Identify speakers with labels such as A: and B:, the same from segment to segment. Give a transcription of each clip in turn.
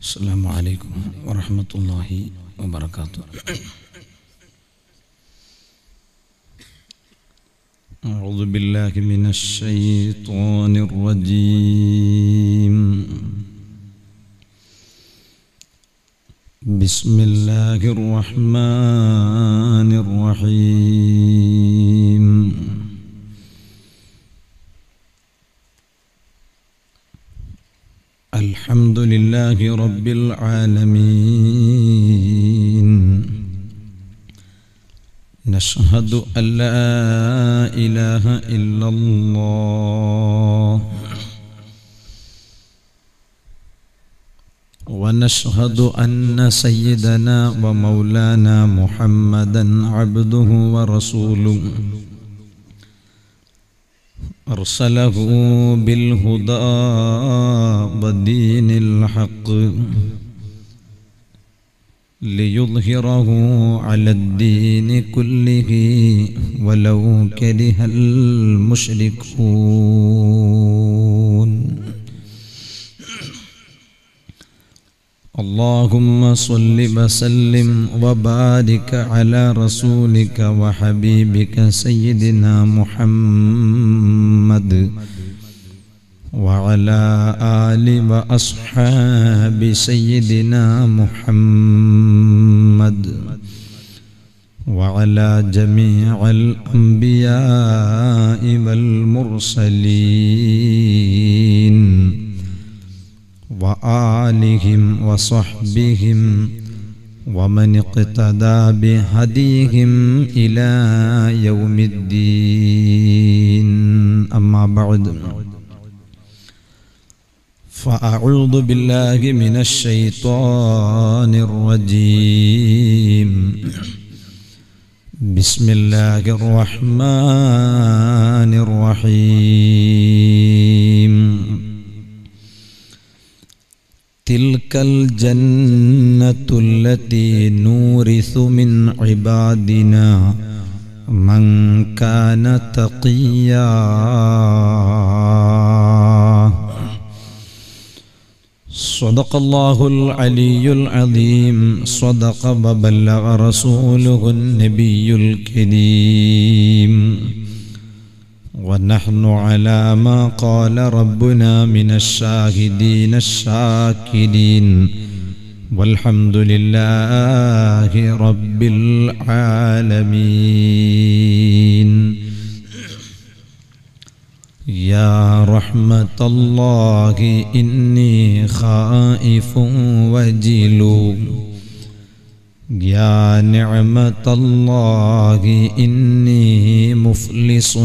A: السلام عليكم ورحمة الله وبركاته أعوذ بالله من الشيطان الرجيم بسم الله الرحمن الرحيم الحمد لله رب العالمين نشهد أن لا إله إلا الله ونشهد أن سيدنا ومولانا محمدا عبده ورسوله أرسله بالهدى ودين الحق ليظهره على الدين كله ولو كره المشركون اللهم صل وسلم وبارك على رسولك وحبيبك سيدنا محمد وعلى آل وأصحاب سيدنا محمد وعلى جميع الأنبياء والمرسلين وآلهم وصحبهم ومن اقتدى بهديهم إلى يوم الدين أما بعد فأعوذ بالله من الشيطان الرجيم بسم الله الرحمن الرحيم تلك الجنة التي نورث من عبادنا من كان تقيا صدق الله العلي العظيم صدق وبلغ رسوله النبي الكريم ونحن على ما قال ربنا من الشاهدين الشاكرين والحمد لله رب العالمين يا رحمة الله إني خائف وجل يا نعمة الله إني مفلس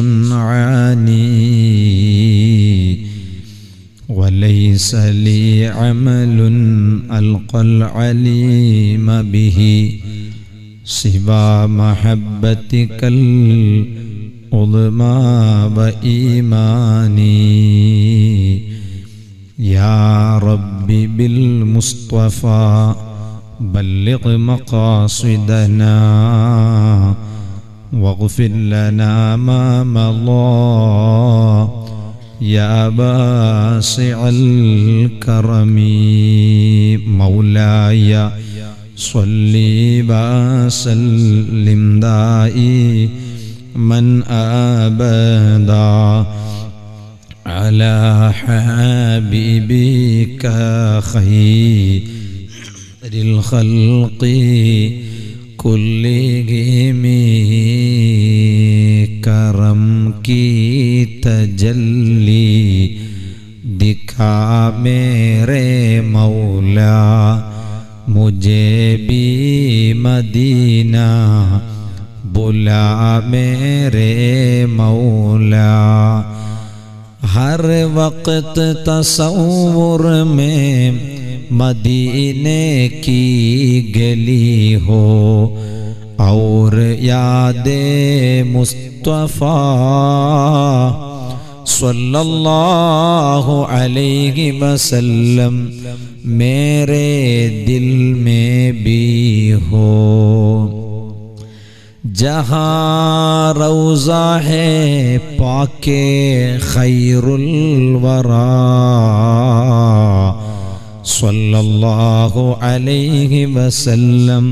A: عاني وليس لي عمل ألقى العليم به سوى محبتك العظمى وإيماني يا رب بالمصطفى بلغ مقاصدنا واغفر لنا ما مضى يا باسع الكرم مولاي صل وسلم دائي من أبدا على حبيبك خير الخلق كلهم کرم کی تجلی دکھا میرے مولا مجھے بھی مدینہ بلا میرے مولا ہر وقت تصور میں مدینے کی گلی ہو اور یاد مصطفیٰ صلی اللہ علیہ وسلم میرے دل میں بھی ہو جہاں روزہ ہے پاک خیر الورا صلى الله عليه وسلم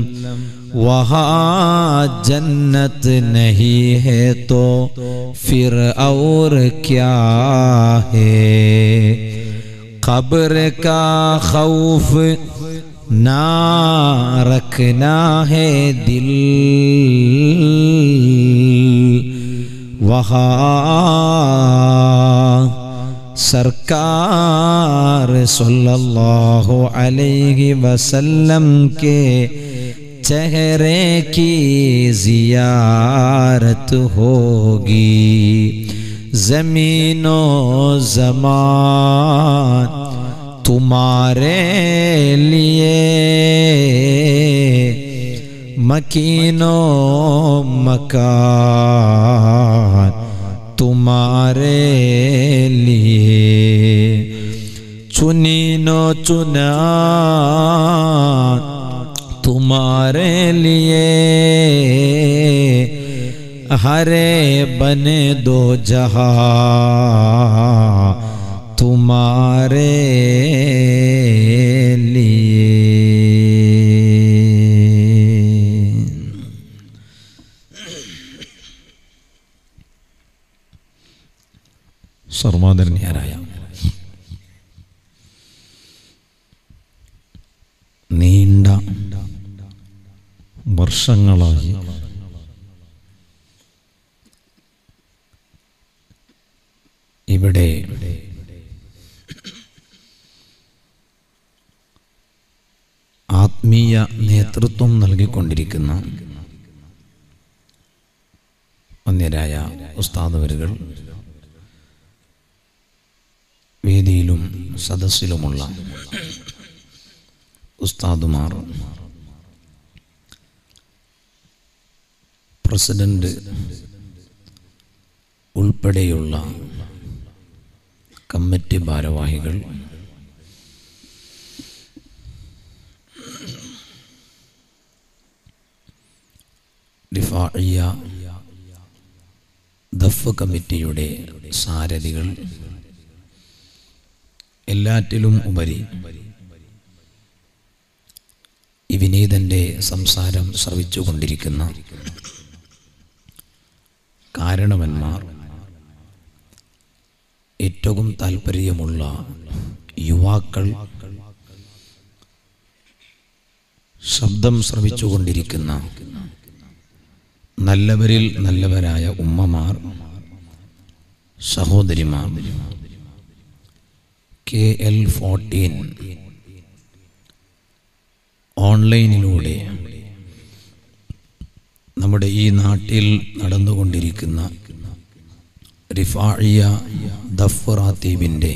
A: वहाँ जन्नत नहीं है तो फिर और क्या है कब्र का खौफ ना रखना है दिल वहाँ सरकार सल्लल्लाहु अलैहि वसल्लम के चेहरे की जियारत होगी जमीनो जमान तुम्हारे लिए मकीनो मकान तुम्हारे लिए चुनीनो चुना तुम्हारे लिए हरे बने दो जहा तुम्हारे लिए സർവാദരണീയരായ നീണ്ട വർഷങ്ങളായി ഇവിടെ ആത്മീയ നേതൃത്വം നൽകിക്കൊണ്ടിരിക്കുന്ന വന്യരായ ഉസ്താദവരുകൾ വേദിയിലും സദസ്സിലുമുള്ള ഉസ്താദുമാർ പ്രസിഡന്റ് ഉൾപ്പെടെയുള്ള കമ്മിറ്റി ഭാരവാഹികൾ ഡിഫാഇയ ദഫ് കമ്മിറ്റിയുടെ സാരഥികൾ എല്ലാറ്റിലും ഉപരി ഈ വിനീതന്റെ സംസാരം ശ്രവിച്ചുകൊണ്ടിരിക്കുന്ന കാരണവന്മാർ ഏറ്റവും താല്പര്യമുള്ള യുവാക്കൾ ശബ്ദം ശ്രവിച്ചുകൊണ്ടിരിക്കുന്ന നല്ലവരിൽ നല്ലവരായ ഉമ്മമാർ സഹോദരിമാർ കെ എൽ ഫോർട്ടീൻ ഓൺലൈനിലൂടെ നമ്മുടെ ഈ നാട്ടിൽ നടന്നുകൊണ്ടിരിക്കുന്ന റിഫാഴിയ ദഫ്റാത്തീബിൻ്റെ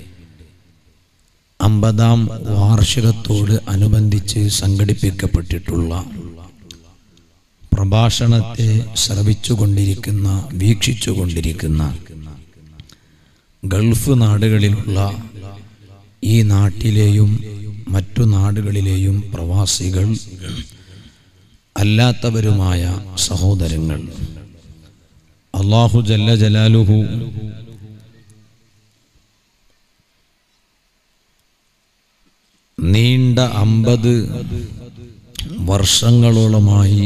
A: അമ്പതാം വാർഷികത്തോട് അനുബന്ധിച്ച് സംഘടിപ്പിക്കപ്പെട്ടിട്ടുള്ള പ്രഭാഷണത്തെ ശ്രവിച്ചുകൊണ്ടിരിക്കുന്ന വീക്ഷിച്ചുകൊണ്ടിരിക്കുന്ന ഗൾഫ് നാടുകളിലുള്ള ഈ നാട്ടിലെയും മറ്റു നാടുകളിലെയും പ്രവാസികൾ അല്ലാത്തവരുമായ സഹോദരങ്ങൾ അള്ളാഹു ജല്ല ജലാലുഹു നീണ്ട അമ്പത് വർഷങ്ങളോളമായി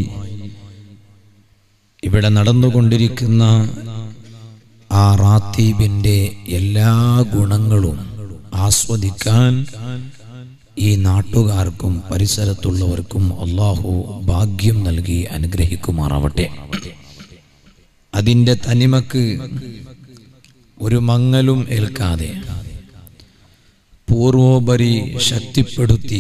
A: ഇവിടെ നടന്നുകൊണ്ടിരിക്കുന്ന ആ റാത്തീബിൻ്റെ എല്ലാ ഗുണങ്ങളും ആസ്വദിക്കാൻ ഈ നാട്ടുകാർക്കും പരിസരത്തുള്ളവർക്കും അള്ളാഹു ഭാഗ്യം നൽകി അനുഗ്രഹിക്കുമാറാവട്ടെ അതിൻ്റെ തനിമക്ക് ഒരു മങ്ങലും ഏൽക്കാതെ പൂർവോപരി ശക്തിപ്പെടുത്തി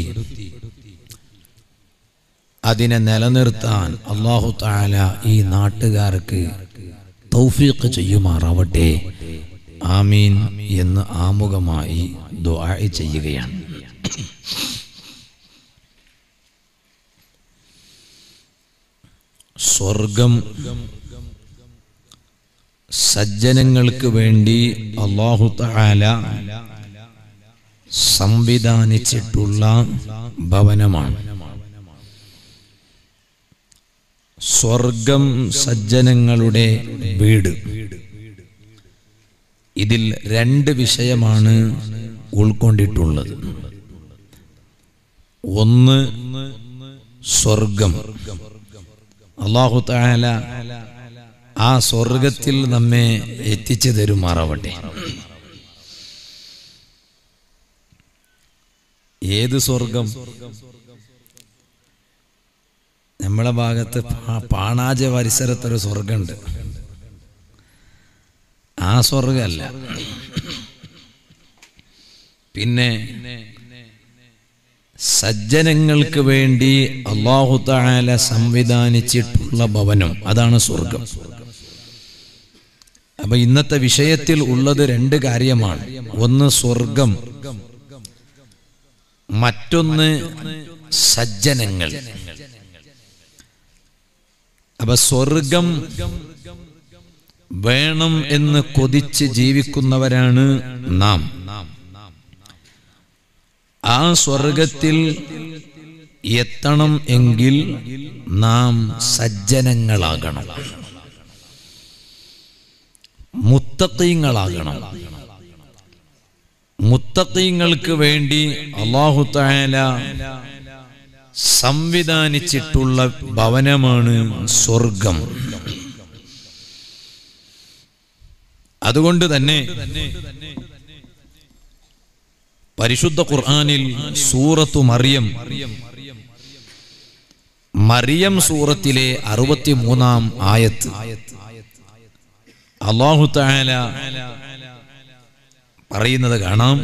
A: അതിനെ നിലനിർത്താൻ അള്ളാഹു താല ഈ നാട്ടുകാർക്ക് തൗഫീഖ് ചെയ്യുമാറാവട്ടെ ആമീൻ എന്ന് ആമുഖമായി ദുആ ചെയ്യുകയാണ് സ്വർഗം സജ്ജനങ്ങൾക്ക് വേണ്ടി അള്ളാഹു താല സംവിധാനിച്ചിട്ടുള്ള ഭവനമാണ് സ്വർഗം സജ്ജനങ്ങളുടെ വീട് ഇതിൽ രണ്ട് വിഷയമാണ് ഉൾക്കൊണ്ടിട്ടുള്ളത് ഒന്ന് സ്വർഗം അള്ളാഹു താല ആ സ്വർഗത്തിൽ നമ്മെ എത്തിച്ചു തരുമാറാവട്ടെ ഏത് സ്വർഗം നമ്മളെ ഭാഗത്ത് പാ- പാണാജ പരിസരത്തൊരു സ്വർഗമുണ്ട് ആ സ്വർഗമല്ല പിന്നെ സജ്ജനങ്ങൾക്ക് വേണ്ടി അള്ളാഹു താല സംവിധാനിച്ചിട്ടുള്ള ഭവനം അതാണ് സ്വർഗം അപ്പൊ ഇന്നത്തെ വിഷയത്തിൽ ഉള്ളത് രണ്ട് കാര്യമാണ് ഒന്ന് സ്വർഗം മറ്റൊന്ന് സജ്ജനങ്ങൾ അപ്പൊ സ്വർഗം വേണം എന്ന് കൊതിച്ച് ജീവിക്കുന്നവരാണ് നാം ആ സ്വർഗത്തിൽ എത്തണം എങ്കിൽ നാം സജ്ജനങ്ങളാകണം മുത്തക്കീങ്ങളാകണം മുത്തക്കീങ്ങൾക്ക് വേണ്ടി അള്ളാഹു താല സംവിധാനിച്ചിട്ടുള്ള ഭവനമാണ് സ്വർഗം അതുകൊണ്ട് തന്നെ പരിശുദ്ധ ഖുർആനിൽ സൂറത്തു മറിയം മറിയം സൂറത്തിലെ അറുപത്തിമൂന്നാം ആയത്ത് അള്ളാഹു താല പറയുന്നത് കാണാം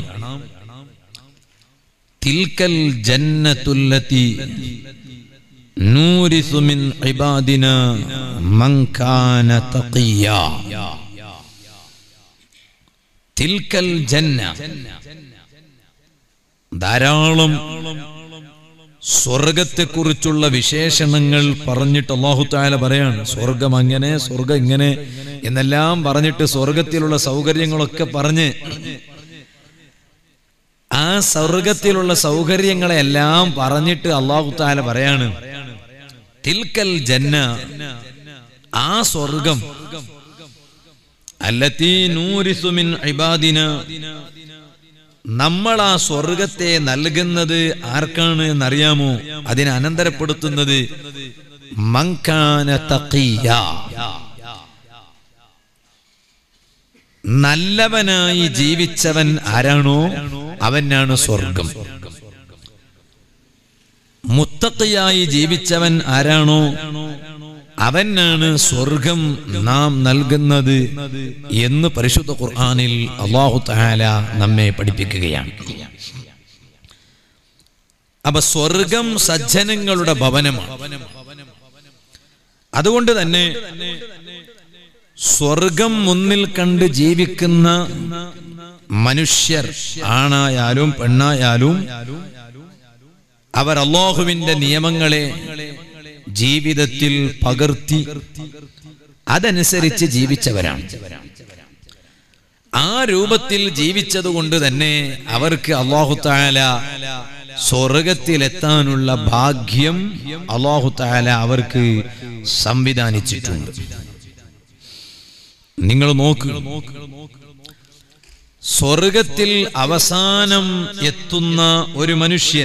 A: തിൽക്കൽ ജന്നത്തുല്ലത്തി നൂരിസു മിൻ ഇബാദിന മൻ കാന തഖിയ തിൽക്കൽ ജന്ന ധാരാളം സ്വർഗത്തെക്കുറിച്ചുള്ള വിശേഷണങ്ങൾ പറഞ്ഞിട്ട് അള്ളാഹു താല പറയാണ് സ്വർഗം അങ്ങനെ സ്വർഗം ഇങ്ങനെ എന്നെല്ലാം പറഞ്ഞിട്ട് സ്വർഗത്തിലുള്ള സൗകര്യങ്ങളൊക്കെ പറഞ്ഞ് ആ സ്വർഗത്തിലുള്ള സൗകര്യങ്ങളെല്ലാം പറഞ്ഞിട്ട് അള്ളാഹു താല പറയാണ് തിൽക്കൽ ജന്ന ആ സ്വർഗം അല്ലത്തീ നൂരിസുമിൻ ഇബാദിന നമ്മൾ ആ സ്വർഗത്തെ നൽകുന്നത് ആർക്കാണ് എന്നറിയാമോ അതിനെ അനന്തരപ്പെടുത്തുന്നത് മങ്കാന തഖിയ നല്ലവനായി ജീവിച്ചവൻ ആരാണോ അവനാണ് സ്വർഗം മുത്തക്കയായി ജീവിച്ചവൻ ആരാണോ അവനാണ് സ്വർഗം നാം നൽകുന്നത് എന്ന് പരിശുദ്ധ ഖുർആനിൽ അള്ളാഹു താല നമ്മെ പഠിപ്പിക്കുകയാണ് അപ്പൊ സ്വർഗം സജ്ജനങ്ങളുടെ ഭവനമാണ് അതുകൊണ്ട് തന്നെ സ്വർഗം മുന്നിൽ കണ്ട് ജീവിക്കുന്ന മനുഷ്യർ ആണായാലും പെണ്ണായാലും അവർ അള്ളാഹുവിന്റെ നിയമങ്ങളെ ജീവിതത്തിൽ പകർത്തി അതനുസരിച്ച് ജീവിച്ചവരാണ് ആ രൂപത്തിൽ ജീവിച്ചതുകൊണ്ട് തന്നെ അവർക്ക് അള്ളാഹു താല സ്വർഗത്തിലെത്താനുള്ള ഭാഗ്യം അള്ളാഹു താല അവർക്ക് സംവിധാനിച്ചിട്ടുണ്ട് നിങ്ങൾ നോക്ക് സ്വർഗത്തിൽ അവസാനം എത്തുന്ന ഒരു മനുഷ്യൻ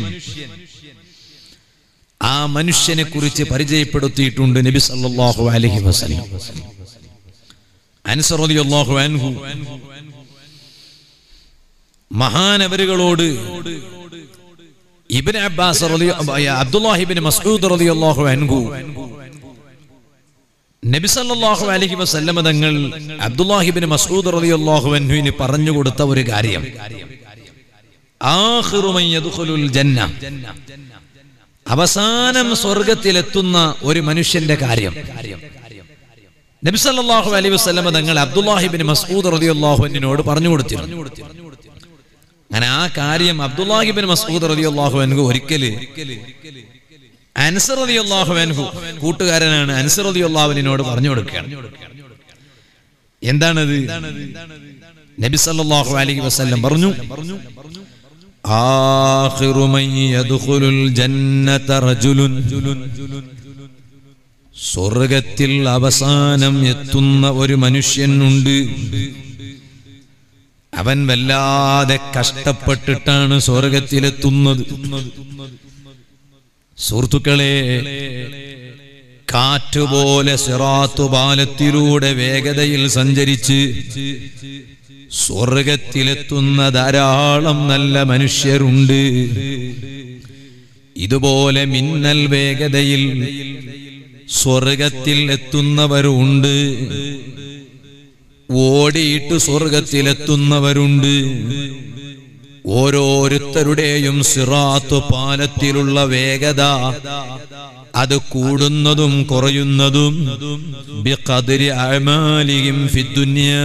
A: ആ മനുഷ്യനെ കുറിച്ച് പരിചയപ്പെടുത്തിയിട്ടുണ്ട് നബി സല്ലല്ലാഹു അലൈഹി വസല്ലം അൻസർ റളിയല്ലാഹു അൻഹു മഹാനവരുകളോട് ഇബ്നു അബ്ബാസ് റളിയ അബ്ദുല്ലാഹി ഇബ്നു മസ്ഊദ് റളിയല്ലാഹു അൻഹു നബി സല്ലല്ലാഹു അലൈഹി വസല്ലമ തങ്ങൾ അബ്ദുല്ലാഹി ഇബ്നു മസ്ഊദ് റളിയല്ലാഹു അൻഹുവിന് പറഞ്ഞു കൊടുത്ത ഒരു കാര്യം ആഖിറു മൻ യദ്ഖുലുൽ ജന്ന അവസാനം സ്വർഗത്തിലെത്തുന്ന ഒരു മനുഷ്യന്റെ കാര്യം നബി സല്ലല്ലാഹു അലൈഹി വസല്ലമ തങ്ങൾ അബ്ദുല്ലാഹിബിൻ മസ്ഊദ് റളിയല്ലാഹു അൻഹുവിനോട് പറഞ്ഞു കൊടുത്തിരുന്നു അങ്ങനെ ആ കാര്യം അബ്ദുല്ലാഹിബിൻ മസ്ഊദ് റളിയല്ലാഹു അൻഹു ഒരിക്കല് അൻസർ റളിയല്ലാഹു അൻഹു കൂട്ടുകാരനാണ് അൻസർ റളിയല്ലാഹു അൻഹുവിനോട് പറഞ്ഞു കൊടുക്കുകയാണ് എന്താണത് നബി സല്ലല്ലാഹു അലൈഹി വസല്ലം പറഞ്ഞു ആഖിറു മൻ യദ്ഖുലുൽ ജന്നത റജുലുൻ സ്വർഗത്തിൽ അവസാനം എത്തുന്ന ഒരു മനുഷ്യനുണ്ട് അവൻ വല്ലാതെ കഷ്ടപ്പെട്ടിട്ടാണ് സ്വർഗത്തിലെത്തുന്നത് സുഹൃത്തുക്കളെ കാറ്റുപോലെ സിറാത്തു പാലത്തിലൂടെ വേഗതയിൽ സഞ്ചരിച്ച് സ്വർഗത്തിലെത്തുന്ന ധാരാളം നല്ല മനുഷ്യരുണ്ട് ഇതുപോലെ മിന്നൽ വേഗതയിൽ സ്വർഗത്തിൽ എത്തുന്നവരുണ്ട് ഓടിയിട്ട് സ്വർഗത്തിലെത്തുന്നവരുണ്ട് ഓരോരുത്തരുടെയും സിറാത്ത് പാലത്തിലുള്ള വേഗത അത് കൂടുന്നതും കുറയുന്നതും ബിഖദ്രി അഅമാലിഹിം ഫിദ്ദുനിയാ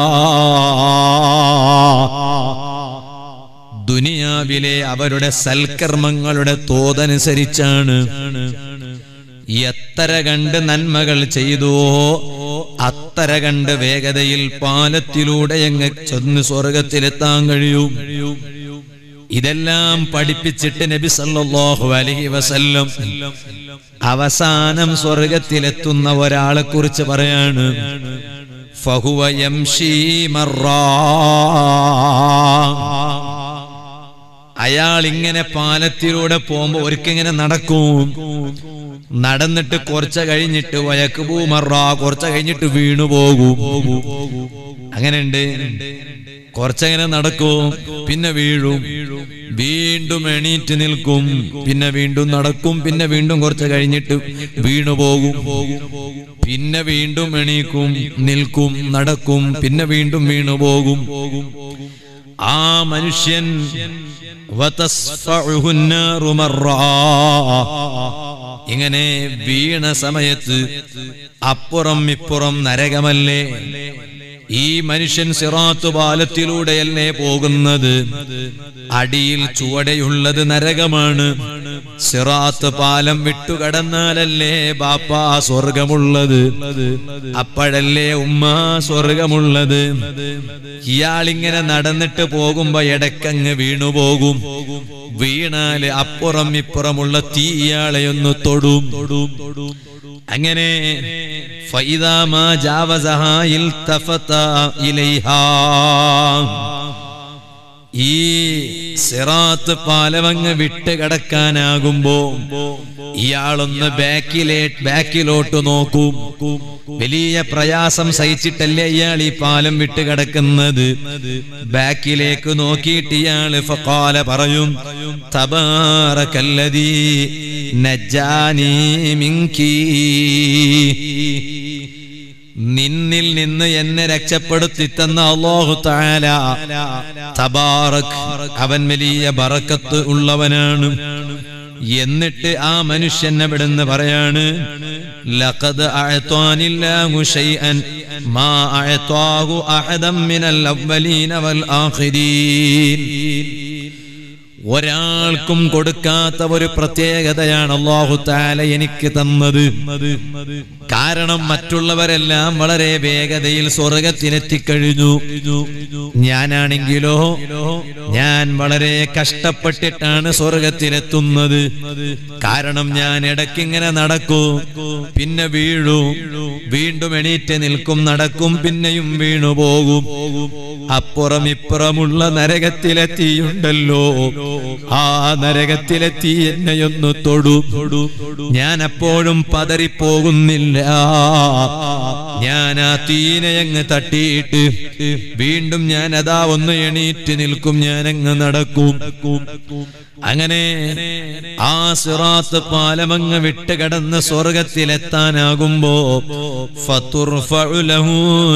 A: ദുനിയാവിലെ അവരുടെ സൽക്കർമ്മങ്ങളുടെ തോതനുസരിച്ചാണ് എത്ര കണ്ട് നന്മകൾ ചെയ്തുവോ അത്ര കണ്ട് വേഗതയിൽ പാലത്തിലൂടെ എങ്ങ് ചെന്ന് സ്വർഗത്തിലെത്താൻ കഴിയും ഇതെല്ലാം പഠിപ്പിച്ചിട്ട് നബി സല്ലല്ലാഹു അലൈഹി വസല്ലം അവസാനം സ്വർഗത്തിലെത്തുന്ന ഒരാളെ കുറിച്ച് പറയാണ് ഫഹുവ യംശീ മർറാ അയാൾ ഇങ്ങനെ പാലത്തിലൂടെ പോകുമ്പോ ഒരിക്കങ്ങനെ നടക്കും നടന്നിട്ട് കുറച്ച് കഴിഞ്ഞിട്ട് വയക്ക് പൂമറ കുറച്ച് കഴിഞ്ഞിട്ട് വീണു പോകും അങ്ങനെയുണ്ട് കുറച്ചങ്ങനെ നടക്കും പിന്നെ വീഴും വീണ്ടും എണീറ്റ് നിൽക്കും പിന്നെ വീണ്ടും നടക്കും പിന്നെ വീണ്ടും കുറച്ച് കഴിഞ്ഞിട്ട് വീണു പോകും പിന്നെ വീണ്ടും എണീക്കും നിൽക്കും നടക്കും പിന്നെ വീണ്ടും വീണു പോകും ആ മനുഷ്യൻ വതസ്ഫഉഹു النار മർറാ. ഇങ്ങനെ വീണ സമയത്ത് അപ്പുറം ഇപ്പുറം നരകമല്ലേ ഈ മനുഷ്യൻ സിറാത്തു പാലത്തിലൂടെയല്ലേ പോകുന്നത് അടിയിൽ ചുവടെയുള്ളത് നരകമാണ് സിറാത്ത് പാലം വിട്ടുകടന്നാലല്ലേ ബാപ്പാ സ്വർഗമുള്ളത് അപ്പോഴല്ലേ ഉമ്മ സ്വർഗമുള്ളത് ഇയാളിങ്ങനെ നടന്നിട്ട് പോകുമ്പോ ഇടക്കങ്ങ് വീണുപോകും വീണാല് അപ്പുറം ഇപ്പുറമുള്ള തീ ഇയാളെ ഒന്ന് തൊടും അങ്ങനെ ഫൈദാ മാ ജാവസഹാ ഇൽതഫത ഇലൈഹാ ഈ സിറാത്ത് പാലമങ്ങ് വിട്ട് കടക്കാനാകുമ്പോ ഇയാളൊന്ന് ബാക്കിലേ ബാക്കിലോട്ട് നോക്കും വലിയ പ്രയാസം സഹിച്ചിട്ടല്ലേ ഇയാൾ ഈ പാലം വിട്ട് കിടക്കുന്നത് ബാക്കിലേക്ക് നോക്കിയിട്ട് ഇയാൾ ഫക്കാല പറയും തബാറക്കല്ലദീ നജ്ജാനീ മിങ്കീ നിന്നിൽ നിന്ന് എന്നെ രക്ഷപ്പെടുത്തി തന്ന അള്ളാഹു താല തബാറക് അവൻ വലിയ ബറക്കത്ത് ഉള്ളവനാണ് എന്നിട്ട് ആ മനുഷ്യൻ അവിടുന്ന് പറയാണ് ലഖദ് അഅത്വാനില്ലാഹു ശൈഅൻ മാ അഅത്വാഹു അഹദം മിനൽ അവ്വലീന വൽ ആഖിരീൻ ഒരാൾക്കും കൊടുക്കാത്ത ഒരു പ്രത്യേകതയാണ് അള്ളാഹു താല എനിക്ക് തന്നത് കാരണം മറ്റുള്ളവരെല്ലാം വളരെ വേഗതയിൽ സ്വർഗത്തിലെത്തിക്കഴിഞ്ഞു ഞാനാണെങ്കിലോ ഞാൻ വളരെ കഷ്ടപ്പെട്ടിട്ടാണ് സ്വർഗത്തിലെത്തുന്നത് കാരണം ഞാൻ ഇടയ്ക്കിങ്ങനെ നടക്കൂ പിന്നെ വീഴൂ വീണ്ടും എണീറ്റ് നിൽക്കും നടക്കും പിന്നെയും വീണു പോകും അപ്പുറം ഇപ്പുറമുള്ള നരകത്തിലെത്തിയുണ്ടല്ലോ ആ നരകത്തിലെത്തി എന്നെയൊന്ന് തൊടു ഞാൻ അപ്പോഴും പതറിപ്പോകുന്നില്ല ഞാൻ ആ തീനയങ്ങ് തട്ടിയിട്ട് വീണ്ടും ഞാൻ അതാ ഒന്ന് എണീറ്റ് നിൽക്കും ഞാൻ അങ്ങ് നടക്കും അങ്ങനെ ആ സിറാത്ത് പാലമങ്ങ് വിട്ട് കടന്ന് സ്വർഗത്തിലെത്താനാകുമ്പോ ഫതുർഫഉ ലഹു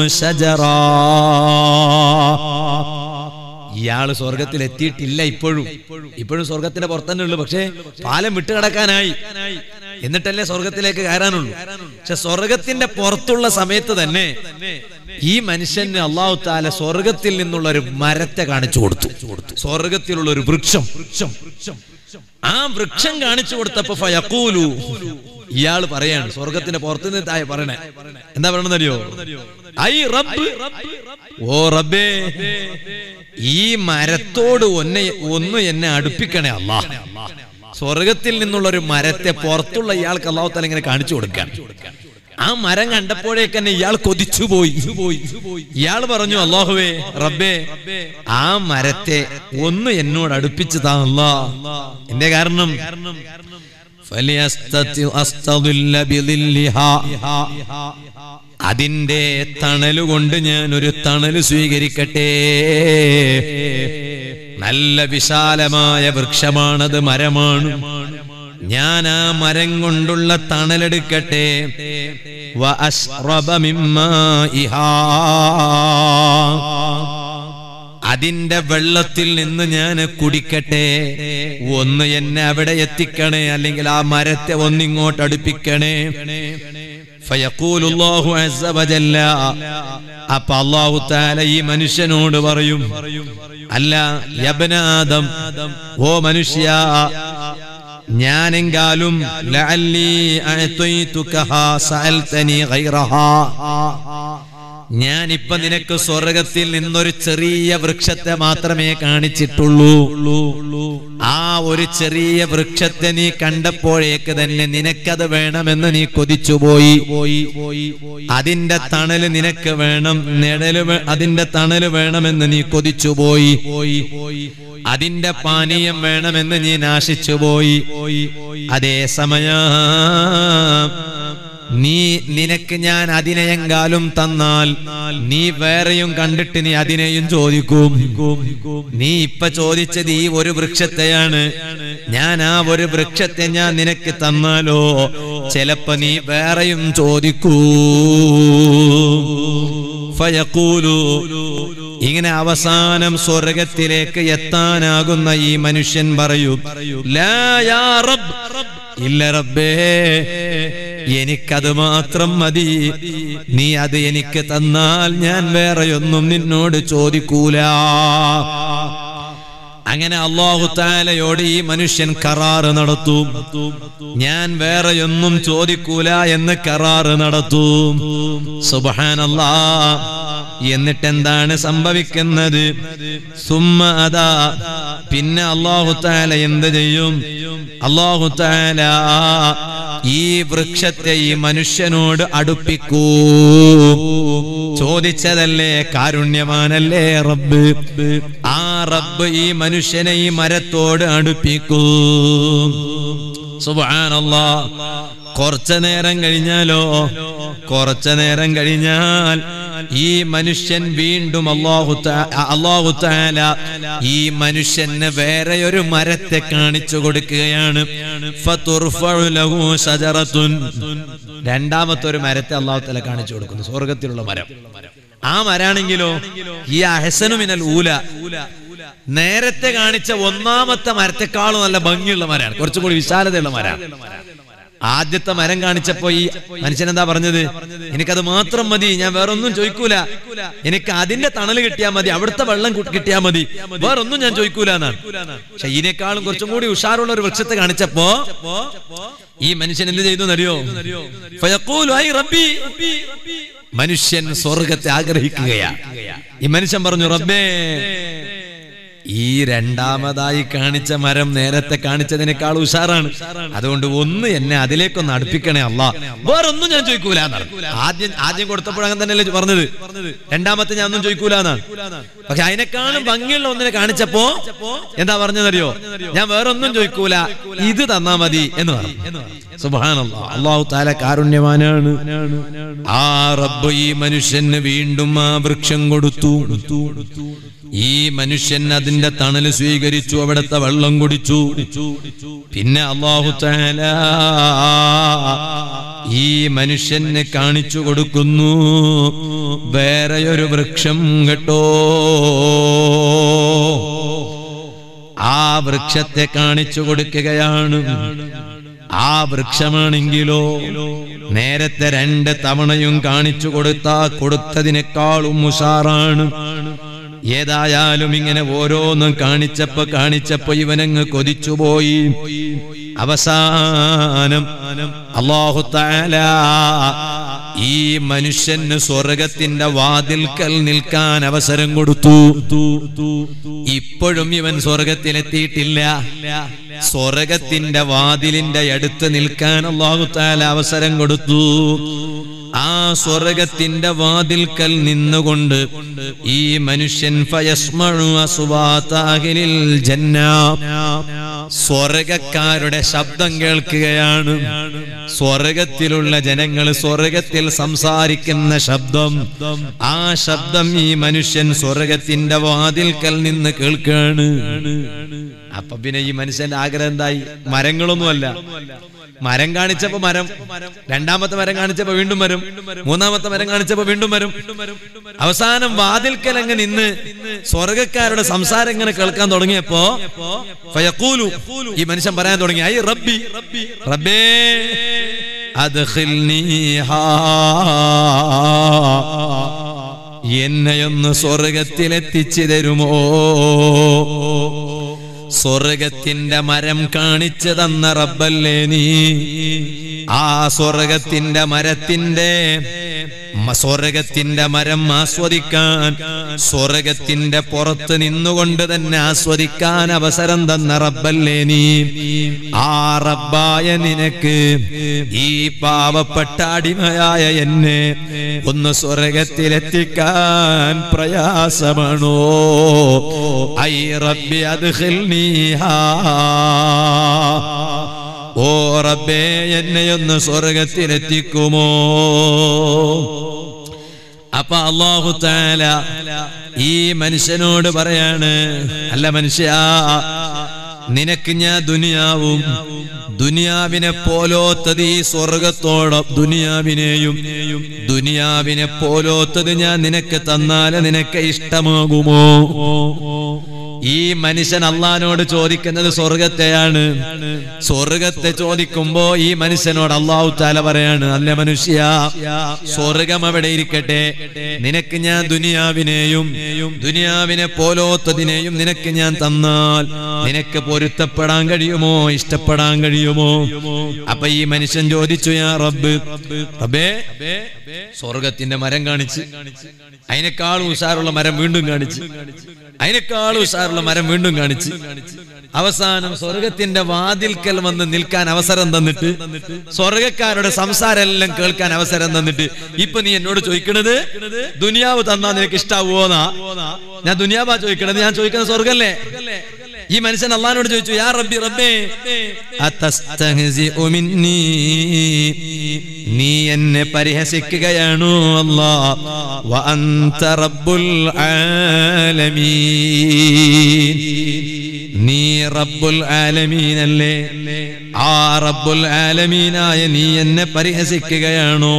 A: ശജറാ ഇയാള് സ്വർഗത്തിൽ എത്തിയിട്ടില്ല ഇപ്പോഴും ഇപ്പോഴും സ്വർഗത്തിന്റെ പുറത്തന്നെ ഉള്ളു പക്ഷേ പാലം വിട്ടുകിടക്കാനായി എന്നിട്ടല്ലേ സ്വർഗത്തിലേക്ക് കയറാനുള്ളൂ പക്ഷെ സ്വർഗത്തിന്റെ പുറത്തുള്ള സമയത്ത് തന്നെ ഈ മനുഷ്യന് അള്ളാഹു താല സ്വർഗത്തിൽ നിന്നുള്ള ഒരു മരത്തെ കാണിച്ചു കൊടുത്തു സ്വർഗത്തിലുള്ള ഒരു വൃക്ഷം ആ വൃക്ഷം കാണിച്ചു കൊടുത്തപ്പോ ഫയക്കൂലു ഇയാൾ പറയാണ് സ്വർഗത്തിന്റെ പുറത്തു നിന്ന് താഴെ പറയണേ എന്താ പറയണെന്നറിയോ ഐ റബ്ബ് ഓ റബ്ബേ ഈ മരത്തോട് ഒന്നെ ഒന്ന് എന്നെ അടുപ്പിക്കണേ അല്ലാ സ്വർഗത്തിൽ നിന്നുള്ള ഒരു മരത്തെ പുറത്തുള്ള ഇയാൾക്ക് അള്ളാഹു താല ഇങ്ങനെ കാണിച്ചു കൊടുക്കാൻ ആ മരം കണ്ടപ്പോഴേക്ക് തന്നെ ഇയാൾ കൊതിച്ചു പോയി ഇയാൾ പറഞ്ഞു അള്ളാഹുവേ റബ്ബേ ആ മരത്തെ ഒന്ന് എന്നോട് അടുപ്പിച്ചു താ അല്ലാ എന്റെ കാരണം فليستطع أستظل بظلها അതിന്റെ തണലുകൊണ്ട് ഞാൻ ഒരു തണല് സ്വീകരിക്കട്ടെ നല്ല വിശാലമായ വൃക്ഷമാണത് മരമാണ് ഞാൻ ആ മരം കൊണ്ടുള്ള തണലെടുക്കട്ടെ വ അശ്റബ മിമ്മാഇഹാ. അതിന്റെ വെള്ളത്തിൽ നിന്ന് ഞാൻ കുടിക്കട്ടെ ഒന്ന് എന്നെ അവിടെ എത്തിക്കണേ അല്ലെങ്കിൽ ആ മരത്തെ ഒന്നിങ്ങോട്ട് അടുപ്പിക്കണേ ഫയഖൂലുല്ലാഹു അസ്സ വജല്ല അപ്പൊ അല്ലാഹു തആല ഈ മനുഷ്യനോട് പറയും അല്ല യബ്നാദം ഓ മനുഷ്യ ഞാനെങ്കാലും ലഅല്ലി അഅതൈതുകഹാ സഅൽതനി ഗൈറഹാ ഞാൻ ഇപ്പൊ നിനക്ക് സ്വർഗത്തിൽ നിന്നൊരു ചെറിയ വൃക്ഷത്തെ മാത്രമേ കാണിച്ചിട്ടുള്ളൂ ആ ഒരു ചെറിയ വൃക്ഷത്തെ നീ കണ്ടപ്പോഴേക്ക് തന്നെ നിനക്കത് വേണമെന്ന് നീ കൊതിച്ചുപോയി അതിന്റെ തണല് നിനക്ക് വേണം നിഴല് വേ- അതിന്റെ തണല് വേണമെന്ന് നീ കൊതിച്ചുപോയി അതിന്റെ പാനീയം വേണമെന്ന് നീ നാശിച്ചുപോയി അതേ സമയം നീ നിനക്ക് ഞാൻ അതിനെയെങ്കാലും തന്നാൽ നീ വേറെയും കണ്ടിട്ട് നീ അതിനെയും ചോദിക്കും നീ ഇപ്പൊ ചോദിച്ചത് ഈ ഒരു വൃക്ഷത്തെയാണ് ഞാൻ ആ ഒരു വൃക്ഷത്തെ ഞാൻ നിനക്ക് തന്നാലോ ചിലപ്പോ നീ വേറെയും ചോദിക്കൂ ഫയഖൂലു ഇങ്ങനെ അവസാനം സ്വർഗത്തിലേക്ക് എത്താനാകുന്ന ഈ മനുഷ്യൻ പറയും ലാ യാ റബ്ബ് ഇല്ല റബ്ബേ എനിക്കത് മാത്രം മതി നീ അത് എനിക്ക് തന്നാൽ ഞാൻ വേറെയൊന്നും നിന്നോട് ചോദിക്കൂല അങ്ങനെ അള്ളാഹു താലയോട് ഈ മനുഷ്യൻ കരാറ് നടത്തും ഞാൻ വേറെയൊന്നും ചോദിക്കൂല എന്ന് കരാറ് നടത്തും സുബഹാനല്ലാ എന്നിട്ട് എന്താണ് സംഭവിക്കുന്നത് സുമ്മ അതാ പിന്നെ അള്ളാഹു താല എന്ത് ചെയ്യും അള്ളാഹു താല ഈ വൃക്ഷത്തെ ഈ മനുഷ്യനോട് അടുപ്പിക്കൂ ചോദിച്ചതല്ലേ കാരുണ്യമാനല്ലേ റബ്ബ് ആ റബ്ബ് ഈ മനുഷ്യനെ ഈ മരത്തോട് അടുപ്പിക്കൂ സുബാനല്ലാ കുറച്ചു നേരം കഴിഞ്ഞാലോ കുറച്ചു നേരം കഴിഞ്ഞാൽ ഈ മനുഷ്യൻ വീണ്ടും അള്ളാഹു താ- അള്ളാഹു താല ഈ മനുഷ്യന് വേറെ ഒരു മരത്തെ കാണിച്ചു കൊടുക്കുകയാണ് ഫതുർഫഉ ലഹു ശജറത്തുൻ. രണ്ടാമത്തെ ഒരു മരത്തെ അള്ളാഹു താല കാണിച്ചു കൊടുക്കുന്നു സ്വർഗത്തിലുള്ള മരം ആ മരാണെങ്കിലോ ഈ അഹസനു മിനൽ ഊല നേരത്തെ കാണിച്ച ഒന്നാമത്തെ മരത്തെക്കാളും നല്ല ഭംഗിയുള്ള മരമാണ് കുറച്ചും കൂടി വിശാലതയുള്ള മരമാണ് ആദ്യത്തെ മരം കാണിച്ചപ്പോ ഈ മനുഷ്യൻ എന്താ പറഞ്ഞത് എനിക്കത് മാത്രം മതി ഞാൻ വേറൊന്നും ചോദിക്കൂല എനിക്ക് അതിന്റെ തണൽ കിട്ടിയാൽ മതി അവിടുത്തെ വെള്ളം കു- കിട്ടിയാൽ മതി വേറൊന്നും ഞാൻ ചോദിക്കൂല എന്നാണ് പക്ഷെ ഇതിനേക്കാളും കുറച്ചും കൂടി ഉഷാറുള്ള ഒരു വൃക്ഷത്തെ കാണിച്ചപ്പോ ഈ മനുഷ്യൻ എന്ത് ചെയ്തു അറിയോ ഫയഖൂലു ഐ റബ്ബി മനുഷ്യൻ സ്വർഗത്തെ ആഗ്രഹിക്കുകയാണ് ഈ മനുഷ്യൻ പറഞ്ഞു റബ്ബേ ഈ രണ്ടാമതായി കാണിച്ച മരം നേരത്തെ കാണിച്ചതിനേക്കാൾ ഉഷാറാണ് അതുകൊണ്ട് ഒന്ന് എന്നെ അതിലേക്കൊന്ന് അടുപ്പിക്കണേ അല്ല വേറൊന്നും ഞാൻ ചോദിക്കൂല എന്നാണ് ആദ്യം ആദ്യം കൊടുത്തപ്പോൾ അങ്ങനെ തന്നെയല്ലേ പറഞ്ഞത് രണ്ടാമത്തെ ഞാൻ ഒന്നും ചോദിക്കൂല എന്നാണ് പക്ഷെ അതിനേക്കാളും ഭംഗിയുള്ള ഒന്നിനെ കാണിച്ചപ്പോ എന്താ പറഞ്ഞതറിയോ ഞാൻ വേറൊന്നും ചോദിക്കൂല ഇത് തന്നാ മതി എന്ന് പറഞ്ഞു സുബ്ഹാനല്ലാഹ് അള്ളാഹു താല കാരുണ്യവാനാണ് ആ റബ്ബ് ഈ മനുഷ്യന് വീണ്ടും ആ വൃക്ഷം കൊടുത്തു ഈ മനുഷ്യൻ അതിന്റെ തണല് സ്വീകരിച്ചു അവിടുത്തെ വെള്ളം കുടിച്ചു പിന്നെ അള്ളാഹു താല ഈ മനുഷ്യന് കാണിച്ചു കൊടുക്കുന്നു വേറെ ഒരു വൃക്ഷം കേട്ടോ ആ വൃക്ഷത്തെ കാണിച്ചു കൊടുക്കുകയാണ് ആ വൃക്ഷമാണെങ്കിലോ നേരത്തെ രണ്ട് തവണയും കാണിച്ചു കൊടുത്ത കൊടുത്തതിനേക്കാളും ഉഷാറാണ് ഏതായാലും ഇങ്ങനെ ഓരോന്നും കാണിച്ചപ്പോ കാണിച്ചപ്പോ ഇവനങ്ങ് കൊതിച്ചുപോയി അവസാനം അള്ളാഹു താല ഈ മനുഷ്യന് സ്വർഗത്തിന്റെ വാതിൽക്കൽ നിൽക്കാൻ അവസരം കൊടുത്തു ഇപ്പോഴും ഇവൻ സ്വർഗത്തിലെത്തിയിട്ടില്ല സ്വർഗത്തിന്റെ വാതിലിന്റെ അടുത്ത് നിൽക്കാൻ അള്ളാഹു താല അവസരം കൊടുത്തു ആ സ്വർഗത്തിന്റെ വാതിൽക്കൽ നിന്നുകൊണ്ട് ഈ മനുഷ്യൻ ഫയസ്മഴു അസുവാതാഹിലിൽ ജന്ന സ്വർഗക്കാരുടെ ശബ്ദം കേൾക്കുകയാണ് സ്വർഗത്തിലുള്ള ജനങ്ങൾ സ്വർഗത്തിൽ സംസാരിക്കുന്ന ശബ്ദം ആ ശബ്ദം ഈ മനുഷ്യൻ സ്വർഗത്തിന്റെ വാതിൽക്കൽ നിന്ന് കേൾക്കാണ് അപ്പൊ പിന്നെ ഈ മനുഷ്യന്റെ ആഗ്രഹം എന്തായി മരങ്ങളൊന്നുമല്ല മരം കാണിച്ചപ്പോ മരം രണ്ടാമത്തെ മരം കാണിച്ചപ്പോ വീണ്ടും മരം മൂന്നാമത്തെ മരം കാണിച്ചപ്പോ വീണ്ടും മരം അവസാനം വാതിൽക്കൽ അങ്ങ് നിന്ന് സ്വർഗക്കാരുടെ സംസാരം ഇങ്ങനെ കേൾക്കാൻ തുടങ്ങിയപ്പോ ഫയഖൂലു ഈ മനുഷ്യൻ പറയാൻ തുടങ്ങി ഐ റബ്ബി റബ്ബേ അദ്ഖിൽനീഹാ എന്നെയൊന്ന് സ്വർഗത്തിലെത്തിച്ചു തരുമോ സ്വർഗത്തിന്റെ മരം കാണിച്ചു തന്ന റബ്ബല്ലേ നീ ആ സ്വർഗത്തിന്റെ മരത്തിന്റെ മ- സ്വർഗത്തിന്റെ മരം ആസ്വദിക്കാൻ സ്വർഗത്തിന്റെ പുറത്ത് നിന്നുകൊണ്ട് തന്നെ ആസ്വദിക്കാൻ അവസരം തന്ന റബ്ബല്ലേ നീ ആ റബ്ബായ നിനക്ക് ഈ പാവപ്പെട്ട അടിമയായ എന്നെ ഒന്ന് സ്വർഗത്തിലെത്തിക്കാൻ പ്രയാസമാണോ ഐ റബ്ബി അദ്ഖിൽനീഹാ ഓ റബ്ബേ എന്നെയൊന്ന് സ്വർഗത്തിലെത്തിക്കുമോ അപ്പൊ അള്ളാഹു താല ഈ മനുഷ്യനോട് പറയാണ് അല്ല മനുഷ്യ നിനക്ക് ഞാൻ ദുനിയാവും ദുനിയാവിനെ പോലോത്തത് ഈ സ്വർഗത്തോളം ദുനിയാവിനെയും ദുനിയാവിനെ പോലോത്തത് ഞാൻ നിനക്ക് തന്നാല് നിനക്ക് ഇഷ്ടമാകുമോ ഈ മനുഷ്യൻ അള്ളഹാനോട് ചോദിക്കുന്നത് സ്വർഗത്തെയാണ് സ്വർഗത്തെ ചോദിക്കുമ്പോ ഈ മനുഷ്യനോട് അള്ളാഹു താല പറയാണ് അല്ല മനുഷ്യ സ്വർഗം അവിടെ ഇരിക്കട്ടെ നിനക്ക് ഞാൻ ദുനിയാവിനെയും ദുനിയാവിനെ പോലോത്തതിനെയും നിനക്ക് ഞാൻ തന്നാൽ നിനക്ക് പൊരുത്തപ്പെടാൻ കഴിയുമോ ഇഷ്ടപ്പെടാൻ കഴിയുമോ അപ്പൊ ഈ മനുഷ്യൻ ചോദിച്ചു യാ റബ്ബ് റബ്ബേ സ്വർഗത്തിന്റെ മരം കാണിച്ച് അതിനേക്കാളും ഉഷാറുള്ള മരം വീണ്ടും കാണിച്ച് അതിനേക്കാളും ഉഷാറുള്ള മരം വീണ്ടും കാണിച്ച് അവസാനം സ്വർഗത്തിന്റെ വാതിൽക്കൽ വന്ന് നിൽക്കാൻ അവസരം തന്നിട്ട് സ്വർഗക്കാരുടെ സംസാരം എല്ലാം കേൾക്കാൻ അവസരം തന്നിട്ട് ഇപ്പൊ നീ എന്നോട് ചോദിക്കണത് ദുനിയാവ് തന്നാ നിനക്ക് ഇഷ്ടാവുമോന്നാ ഞാൻ ദുനിയാവാ ചോദിക്കണത് ഞാൻ ചോദിക്കുന്ന സ്വർഗല്ലേ ഈ മനുഷ്യൻ അള്ളഹാനോട് ചോദിച്ചു യാ റബ്ബി റബ്ബേ അതസ്തഹ്സിഉ മിന്നീ നീ എന്നെ പരിഹസിക്കുകയാണോ അല്ലാ വ അൻത റബ്ബുൽ ആലമീൻ നീ റബ്ബുൽ ആലമീൻ അല്ലേ ആ റബ്ബുൽ ആലമീനായ നീ എന്നെ പരിഹസിക്കുകയാണോ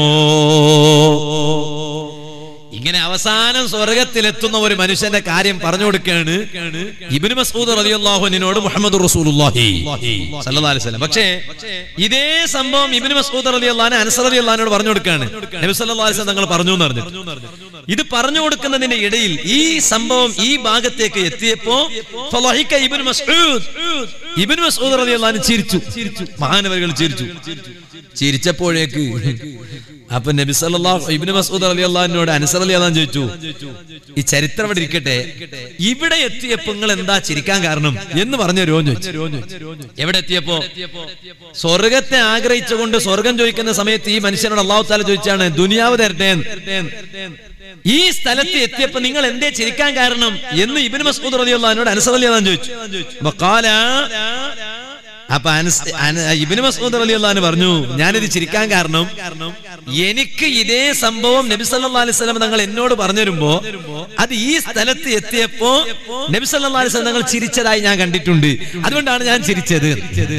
A: ഇങ്ങനെ അവസാനം സ്വർഗത്തിലെത്തുന്ന ഒരു മനുഷ്യന്റെ കാര്യം പറഞ്ഞു കൊടുക്കുകയാണ് ഇബിന് മസൂദ് റളിയല്ലാഹുവിനോട് മുഹമ്മദ് റസൂലുള്ളാഹി സല്ലല്ലാഹു അലൈഹി വസല്ലം പക്ഷേ ഇതേ സംഭവം ഇബിന് മസൂദ് റളിയല്ലാഹു അൻസർ റളിയല്ലാഹുവിനോട് പറഞ്ഞു കൊടുക്കുകയാണ് നബി സല്ലല്ലാഹു അലൈഹി വസല്ലം തങ്ങൾ പറഞ്ഞു എന്ന് പറഞ്ഞു ഇത് പറഞ്ഞു കൊടുക്കുന്നതിന്റെ ഇടയിൽ ഈ സംഭവം ഈ ഭാഗത്തേക്ക് എത്തിയപ്പോ ഫളഹിക ഇബ്നു മസ്ഊദ് ഇബ്നു മസ്ഊദ് റളിയല്ലാഹു അൻഹു ചിരിച്ചു മഹാനവരുകൾ ചിരിച്ചു ചിരിച്ചപ്പോഴേക്ക് അപ്പൊ നബി സല്ലല്ലാഹു ഇബ്നു മസ്ഊദ് റളിയല്ലാഹുവിനോട് അൻസർ റളിയല്ലാഹു ചോദിച്ചു ഈ ചരിത്രം ഇവിടെ ഇരിക്കട്ടെ ഇവിടെ എത്തിയപ്പോ നിങ്ങൾ എന്താ ചിരിക്കാൻ കാരണം എന്ന് പറഞ്ഞു രോൻ ചോദിച്ചു എവിടെ എത്തിയപ്പോ സ്വർഗത്തെ ആഗ്രഹിച്ചുകൊണ്ട് സ്വർഗം ചോദിക്കുന്ന സമയത്ത് ഈ മനുഷ്യനോട് അള്ളാഹു താല ചോദിച്ചാണ് ദുനിയാവ് തരട്ടെ എന്ന്. ഈ സ്ഥലത്ത് എത്തിയപ്പോ നിങ്ങൾ എന്തേ ചിരിക്കാൻ കാരണം എന്ന് ഇബിന് മസ്ഊദ് റളിയല്ലാഹുവിനോട് അൻസർ റളിയല്ലാഹു ചോദിച്ചു വഖാല അപ്പൊ അനസ് അന- ഇബ്നു മസ്ഊദ് റളിയല്ലാഹു അൻഹു പറഞ്ഞു ഞാനിത് ചിരിക്കാൻ കാരണം എനിക്ക് ഇതേ സംഭവം നബി സല്ലല്ലാഹു അലൈഹി വസല്ലം തങ്ങൾ എന്നോട് പറഞ്ഞു തരുമ്പോ അത് ഈ സ്ഥലത്ത് എത്തിയപ്പോ നബി സല്ലല്ലാഹു അലൈഹി വസല്ലം തങ്ങൾ ചിരിച്ചതായി ഞാൻ കണ്ടിട്ടുണ്ട് അതുകൊണ്ടാണ് ഞാൻ ചിരിച്ചത്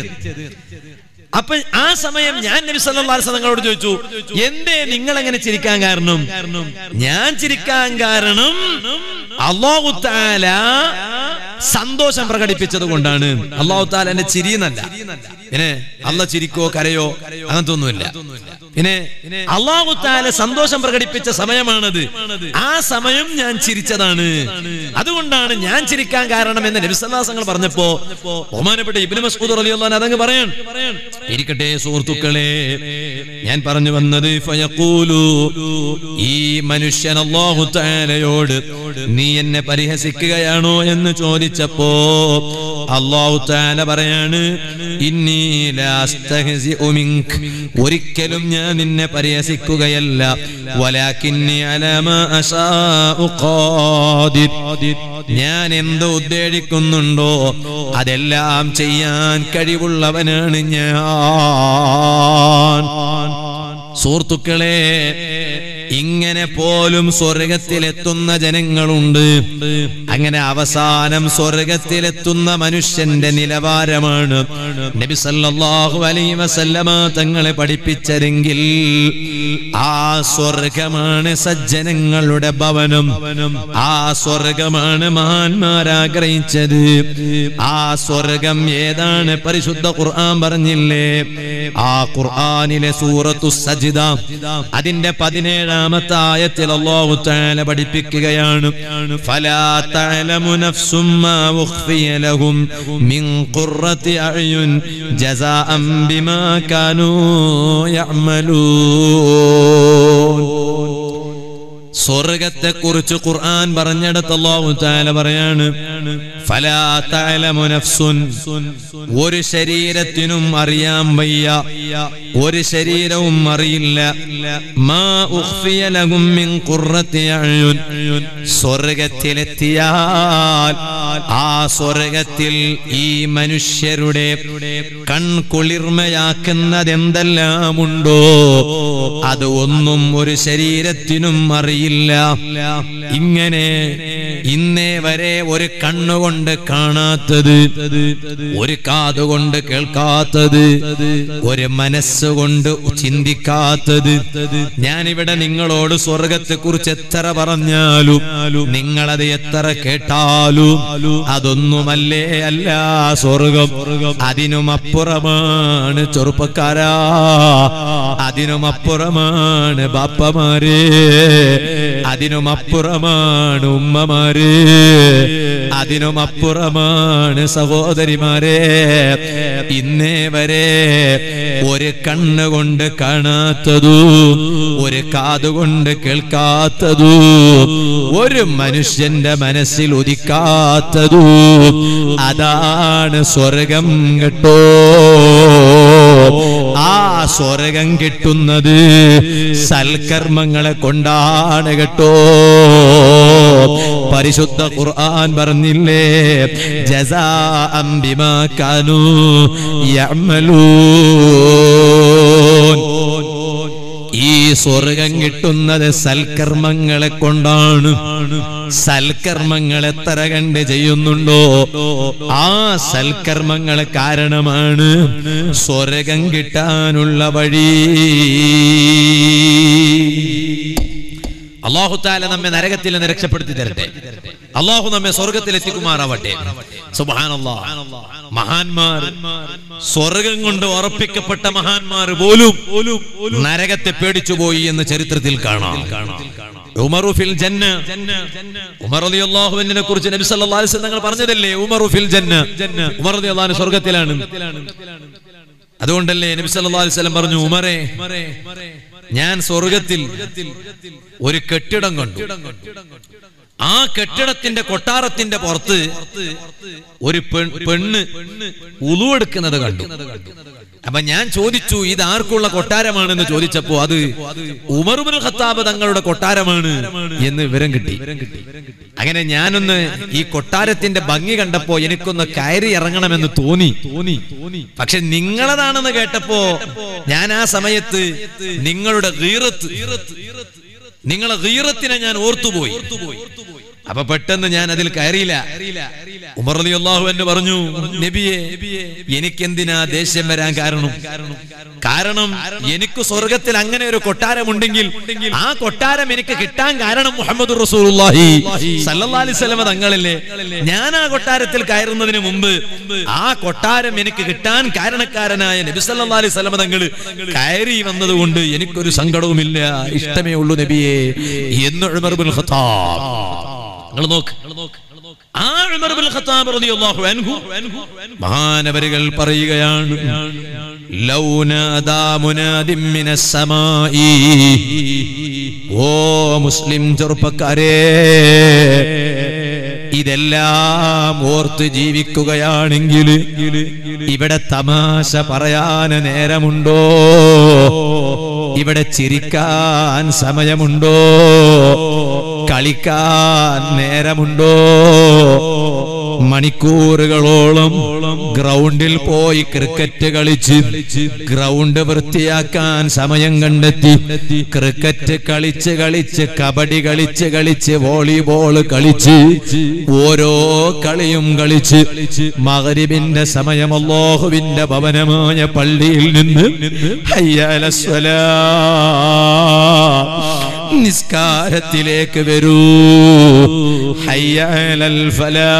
A: അപ്പൊ ആ സമയം ഞാൻ നബി സല്ലല്ലാഹു അലൈഹി വസല്ലം തങ്ങളോട് ചോദിച്ചു എന്തേ നിങ്ങൾ എങ്ങനെ ചിരിക്കാൻ കാരണം ഞാൻ ചിരിക്കാൻ കാരണം അല്ലാഹു തആല സന്തോഷം പ്രകടിപ്പിച്ചത് കൊണ്ടാണ് അള്ളാഹു താല എന്റെ ചിരിയെന്നല്ല പിന്നെ അല്ല ചിരിക്കോ കരയോ അങ്ങനത്തെ ഒന്നുമില്ല പിന്നെ അള്ളാഹു താല സന്തോഷം പ്രകടിപ്പിച്ച സമയമാണത് ആ സമയം ഞാൻ ചിരിച്ചതാണ് അതുകൊണ്ടാണ് ഞാൻ ചിരിക്കാൻ കാരണം എന്ന് നബിസല്ലാസങ്ങൾ പറഞ്ഞപ്പോ ബഹുമാനപ്പെട്ട ഇബ്നു മസ്ഊദ് റളിയല്ലാഹു അൻഹു അതങ്ങ് പറയാൻ ഇരിക്കട്ടെ സുഹൃത്തുക്കളെ ഞാൻ പറഞ്ഞു വന്നത് ഫയഖൂലു ഈ മനുഷ്യൻ അല്ലാഹു തആലയോട് നീ എന്നെ പരിഹസിക്കുകയാണോ എന്ന് ചോദിച്ചപ്പോ അല്ലാഹു തആല പറയാണ് ഇന്നി ലാ അസ്തഹ്സിഉ മിൻക് ഒരിക്കലും ഞാൻ നിന്നെ പരിഹസിക്കുകയല്ല വലാകിന്നി അലാ മാ അശാഉ ഖാദിർ ഞാൻ എന്ത് ഉദ്ദേശിക്കുന്നുണ്ടോ അതെല്ലാം ചെയ്യാൻ കഴിവുള്ളവനാണ് ഞാൻ സുഹൃത്തുക്കളെ ഇങ്ങനെ പോലും സ്വർഗത്തിലെത്തുന്ന ജനങ്ങളുണ്ട് അങ്ങനെ അവസാനം സ്വർഗത്തിലെത്തുന്ന മനുഷ്യന്റെ നിലവാരമാണ് നബി സല്ലല്ലാഹു അലൈഹി വസല്ലമ തങ്ങളെ പഠിപ്പിച്ചതെങ്കിൽ ആ സ്വർഗമാണ് സജ്ജനങ്ങളുടെ ഭവനം ആ സ്വർഗമാണ് മഹാന്മാർ ആഗ്രഹിച്ചത് ആ സ്വർഗം ഏതാണ് പരിശുദ്ധ ഖുർആൻ പറഞ്ഞില്ലേ ആ ഖുർആനിലെ സൂറത്തു സജിദ അതിന്റെ പതിനേഴാമത്തെ ആയത്തിൽ അല്ലാഹു തആല പഠിപ്പിക്കുകയാണ് ഫലാ തഅലമു നഫ്സും മാ ഉഖ്ഫിയ ലഹും മിൻ ഖുർറത്തി അഅ്യുൻ ജസാഅൻ ബിമാ കാനൂ യഅമലൂൻ സ്വർഗത്തെ കുറിച്ച് ഖുർആൻ പറഞ്ഞിടത്ത് അല്ലാഹു തആല പറയാണ് ഫലാ തഅലമു നഫ്സുൻ ഒരു ശരീരത്തിനും അറിയാൻ വയ്യ ഒരു ശരീരവും അറിയില്ല മാ ഉഖ്ഫിയ ലഹും മിൻ ഖുർറത്തി അഅ്യുൻ സ്വർഗത്തിലെത്തിയാൽ ആ സ്വർഗത്തിൽ ഈ മനുഷ്യരുടെ കൺകുളിർമയാക്കുന്നത് എന്തെല്ലാമുണ്ടോ അത് ഒന്നും ഒരു ശരീരത്തിനും അറിയില്ല ഇങ്ങനെ ഇന്നേ വരെ ഒരു കണ്ണുകൊണ്ട് കാണാത്തത് ഒരു കാതുകൊണ്ട് കേൾക്കാത്തത് ഒരു മനസ്സുകൊണ്ട് ചിന്തിക്കാത്തത് ഞാനിവിടെ നിങ്ങളോട് സ്വർഗത്തെ കുറിച്ച് എത്ര പറഞ്ഞാലും നിങ്ങളത് എത്ര കേട്ടാലും അതൊന്നുമല്ലേ അല്ല സ്വർഗം അതിനുമപ്പുറമാണ് ചെറുപ്പക്കാരാ അതിനുമപ്പുറമാണ് ബാപ്പമാര് അതിനുമപ്പുറമാണ് ഉമ്മമാര് അതിനുമപ്പുറമാണ് സഹോദരിമാരെ ഇന്നേ വരെ ഒരു കണ്ണുകൊണ്ട് കാണാത്തതു ഒരു കാതുകൊണ്ട് കേൾക്കാത്തതു ഒരു മനുഷ്യന്റെ മനസ്സിൽ ഉദിക്കാത്തതു അതാണ് സ്വർഗം കേട്ടോ ആ സ്വർഗം കിട്ടുന്നത് സൽക്കർമ്മങ്ങളെ കൊണ്ടാണ് കേട്ടോ പരിശുദ്ധ ഖുർആൻ പറഞ്ഞില്ലേ ജസാ ബിമാ കാനൂ യഅമലൂൻ ഈ സ്വർഗം കിട്ടുന്നത് സൽക്കർമ്മങ്ങളെ കൊണ്ടാണ് സൽക്കർമ്മങ്ങൾ എത്ര കണ്ട് ചെയ്യുന്നുണ്ടോ ആ സൽക്കർമ്മങ്ങൾ കാരണമാണ് സ്വർഗം കിട്ടാനുള്ള വഴി അള്ളാഹു താല നമ്മെ നരകത്തിൽ നിന്ന് രക്ഷപ്പെടുത്തി തരട്ടെ അള്ളാഹു നമ്മെ സ്വർഗത്തിൽ എത്തിക്കുമാറാവട്ടെ സുബ്ഹാനല്ലാഹ് മഹാന്മാർ സ്വർഗം കൊണ്ട് ഉറപ്പിക്കപ്പെട്ട മഹാന്മാർ പോലും നരകത്തെ പേടിച്ചു പോയി എന്ന് ചരിത്രത്തിൽ കാണാം ഉമറു ഫിൽ ജന്ന ഉമർ റളിയല്ലാഹുവിനെ കുറിച്ച് നബി സല്ലല്ലാഹു അലൈഹി വസല്ലം പറഞ്ഞതല്ലേ ഉമറു ഫിൽ ജന്ന ഉമർ റളിയല്ലാഹു സ്വർഗ്ഗത്തിലാണ് അതുകൊണ്ടല്ലേ നബി സല്ലല്ലാഹു അലൈഹി വസല്ലം പറഞ്ഞു ഉമറേ ഞാൻ സ്വർഗത്തിൽ ഒരു കെട്ടിടം കണ്ടു ആ കെട്ടിടത്തിന്റെ കൊട്ടാരത്തിന്റെ പുറത്ത് ഒരു പെൺ- പെണ്ണ് ഉളുവെടുക്കുന്നത് കണ്ടു അപ്പൊ ഞാൻ ചോദിച്ചു ഇത് ആർക്കുള്ള കൊട്ടാരമാണെന്ന് ചോദിച്ചപ്പോ അത് ഉമറുബുൽ ഖത്താബ് തങ്ങളുടെ കൊട്ടാരമാണ് എന്ന് വിവരം കിട്ടി അങ്ങനെ ഞാനൊന്ന് ഈ കൊട്ടാരത്തിന്റെ ഭംഗി കണ്ടപ്പോ എനിക്കൊന്ന് കയറി ഇറങ്ങണമെന്ന് തോന്നി തോന്നി പക്ഷെ നിങ്ങളതാണെന്ന് കേട്ടപ്പോ ഞാൻ ആ സമയത്ത് നിങ്ങളുടെ ഗീറത്ത് നിങ്ങളെ ഗീറത്തിനെ ഞാൻ ഓർത്തുപോയി അപ്പൊ പെട്ടെന്ന് ഞാൻ അതിൽ കയറിയില്ല ഉമർ അലി അള്ളാഹു എന്ന് പറഞ്ഞു നബിയെ എനിക്കെന്തിനാ ദേഷ്യം വരാൻ കാരണം കാരണം എനിക്ക് സ്വർഗത്തിൽ അങ്ങനെ ഒരു കൊട്ടാരമുണ്ടെങ്കിൽ ആ കൊട്ടാരം എനിക്ക് കിട്ടാൻ കാരണം മുഹമ്മദ് റസൂലുള്ളാഹി സല്ലല്ലാഹു അലൈഹി വസല്ലമ തങ്ങളിലെ ഞാൻ ആ കൊട്ടാരത്തിൽ കയറുന്നതിന് മുമ്പ് ആ കൊട്ടാരം എനിക്ക് കിട്ടാൻ കാരണക്കാരനായ നബി സല്ലല്ലാഹു അലൈഹി വസല്ലമ തങ്ങൾ കയറി വന്നതുകൊണ്ട് എനിക്കൊരു സങ്കടവുമില്ല ഇഷ്ടമേ ഉള്ളൂ നബിയെ എന്ന് ഉമർ ഇബ്നുൽ ഖത്താബ് നിങ്ങൾ നോക്ക് ആ ഉമർ ഇബ്നുൽ ഖത്താബ് റളിയല്ലാഹു അൻഹു മഹാനവരുകൾ പറയുകയാണ് ലൗനാദാ മുനാദിം മിനസ് സമാഇ ഓ മുസ്ലിം ചെറുപ്പക്കാരെ ഇതെല്ലാം ഓർത്ത് ജീവിക്കുകയാണെങ്കിൽ ഇവിടെ തമാശ പറയാൻ നേരമുണ്ടോ ഇവിടെ ചിരിക്കാൻ സമയമുണ്ടോ കളിക്കാൻ നേരമുണ്ടോ മണിക്കൂറുകളോളം ഗ്രൗണ്ടിൽ പോയി ക്രിക്കറ്റ് കളിച്ച് ഗ്രൗണ്ട് വൃത്തിയാക്കാൻ സമയം കണ്ടെത്തി ക്രിക്കറ്റ് കളിച്ച് കളിച്ച് കബഡി കളിച്ച് കളിച്ച് വോളിബോൾ കളിച്ച് ഓരോ കളിയും കളിച്ച് മകരിബിന്റെ സമയം അല്ലാഹുവിന്റെ ഭവനമായ പള്ളിയിൽ നിന്ന് ഹയ്യാല സ്വലാ നിസ്കാരത്തിലേക്ക് വരൂ ഹയ്യാലൽ ഫലാ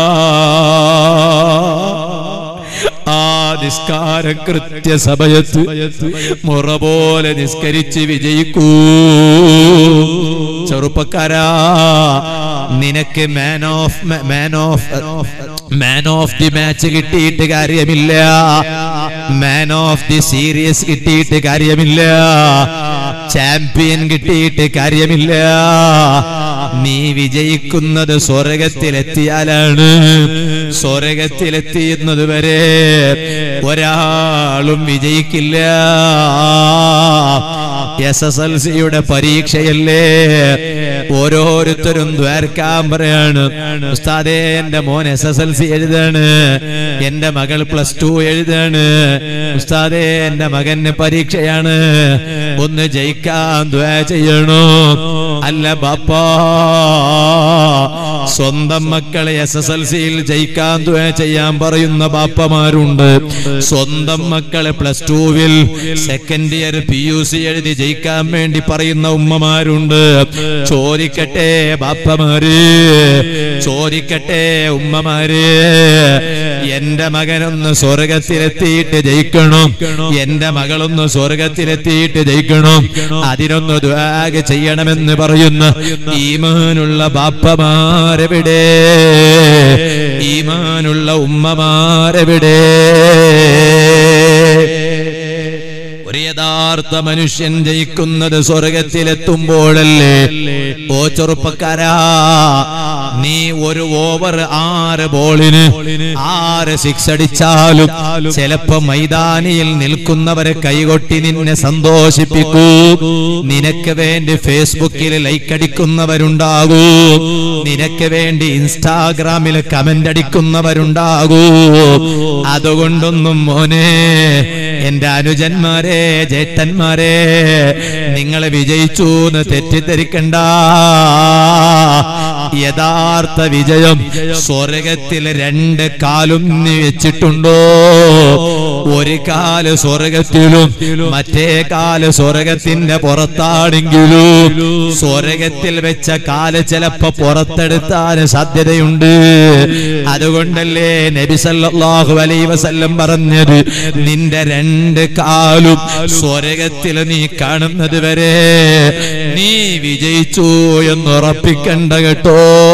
A: ആ നിസ്കാരം കൃത്യസമയത്ത് മുറ പോലെ നിസ്കരിച്ച് വിജയിക്കൂ ചെറുപ്പക്കാരാ നിനക്ക് man of man of man of the match കിട്ടിയിട്ട് കാര്യമില്ല മാൻ ഓഫ് ദി സീരീസ് കിട്ടിയിട്ട് കാര്യമില്ല ചാമ്പ്യൻ കിട്ടിയിട്ട് കാര്യമില്ല നീ വിജയിക്കുന്നത് സ്വർഗത്തിലെത്തിയാലാണ് സ്വർഗത്തിലെത്തിയുന്നത് വരെ ഒരാളും വിജയിക്കില്ല എസ് എസ് എൽ സിയുടെ പരീക്ഷയല്ലേ ഓരോരുത്തരും ദ്വാരക്കാൻ പറയാണ് ഉസ്താദേ എന്റെ മോൻ എസ് എസ് എൽ സി എഴുതാണ് എന്റെ മകൾ പ്ലസ് ടു എഴുതാണ് ഉസ്താദേ എന്റെ മകന് പരീക്ഷയാണ് ഒന്ന് ജയിക്കാൻ ദ്വാ ചെയ്യണോ അല്ല ബാപ്പാ സ്വന്തം മക്കളെ എസ് എസ് എൽ സിയിൽ ജയിക്കാൻ ദ്വാ ചെയ്യാൻ പറയുന്ന ബാപ്പമാരുണ്ട് സ്വന്തം മക്കളെ പ്ലസ് ടുവിൽ second year P U C എഴുതി ജയിക്കാൻ വേണ്ടി പറയുന്ന ഉമ്മമാരുണ്ട് ചോദിക്കട്ടെ ബാപ്പമാര് ചോദിക്കട്ടെ ഉമ്മമാര് എന്റെ മകനൊന്ന് സ്വർഗത്തിലെത്തിയിട്ട് ജയിക്കണം എന്റെ മകളൊന്ന് സ്വർഗത്തിലെത്തിയിട്ട് ജയിക്കണം അതിനൊന്ന് ദ്വാഗ് ചെയ്യണമെന്ന് പറയുന്ന ഈമാനുള്ള ബാപ്പമാരെവിടെ ഈമാനുള്ള ഉമ്മമാരെവിടെ ഒരു യഥാർത്ഥ മനുഷ്യൻ ജയിക്കുന്നത് സ്വർഗത്തിലെത്തുമ്പോഴല്ലേ ഓ ചെറുപ്പക്കാരാ നീ ഒരു ഓവർ ആറ് ബോളിന് ആറ് സിക്സ് അടിച്ചാലും ചിലപ്പോ മൈതാനിയിൽ നിൽക്കുന്നവരെ കൈകൊട്ടി നിന്നെ സന്തോഷിപ്പിക്കൂ നിനക്ക് വേണ്ടി ഫേസ്ബുക്കിൽ ലൈക്ക് അടിക്കുന്നവരുണ്ടാകൂ നിനക്ക് വേണ്ടി ഇൻസ്റ്റാഗ്രാമിൽ കമന്റ് അടിക്കുന്നവരുണ്ടാകൂ അതുകൊണ്ടൊന്നും മോനെ എന്റെ അനുജന്മാരെ ജേട്ടന്മാരെ നിങ്ങളെ വിജയിച്ചു എന്ന് തെറ്റിദ്ധരിക്കണ്ട യഥാർത്ഥ വിജയം സ്വർഗത്തിൽ രണ്ട് കാലും നീ വെച്ചിട്ടുണ്ടോ ഒരു കാല് സ്വർഗത്തിലും മറ്റേ കാല് സ്വർഗത്തിന്റെ പുറത്താണെങ്കിലും സ്വർഗത്തിൽ വെച്ച കാല് ചിലപ്പോ പുറത്തെടുത്താൻ സാധ്യതയുണ്ട് അതുകൊണ്ടല്ലേ നബി സല്ലല്ലാഹു അലൈഹി വസല്ലം പറഞ്ഞത് നിന്റെ രണ്ട് കാലും സ്വർഗത്തിൽ നീ കാണുന്നത് വരെ നീ വിജയിച്ചു എന്ന് ഉറപ്പിക്കണ്ട കേട്ടോ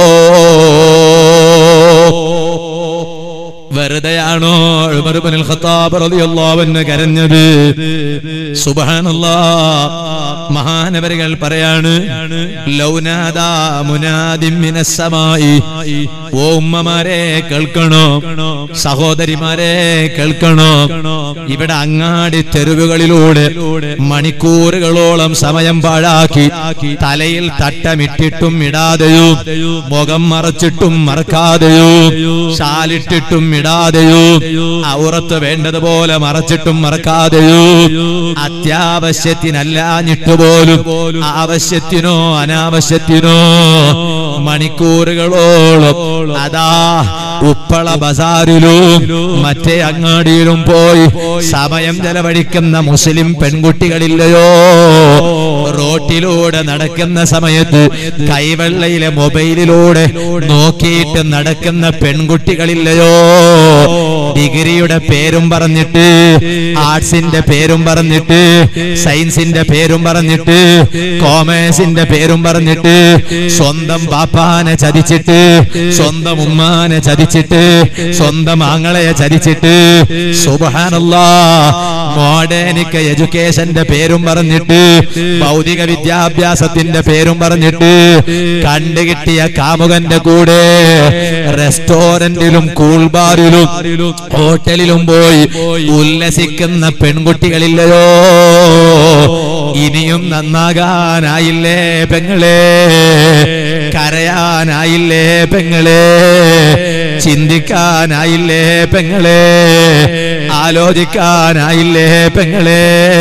A: വെറുതെയാണോ ഉമർ ഇബ്നുൽ ഖത്താബ് റളിയല്ലാഹു അൻഹു കരഞ്ഞത് സുബ്ഹാനല്ലാഹ് മഹാനവരുകൾ പറയാണ് ലൗനാദാ മുനാദിം മിനസ് സമായി ഓ ഉമ്മമാരെ കേൾക്കണോ സഹോദരിമാരെ കേൾക്കണോ ഇവിടെ അങ്ങാടി തെരുവുകളിലൂടെ മണിക്കൂറുകളോളം സമയം പാഴാക്കി തലയിൽ തട്ടമിട്ടിട്ടും ഇടാതെയും മുഖം മറച്ചിട്ടും മറക്കാതെയും ഷാലിട്ടിട്ടും ഇടാതെയും ഔറത്ത് വേണ്ടതുപോലെ മറച്ചിട്ടും മറക്കാതെയും അത്യാവശ്യത്തിനല്ലാഞ്ഞിട്ട് പോലും ആവശ്യത്തിനോ അനാവശ്യത്തിനോ മണിക്കൂറുകളോളം അതാ ഉപ്പള ബസാറിലും മറ്റേ അങ്ങാടിയിലും പോയി സമയം ചെലവഴിക്കുന്ന മുസ്ലിം പെൺകുട്ടികളില്ലയോ റോട്ടിലൂടെ നടക്കുന്ന സമയത്ത് കൈവെള്ളയിലെ മൊബൈലിലൂടെ നോക്കിയിട്ട് നടക്കുന്ന പെൺകുട്ടികളില്ലയോ ഡിഗ്രിയുടെ പേരും പറഞ്ഞിട്ട് ആർട്സിന്റെ പേരും പറഞ്ഞിട്ട് സയൻസിന്റെ പേരും പറഞ്ഞിട്ട് കോമേഴ്സിന്റെ പേരും പറഞ്ഞിട്ട് സ്വന്തം പാപ്പാനെ ചതിച്ചിട്ട് സ്വന്തം ഉമ്മാനെ ചതിച്ചിട്ട് സ്വന്തം ആങ്ങളെ ചതിച്ചിട്ട് സുബഹാനല്ലാ മോഡേണിക് എഡ്യൂക്കേഷന്റെ പേരും പറഞ്ഞിട്ട് ഭൗതിക വിദ്യാഭ്യാസത്തിന്റെ പേരും പറഞ്ഞിട്ട് കണ്ടുകിട്ടിയ കാമുകന്റെ കൂടെ റെസ്റ്റോറന്റിലും കൂൾബാറിലും ഹോട്ടലിലും പോയി ഉല്ലസിക്കുന്ന പെൺകുട്ടികളില്ലയോ ഇനിയും നന്നാകാനായില്ലേ പെങ്ങളെ കരയാനായില്ലേ പെങ്ങളെ ചിന്തിക്കാനായില്ലേ പെങ്ങളെ ആലോചിക്കാനായില്ലേ പെങ്ങളെ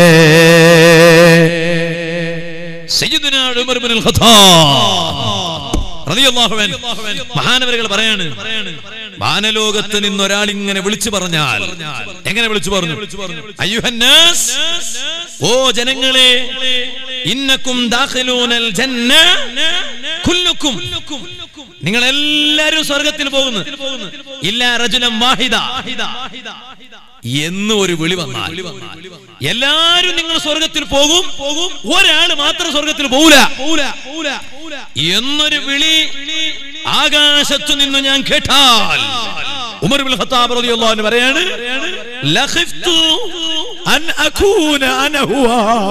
A: സയ്യിദുനാ ഉമർ ഇബ്നുൽ ഖത്താബ് റളിയല്ലാഹു അൻഹു മഹാനവരുകൾ പറയാണ് വാനലോകത്ത് നിന്ന് ഒരാൾ ഇങ്ങനെ വിളിച്ചു പറഞ്ഞാൽ എങ്ങനെ വിളിച്ചു പറഞ്ഞു അയ്യുഹന്നാസ് ഓ ജനങ്ങളെ ഇന്നക്കും ദാഖിലൂനൽ ജന്ന കുല്ലുക്കും നിങ്ങൾ എല്ലാവരും സ്വർഗത്തിൽ പോകുന്നു ഇല്ല റജുലം വാഹിദ എന്ന് ഒരു വിളി വന്നാൽ എല്ലാരും നിങ്ങൾ സ്വർഗത്തിൽ പോകും പോകും ഒരാള് മാത്രം സ്വർഗത്തിൽ പോകൂല പോകൂല പോകൂല എന്നൊരു വിളി ആകാശത്തു നിന്ന് ഞാൻ കേട്ടാൽ ഉമർ ബിൻ ഖത്താബ് റളിയല്ലാഹു അൻഹു പറയാണ് ലഖിഫ്തു അൻ അകൂന അന ഹുവ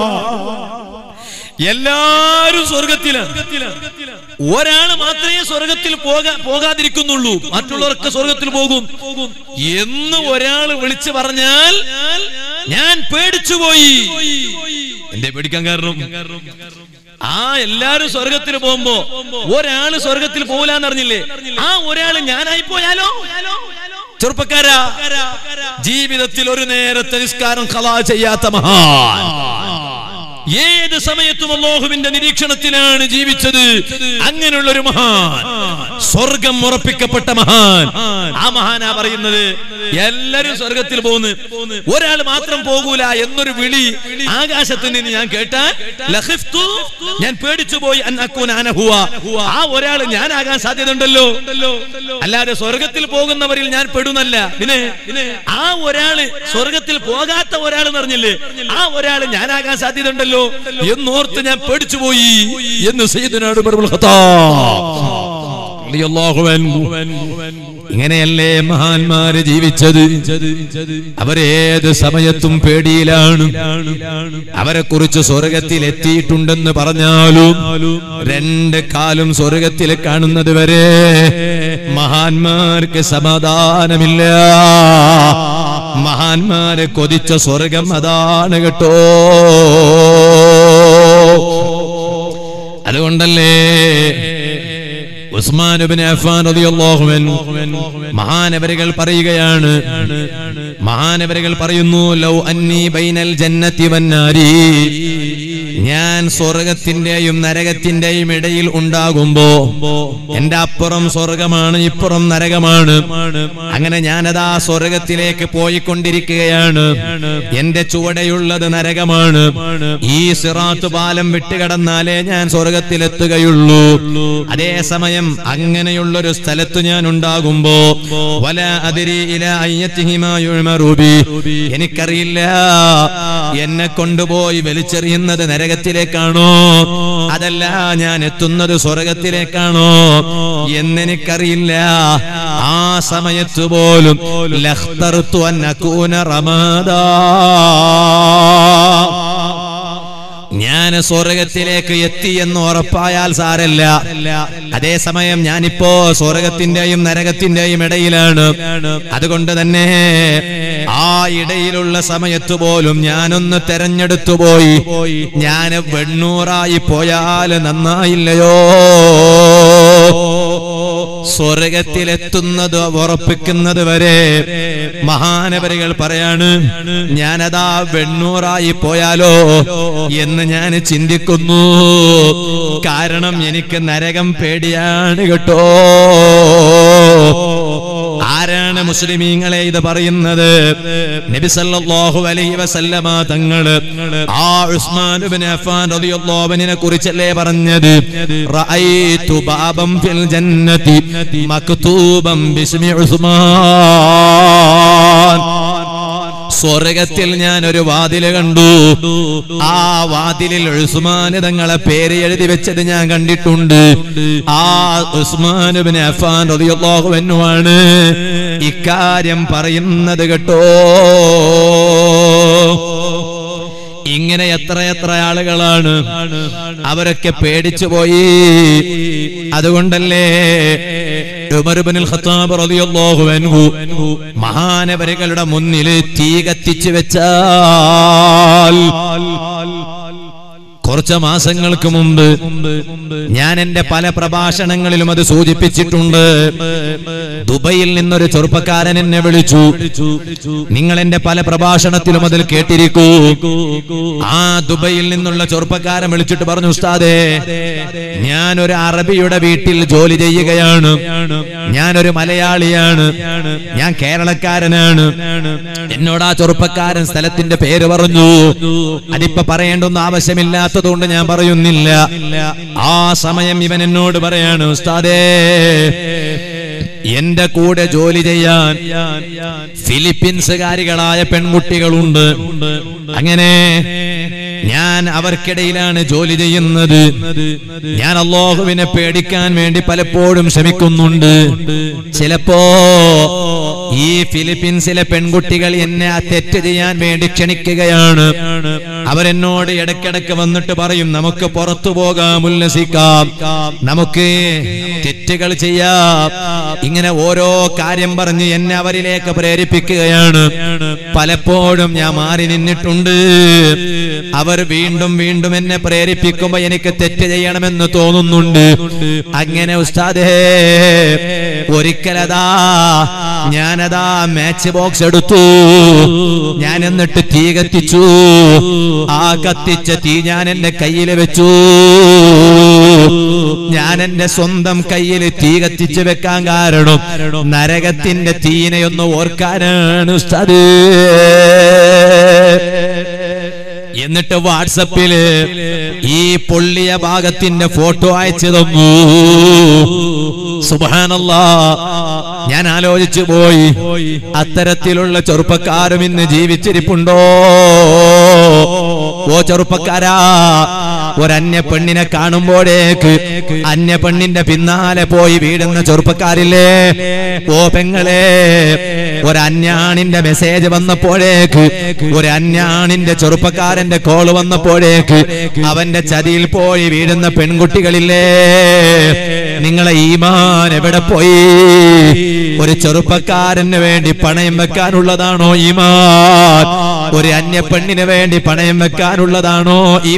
A: എല്ലാരും സ്വർഗത്തിലാണ് ഒരാള് മാത്രമേ സ്വർഗത്തിൽ പോകാ പോകാതിരിക്കുന്നുള്ളൂ മറ്റുള്ളവർക്ക് സ്വർഗത്തിൽ പോകും എന്ന് ഒരാള് വിളിച്ചു പറഞ്ഞാൽ ഞാൻ പേടിച്ചുപോയി എന്റെ പേടിക്കാൻ കാരണം ആ എല്ലാരും സ്വർഗത്തിൽ പോകുമ്പോ ഒരാള് സ്വർഗത്തിൽ പോകൂലെന്ന് അറിഞ്ഞില്ലേ ആ ഒരാള് ഞാനായി പോയാലോ ചെറുപ്പക്കാരാ ജീവിതത്തിൽ ഒരു നേരത്തെ നിസ്കാരം കളാ ചെയ്യാത്ത മഹാൻ ഏത് സമയത്തും അള്ളാഹുവിന്റെ നിരീക്ഷണത്തിലാണ് ജീവിച്ചത് അങ്ങനെയുള്ള ഒരു മഹാൻ സ്വർഗം ഉറപ്പിക്കപ്പെട്ട മഹാൻ ആ മഹാനാ പറയുന്നത് എല്ലാരും സ്വർഗത്തിൽ പോകുന്നു ഒരാൾ മാത്രം പോകൂല എന്നൊരു വിളി ആകാശത്ത് നിന്ന് ഞാൻ കേട്ടാൽ ലഖിഫ്തു, ഞാൻ പേടിച്ചു പോയി ആ ഒരാൾ ഞാനാകാൻ സാധ്യത ഉണ്ടല്ലോ അല്ലാതെ സ്വർഗത്തിൽ പോകുന്നവരിൽ ഞാൻ പെടുന്നല്ല പിന്നെ ആ ഒരാള് സ്വർഗത്തിൽ പോകാത്ത ഒരാൾ പറഞ്ഞില്ലേ ആ ഒരാൾ ഞാനാകാൻ സാധ്യത ഉണ്ടല്ലോ എന്നോർത്ത് ഞാൻ പേടിച്ചു പോയി എന്ന് സയ്യിദുനാ ഉമർ ഇബ്നുൽ ഖത്താബ് റളിയല്ലാഹു അൻഹു. ഇങ്ങനെയല്ലേ മഹാന്മാര് ജീവിച്ചത് അവരേത് സമയത്തും പേടിയിലാണ് അവരെ കുറിച്ച് സ്വർഗത്തിൽ എത്തിയിട്ടുണ്ടെന്ന് പറഞ്ഞാലും രണ്ട് കാലും സ്വർഗത്തിൽ കാണുന്നത് വരെ മഹാന്മാർക്ക് സമാധാനമില്ല മഹാന്മാരെ കൊതിച്ച സ്വർഗം അതാണ് കേട്ടോ അതുകൊണ്ടല്ലേ ഉസ്മാനുബിൻ അഫ്ഫാൻ റളിയല്ലാഹു അൻഹു മഹാനവരുകൾ പറയുകയാണ് മഹാനവരുകൾ പറയുന്നു ലൗ അന്നി ബൈനൽ ജന്നത്തി വന്നാരി ഞാൻ സ്വർഗത്തിന്റെയും നരകത്തിന്റെയും ഇടയിൽ ഉണ്ടാകുമ്പോ എന്റെ അപ്പുറം സ്വർഗമാണ് ഇപ്പുറം നരകമാണ് അങ്ങനെ ഞാനതാ സ്വർഗത്തിലേക്ക് പോയിക്കൊണ്ടിരിക്കുകയാണ് എന്റെ ചുവടെയുള്ളത് നരകമാണ് ഈ സിറാത്ത് പാലം വിട്ടുകടന്നാലേ ഞാൻ സ്വർഗത്തിലെത്തുകയുള്ളൂ അതേസമയം അങ്ങനെയുള്ളൊരു സ്ഥലത്ത് ഞാൻ ഉണ്ടാകുമ്പോ വല അതിരി ഇല അയ്യത്തിഹിമാ യുഴ്മറൂബി എനിക്കറിയില്ല എന്നെ കൊണ്ടുപോയി വലിച്ചെറിയുന്നത് നരകത്തിലേക്കാണോ അതല്ല ഞാൻ എത്തുന്നത് സ്വർഗത്തിലേക്കാണോ എന്നെനിക്കറിയില്ല ആ സമയത്ത് പോലും ലഖ്തർതു അൻ അകൂന റമാദാ ഞാൻ സ്വർഗത്തിലേക്ക് എത്തി എന്ന് ഉറപ്പായാൽ സാരല്ല അതേസമയം ഞാനിപ്പോ സ്വർഗത്തിന്റെയും നരകത്തിന്റെയും ഇടയിലാണ് അതുകൊണ്ട് തന്നെ ആ ഇടയിലുള്ള സമയത്ത് പോലും ഞാനൊന്ന് തെരഞ്ഞെടുത്തു പോയി ഞാൻ വെണ്ണൂറായി പോയാൽ നന്നായില്ലയോ സ്വർഗത്തിലെത്തുന്നത് ഉറപ്പിക്കുന്നത് വരെ മഹാനവരികൾ പറയാണ് ഞാനതാ വെണ്ണൂറായി പോയാലോ എന്ന് ഞാൻ ചിന്തിക്കുന്നു കാരണം എനിക്ക് നരകം പേടിയാണ് കേട്ടോ ആരാണ് മുസ്ലിമീങ്ങളെ ഇത് പറയുന്നത് നബി സല്ലല്ലാഹു അലൈഹി വസല്ലമ തങ്ങള് ആ ഉസ്മാൻ ഇബ്നു അഫ്ഫാൻ റളിയല്ലാഹു അൻഹുവിനെ കുറിച്ചല്ലേ പറഞ്ഞത് റഅയ്തു ബാബം ഫിൽ ജന്നതി മക്തൂബം ബിസ്മി ഉസ്മാൻ സ്വർഗത്തിൽ ഞാൻ ഒരു വാതില് കണ്ടു ആ വാതിലിൽ ഉസ്മാൻ തങ്ങളെ പേര് എഴുതി വെച്ചത് ഞാൻ കണ്ടിട്ടുണ്ട് ആ ഉസ്മാൻ ഇബ്നു അഫ്ഫാൻ റളിയല്ലാഹു അൻഹു ആണ് ഇക്കാര്യം പറയുന്നത് കേട്ടോ ഇങ്ങനെ എത്ര എത്ര ആളുകളാണ് അവരൊക്കെ പേടിച്ചു പോയി അതുകൊണ്ടല്ലേ ഉമർ ഇബ്നുൽ ഖത്താബ് റളിയല്ലാഹു അൻഹു മഹാനവരുകളുടെ മുന്നിൽ തീ കത്തിച്ചു വെച്ചാൽ കുറച്ച് മാസങ്ങൾക്ക് മുമ്പ് ഞാൻ എന്റെ പല പ്രഭാഷണങ്ങളിലും അത് സൂചിപ്പിച്ചിട്ടുണ്ട് ദുബൈയിൽ നിന്നൊരു ചെറുപ്പക്കാരൻ എന്നെ വിളിച്ചു നിങ്ങൾ എന്റെ പല പ്രഭാഷണത്തിലും അതിൽ കേട്ടിരിക്കൂ ആ ദുബൈയിൽ നിന്നുള്ള ചെറുപ്പക്കാരൻ വിളിച്ചിട്ട് പറഞ്ഞു ഉസ്താദേ ഞാൻ ഒരു അറബിയുടെ വീട്ടിൽ ജോലി ചെയ്യുകയാണ് ഞാനൊരു മലയാളിയാണ് ഞാൻ കേരളക്കാരനാണ് എന്നോട് ആ ചെറുപ്പക്കാരൻ സ്ഥലത്തിന്റെ പേര് പറഞ്ഞു അതിപ്പോ പറയേണ്ടൊന്നും ആവശ്യമില്ലാത്തതുകൊണ്ട് ഞാൻ പറയുന്നില്ല ആ സമയം ഇവൻ എന്നോട് പറയാണ് ഉസ്താദേ എന്റെ കൂടെ ജോലി ചെയ്യാൻ ഫിലിപ്പീൻസുകാരികളായ പെൺകുട്ടികളുണ്ട് അങ്ങനെ ഞാൻ അവർക്കിടയിലാണ് ജോലി ചെയ്യുന്നത് ഞാൻ അള്ളാഹുവിനെ പേടിക്കാൻ വേണ്ടി പലപ്പോഴും ശ്രമിക്കുന്നുണ്ട് ചിലപ്പോ ഈ ഫിലിപ്പീൻസിലെ പെൺകുട്ടികൾ എന്നെ ആ തെറ്റ് ചെയ്യാൻ വേണ്ടി ക്ഷണിക്കുകയാണ് അവരെന്നോട് ഇടയ്ക്കിടയ്ക്ക് വന്നിട്ട് പറയും നമുക്ക് പുറത്തു പോകാം ഉല്ലസിക്കാം നമുക്ക് തെറ്റുകൾ ചെയ്യാം ഇങ്ങനെ ഓരോ കാര്യം പറഞ്ഞ് എന്നെ അവരിലേക്ക് പ്രേരിപ്പിക്കുകയാണ് പലപ്പോഴും ഞാൻ മാറി നിന്നിട്ടുണ്ട് അവർ വീണ്ടും വീണ്ടും എന്നെ പ്രേരിപ്പിക്കുമ്പോ എനിക്ക് തെറ്റ് ചെയ്യണമെന്ന് തോന്നുന്നുണ്ട് അങ്ങനെ ഉസ്താദേ ഒരിക്കലതാ ഞാനതാ മാച്ച് ബോക്സ് എടുത്തു ഞാൻ എന്നിട്ട് തീ കത്തിച്ചു ആ കത്തിച്ച തീ ഞാൻ എന്റെ കയ്യിൽ വെച്ചു ഞാൻ എന്റെ സ്വന്തം കയ്യിൽ തീ കത്തിച്ച് വെക്കാൻ കാരണം നരകത്തിന്റെ തീനെയൊന്ന് ഓർക്കാനാണ് ഉസ്താദ് എന്നിട്ട് വാട്സപ്പില് ഈ പൊള്ളിയ ഭാഗത്തിന്റെ ഫോട്ടോ അയച്ചു തന്നു സുബാനല്ലാ ഞാൻ ആലോചിച്ചു പോയി അത്തരത്തിലുള്ള ചെറുപ്പക്കാരും ഇന്ന് ജീവിച്ചിരിപ്പുണ്ടോ ഓ ചെറുപ്പക്കാരാ ഒരന്യ പെണ്ണിനെ കാണുമ്പോഴേക്ക് അന്യ പെണ്ണിന്റെ പിന്നാലെ പോയി വീടുന്ന ചെറുപ്പക്കാരില്ലേ ഓ പെങ്ങളെ ഒരന്യാണിന്റെ മെസ്സേജ് വന്നപ്പോഴേക്ക് ഒരു അന്യാണിന്റെ ചെറുപ്പക്കാരന്റെ കോള് വന്നപ്പോഴേക്ക് അവന്റെ ചതിയിൽ പോയി വീഴുന്ന പെൺകുട്ടികളില്ലേ നിങ്ങളെ ഈമാൻ എവിടെ പോയി ഒരു ചെറുപ്പക്കാരന് വേണ്ടി പണയം വെക്കാനുള്ളതാണോ ഈമാൻ ഒരു അന്യ പെണ്ണിന് വേണ്ടി പണയം വെക്കാനുള്ളതാണോ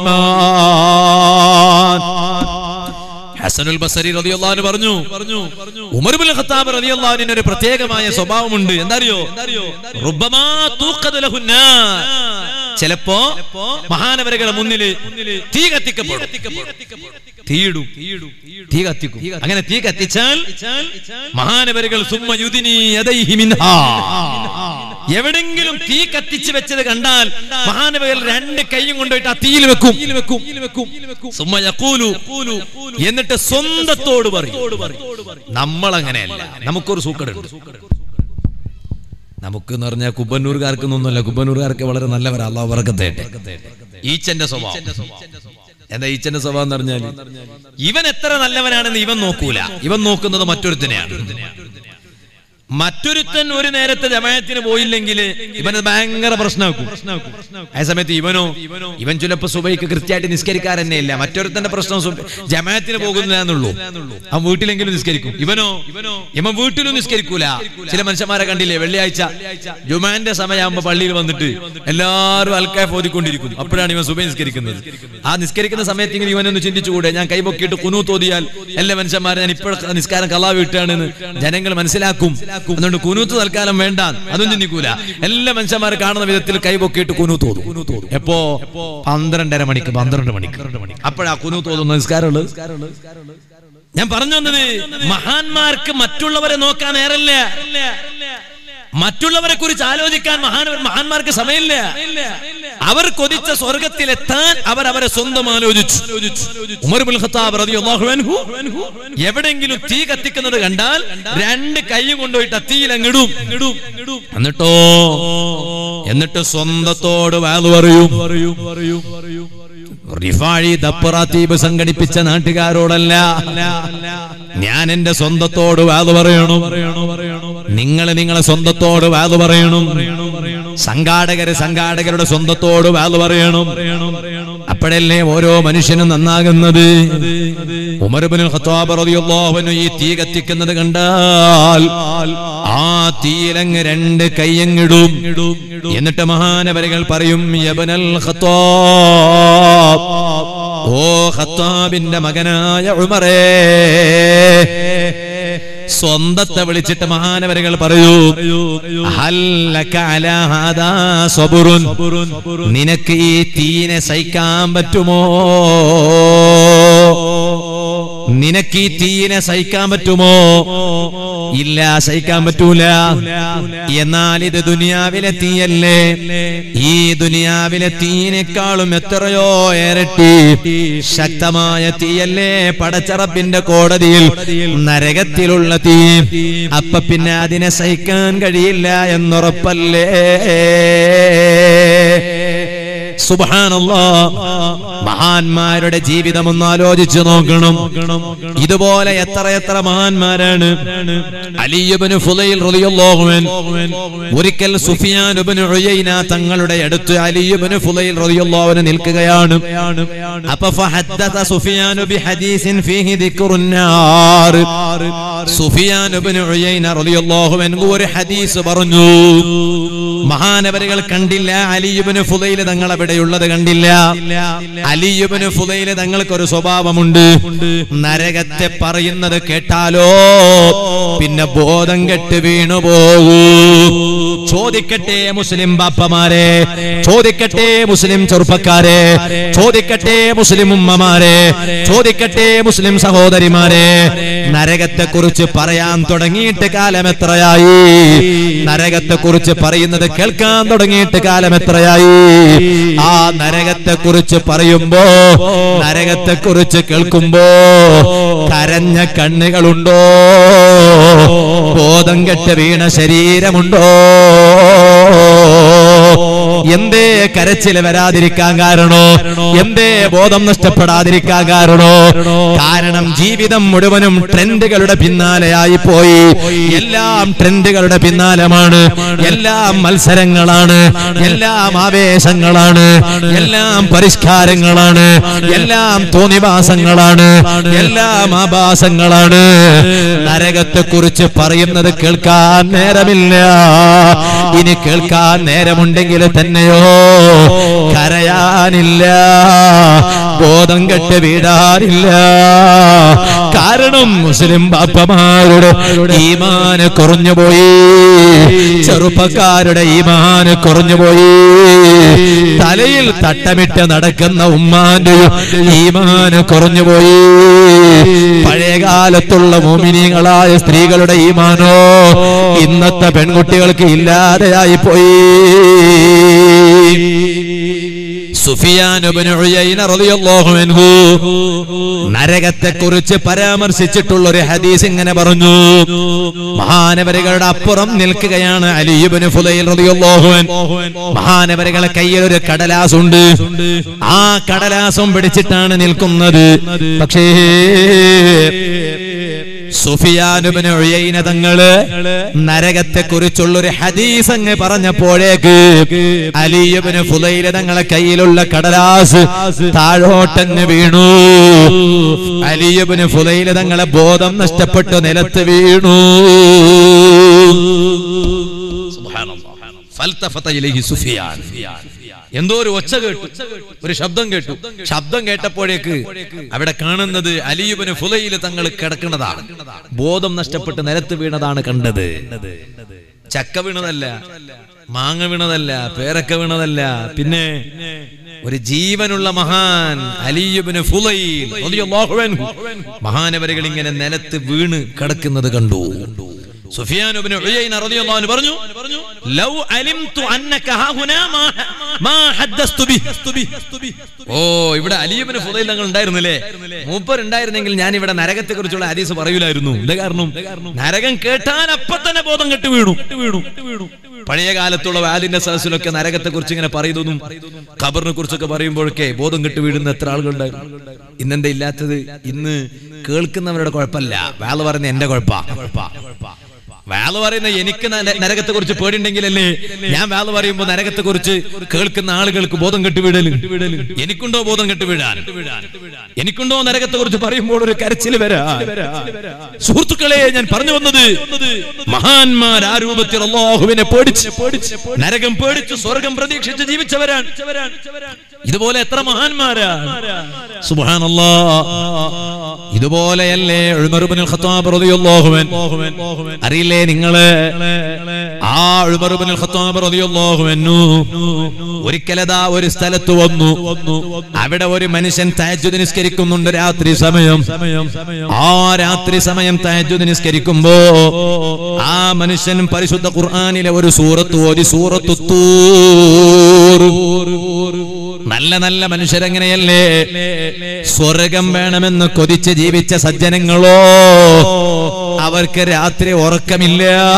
A: ഈമാൻ ഹസനുൽ ബസരി റളിയല്ലാഹു അൻഹു പറഞ്ഞു പറഞ്ഞു ഉമർ ഇബ്നുൽ ഖത്താബ് റളിയല്ലാഹു അൻഹു ഒരു പ്രത്യേകമായ സ്വഭാവമുണ്ട് എന്താറിയോ റുബ്ബമാ തൂഖദ ലഹുന്നാ ചിലപ്പോ മഹാനവരകളുടെ മുന്നിൽ തീ കത്തിക്കപ്പെടും തീയിടും തീ കത്തിക്കും അങ്ങനെ തീ കത്തിച്ചാൽ മഹാനവരകൾ സുമ്മ യുദിനി യദൈഹി മിൻഹാ എവിടെങ്കിലും തീ കത്തിച്ച് വെച്ചത് കണ്ടാൽ മഹാനവകൾ രണ്ട് കൈയും കൊണ്ടുപോയിട്ട് ആ തീയിൽ വെക്കും സുമ്മ യഖൂലു എന്നിട്ട് സ്വന്തത്തോട് പറയും നമ്മൾ അങ്ങനെയല്ല നമുക്കൊരു സൂക്കടുണ്ട് നമുക്ക് എന്ന് പറഞ്ഞാൽ കുബന്നൂർക്കാർക്കൊന്നുമല്ല കുബന്നൂർക്കാർക്ക് വളരെ നല്ലവരാ അള്ളാഹു വർക്കത്തേട്ടെ ഈച്ചന്റെ സ്വഭാവം എന്താ ഈച്ചന്റെ സ്വഭാവം എന്ന് പറഞ്ഞാൽ ഇവൻ എത്ര നല്ലവനാണെന്ന് ഇവൻ നോക്കൂല ഇവൻ നോക്കുന്നത് മറ്റൊരുത്തനെയാണ് മറ്റൊരുത്തൻ ഒരു നേരത്തെ ജമായത്തിന് പോയില്ലെങ്കിൽ ഇവന് ഭയങ്കര പ്രശ്നമാക്കും ആ സമയത്ത് ഇവനോ ഇവൻ ചിലപ്പോ സുബൈക്ക് കൃത്യമായിട്ട് നിസ്കരിക്കാറന്നെ ഇല്ല മറ്റൊരുത്തന്റെ പ്രശ്നം സുബ- ജമാഅത്തിന് പോകുന്നില്ല എന്നുള്ളൂ അവൻ വീട്ടിലെങ്കിലും നിസ്കരിക്കും ഇവനോ ഇവൻ വീട്ടിലും നിസ്കരിക്കൂല ചില മനുഷ്യന്മാരെ കണ്ടില്ലേ വെള്ളിയാഴ്ച ജുമാന്റെ സമയമാകുമ്പോ പള്ളിയിൽ വന്നിട്ട് എല്ലാവരും അൽക്കാഫ് ഓതിക്കൊണ്ടിരിക്കും അപ്പോഴാണ് ഇവൻ സുബൈ നിസ്കരിക്കുന്നത് ആ നിസ്കരിക്കുന്ന സമയത്ത് ഇങ്ങനെ ഇവനൊന്ന് ചിന്തിച്ചുകൂടെ ഞാൻ കൈപൊക്കിയിട്ട് കുനു തോതിയാൽ എല്ലാ മനുഷ്യന്മാരെ ഞാൻ ഇപ്പോൾ നിസ്കാരം കലാ വീട്ടാണെന്ന് ജനങ്ങൾ മനസ്സിലാക്കും അതുകൊണ്ട് കുനൂത്ത് തൽക്കാലം വേണ്ട അതും ചിന്തിക്കൂല എല്ലാ മനുഷ്യന്മാരെ കാണുന്ന വിധത്തിൽ കൈപൊക്കിയിട്ട് കുനു തോന്നും എപ്പോ പന്ത്രണ്ടര മണിക്ക് പന്ത്രണ്ട് മണിക്ക് അപ്പോഴാ കുനു തോന്നുന്ന നിസ്കാരമുള്ളത് ഞാൻ പറഞ്ഞു വന്നത് മഹാന്മാർക്ക് മറ്റുള്ളവരെ നോക്കാൻ നേരല്ല മറ്റുള്ളവരെ കുറിച്ച് ആലോചിക്കാൻ മഹാൻ മഹാന്മാർക്ക് സമയമില്ല അവർ കൊതിച്ച സ്വർഗത്തിലെത്താൻ അവർ അവരെ സ്വന്തം ആലോചിച്ചു ഉമർ ഇബ്നുൽ ഖത്താബ് റളിയല്ലാഹു അൻഹു എവിടെങ്കിലും തീ കത്തിക്കുന്നത് കണ്ടാൽ രണ്ട് കൈയും കൊണ്ടുപോയിട്ട് ആ തീയിൽ അങ്ങിടും എന്നിട്ടോ എന്നിട്ട് സ്വന്തത്തോട് വാല് പറയും റിഫാഴി ദപ്പറാത്തീബ് സംഘടിപ്പിച്ച നാട്ടുകാരോടല്ല ഞാൻ എന്റെ സ്വന്തത്തോട് വാത് പറയണം നിങ്ങൾ നിങ്ങളെ സ്വന്തത്തോട് വാത് പറയണം സംഘാടകര് സംഘാടകരുടെ സ്വന്തത്തോട് വാല് പറയണം അപ്പോഴല്ലേ ഓരോ മനുഷ്യനും നന്നാകുന്നത് ഉമർബിന് ഖത്താബ് റളിയല്ലാഹു അൻഹു ഈ തീ കത്തിക്കുന്നത് കണ്ടാൽ ആ തീയിലങ്ങ് രണ്ട് കയ്യങ്ങിടും എന്നിട്ട് മഹാനവരകൾ പറയും യബനൽ ഖത്താബ് ഓ ഖത്താബിന്റെ മകനായ ഉമറേ സ്വന്തത്തെ വിളിച്ചിട്ട് മഹാനവരകൾ പറയൂ ഹല്ലക അലാ ഹാദാ സബുറുൻ. നിനക്ക് ഈ തീനെ സഹിക്കാൻ പറ്റുമോ നിനക്ക് ഈ തീനെ സഹിക്കാൻ പറ്റുമോ ഇല്ല സഹിക്കാൻ പറ്റൂല എന്നാൽ ഇത് ദുനിയാവിലെ തീയല്ലേ ഈ ദുനിയാവിലെ തീനേക്കാളും എത്രയോ ഇരട്ടി ശക്തമായ തീയല്ലേ പടച്ചറപ്പിന്റെ കോടതിയിൽ നരകത്തിലുള്ള തീ അപ്പൊ പിന്നെ അതിനെ സഹിക്കാൻ കഴിയില്ല എന്നുറപ്പല്ലേ സുബ്ഹാനല്ലാ മഹാന്മാരുടെ ജീവിതം ഒന്ന് ആലോചിച്ചു നോക്കണം ഇതുപോലെ എത്ര എത്ര മഹാന്മാരാണ് അലിയബിന് ഫുലൈൽ റളിയല്ലാഹു അൻഹു ഒരിക്കൽ സുഫിയാൻ ഇബ്നു ഉയൈന തങ്ങളുടെ അടുത്ത് അലിയബിന് ഫുലൈൽ റളിയല്ലാഹു അൻഹു നിൽക്കുകയാണ് അപ്പൊ ഫഹദ്ദത സുഫിയാൻ ബിഹദീസിൻ ഫീഹി ദിക്റുൻ നാർ സുഫിയാൻ ഇബ്നു ഉയൈന റളിയല്ലാഹു അൻഹു ഒരു ഹദീസ് പറഞ്ഞു മഹാനവരുകൾ കണ്ടില്ല അലിയുബിന് ഫുലൈല് തങ്ങൾ അവിടെയുള്ളത് കണ്ടില്ല അലിയുബിന് ഫുലൈല് തങ്ങൾക്ക് ഒരു സ്വഭാവമുണ്ട് നരകത്തെ പറയുന്നത് കേട്ടാലോ പിന്നെ ബോധം കെട്ട് വീണു പോകൂ ചോദിക്കട്ടെ മുസ്ലിം ബാപ്പമാരെ ചോദിക്കട്ടെ മുസ്ലിം ചെറുപ്പക്കാരെ ചോദിക്കട്ടെ മുസ്ലിം ഉമ്മമാരെ ചോദിക്കട്ടെ മുസ്ലിം സഹോദരിമാരെ നരകത്തെ കുറിച്ച് പറയാൻ തുടങ്ങിയിട്ട് കാലം എത്രയായി നരകത്തെ കുറിച്ച് പറയുന്നത് കേൾക്കാൻ തുടങ്ങിയിട്ട് കാലം എത്രയായി ആ നരകത്തെ കുറിച്ച് പറയുമ്പോ നരകത്തെ കുറിച്ച് കേൾക്കുമ്പോ കരഞ്ഞ കണ്ണുകളുണ്ടോ ബോധം കെട്ട് വീണ ശരീരമുണ്ടോ എന്തേ കരച്ചില് വരാതിരിക്കാൻ കാരണോ എന്തേ ബോധം നഷ്ടപ്പെടാതിരിക്കാൻ കാരണോ കാരണം ജീവിതം മുഴുവനും ട്രെൻഡുകളുടെ പിന്നാലെയായി പോയി എല്ലാം ട്രെൻഡുകളുടെ പിന്നാലമാണ് എല്ലാം മത്സരങ്ങളാണ് എല്ലാം ആവേശങ്ങളാണ് എല്ലാം പരിഷ്കാരങ്ങളാണ് എല്ലാം തോന്നിവാസങ്ങളാണ് എല്ലാം ആഭാസങ്ങളാണ് നരകത്തെ കുറിച്ച് പറയുന്നത് കേൾക്കാൻ നേരമില്ല ഇനി കേൾക്കാൻ നേരമുണ്ടെങ്കിൽ തന്നെയോ കരയാനില്ല ബോധം കെട്ട് വീടാനില്ല കാരണം മുസ്ലിം ബാപ്പമാരുടെ ഈമാന് കുറഞ്ഞുപോയി ചെറുപ്പക്കാരുടെ ഈമാന് കുറഞ്ഞുപോയി തലയിൽ തട്ടമിട്ട് നടക്കുന്ന ഉമ്മാന്റെയും ഈമാന് കുറഞ്ഞുപോയി പഴയ കാലത്തുള്ള മോമിനികളായ സ്ത്രീകളുടെ ഈമാനോ ഇന്നത്തെ പെൺകുട്ടികൾക്ക് ഇല്ലാതെയായി പോയി നരകത്തെ കുറിച്ച് പരാമർശിച്ചിട്ടുള്ള ഒരു ഹദീസ് ഇങ്ങനെ പറഞ്ഞു മഹാനവരുകളുടെ അപ്പുറം നിൽക്കുകയാണ് അലിയുബിന് ഫുലൈൽ റളിയല്ലാഹു അൻഹു മഹാനവരുകളെ കയ്യിൽ ഒരു കടലാസ് ഉണ്ട് ആ കടലാസം പിടിച്ചിട്ടാണ് നിൽക്കുന്നത് പക്ഷേ സുഫിയാനുബിന് ഉയൈന തങ്ങള് നരകത്തെ കുറിച്ചുള്ള ഒരു ഹദീസ് അങ്ങ് പറഞ്ഞപ്പോഴേക്ക് അലിയബിന് ഫുലൈല തങ്ങളെ കയ്യിലുള്ള കടലാസ് താഴോട്ടങ്ങ് വീണു അലിയബിന് ഫുലൈല തങ്ങളെ ബോധം നഷ്ടപ്പെട്ട് നിലത്ത് വീണു ഫൽതഫത ഇലൈഹി സുഫിയാൻ എന്തോ ഒരു ഒച്ച കേട്ടു ഒരു ശബ്ദം കേട്ടു ശബ്ദം കേട്ടപ്പോഴേക്ക് അവിടെ കാണുന്നത് അലിയുബിന് ഫുലയിൽ തങ്ങൾ കിടക്കുന്നതാണ് ബോധം നഷ്ടപ്പെട്ട് നിലത്ത് വീണതാണ് കണ്ടത് ചക്ക വീണതല്ല മാങ്ങ വീണതല്ല പേരക്ക വീണതല്ല പിന്നെ ഒരു ജീവനുള്ള മഹാൻ അലിയുബിന് ഫുലയിൽ റളിയല്ലാഹു അൻഹു മഹാനവരുകൾ ഇങ്ങനെ നിലത്ത് വീണ് കിടക്കുന്നത് കണ്ടു സുഫിയാൻ ഇബ്നു ഉയൈന റളിയല്ലാഹു അൻഹു പറഞ്ഞു ലൗ അലിംതു അന്നക ഹാഹുനാ മാ മാ ഹദ്ദസ്തു ബി ഓ ഇവിടെ അലി ഇബ്നു ഫുദൈൽ തങ്ങൾ ഉണ്ടായിരുന്നില്ലേ മൂപ്പർ ഉണ്ടായിരുന്നെങ്കിൽ ഞാൻ ഇവിടെ നരകത്തെ കുറിച്ചുള്ള ഹദീസ് പറയൂലായിരുന്നു എന്താ കാരണം നരകം കേട്ടാൽ അപ്പൊ തന്നെ ബോധം കെട്ട് വീണു വീണു വീണു പഴയ കാലത്തുള്ള വാലിന്റെ സദസ്സിലൊക്കെ നരകത്തെ കുറിച്ച് ഇങ്ങനെ പറയുന്നതും ഖബറിനെ കുറിച്ചൊക്കെ പറയുമ്പോഴൊക്കെ ബോധം കെട്ട് വീഴുന്ന എത്ര ആളുകളുണ്ടായിരുന്നു ഇന്നെന്താ ഇല്ലാത്തത് ഇന്ന് കേൾക്കുന്നവരുടെ കുഴപ്പമല്ല വാള് പറയുന്ന എന്റെ കുഴപ്പ വേള പറയുന്ന എനിക്ക് നരകത്തെ കുറിച്ച് പേടിയുണ്ടെങ്കിലല്ലേ ഞാൻ വേള പറയുമ്പോ നരകത്തെ കുറിച്ച് കേൾക്കുന്ന ആളുകൾക്ക് ബോധം കെട്ടുവിടല് എനിക്കുണ്ടോ ബോധം കെട്ടുവിടാൻ എനിക്കുണ്ടോ നരകത്തെ കുറിച്ച് പറയുമ്പോൾ ഒരു കരച്ചിൽ വരാ സുഹൃത്തുക്കളെ ഞാൻ പറഞ്ഞു വന്നത് മഹാന്മാർ ആ രൂപത്തിൽ അള്ളാഹുവിനെ പേടിച്ച് നരകം പേടിച്ച് സ്വർഗം പ്രതീക്ഷിച്ച് ജീവിച്ചവരാണ് ഇതുപോലെ എത്ര മഹാന്മാരാ സുബ്ഹാനല്ലാ ഇതുപോലെയല്ലേ ഉമർ ഇബ്നുൽ ഖത്താബ് റളിയല്ലാഹു അൻഹു അറിയില്ലേ നിങ്ങള് ആ ഉമർ ഇബ്നുൽ ഖത്താബ് റളിയല്ലാഹു അൻഹു ഒരിക്കലതാ ഒരു സ്ഥലത്ത് വന്നു അവിടെ ഒരു മനുഷ്യൻ തഹജ്ജുദ് നിസ്കരിക്കുന്നുണ്ട് രാത്രി സമയം ആ രാത്രി സമയം തഹജ്ജുദ് നിസ്കരിക്കുമ്പോ ആ മനുഷ്യൻ പരിശുദ്ധ ഖുർആനിലെ ഒരു സൂറത്ത് ഓതി സൂറത്തു തൂർ നല്ല നല്ല മനുഷ്യരെങ്ങനെയല്ലേ സ്വർഗം വേണമെന്ന് കൊതിച്ച് ജീവിച്ച സജ്ജനങ്ങളോ അവർക്ക് രാത്രി ഉറക്കമില്ല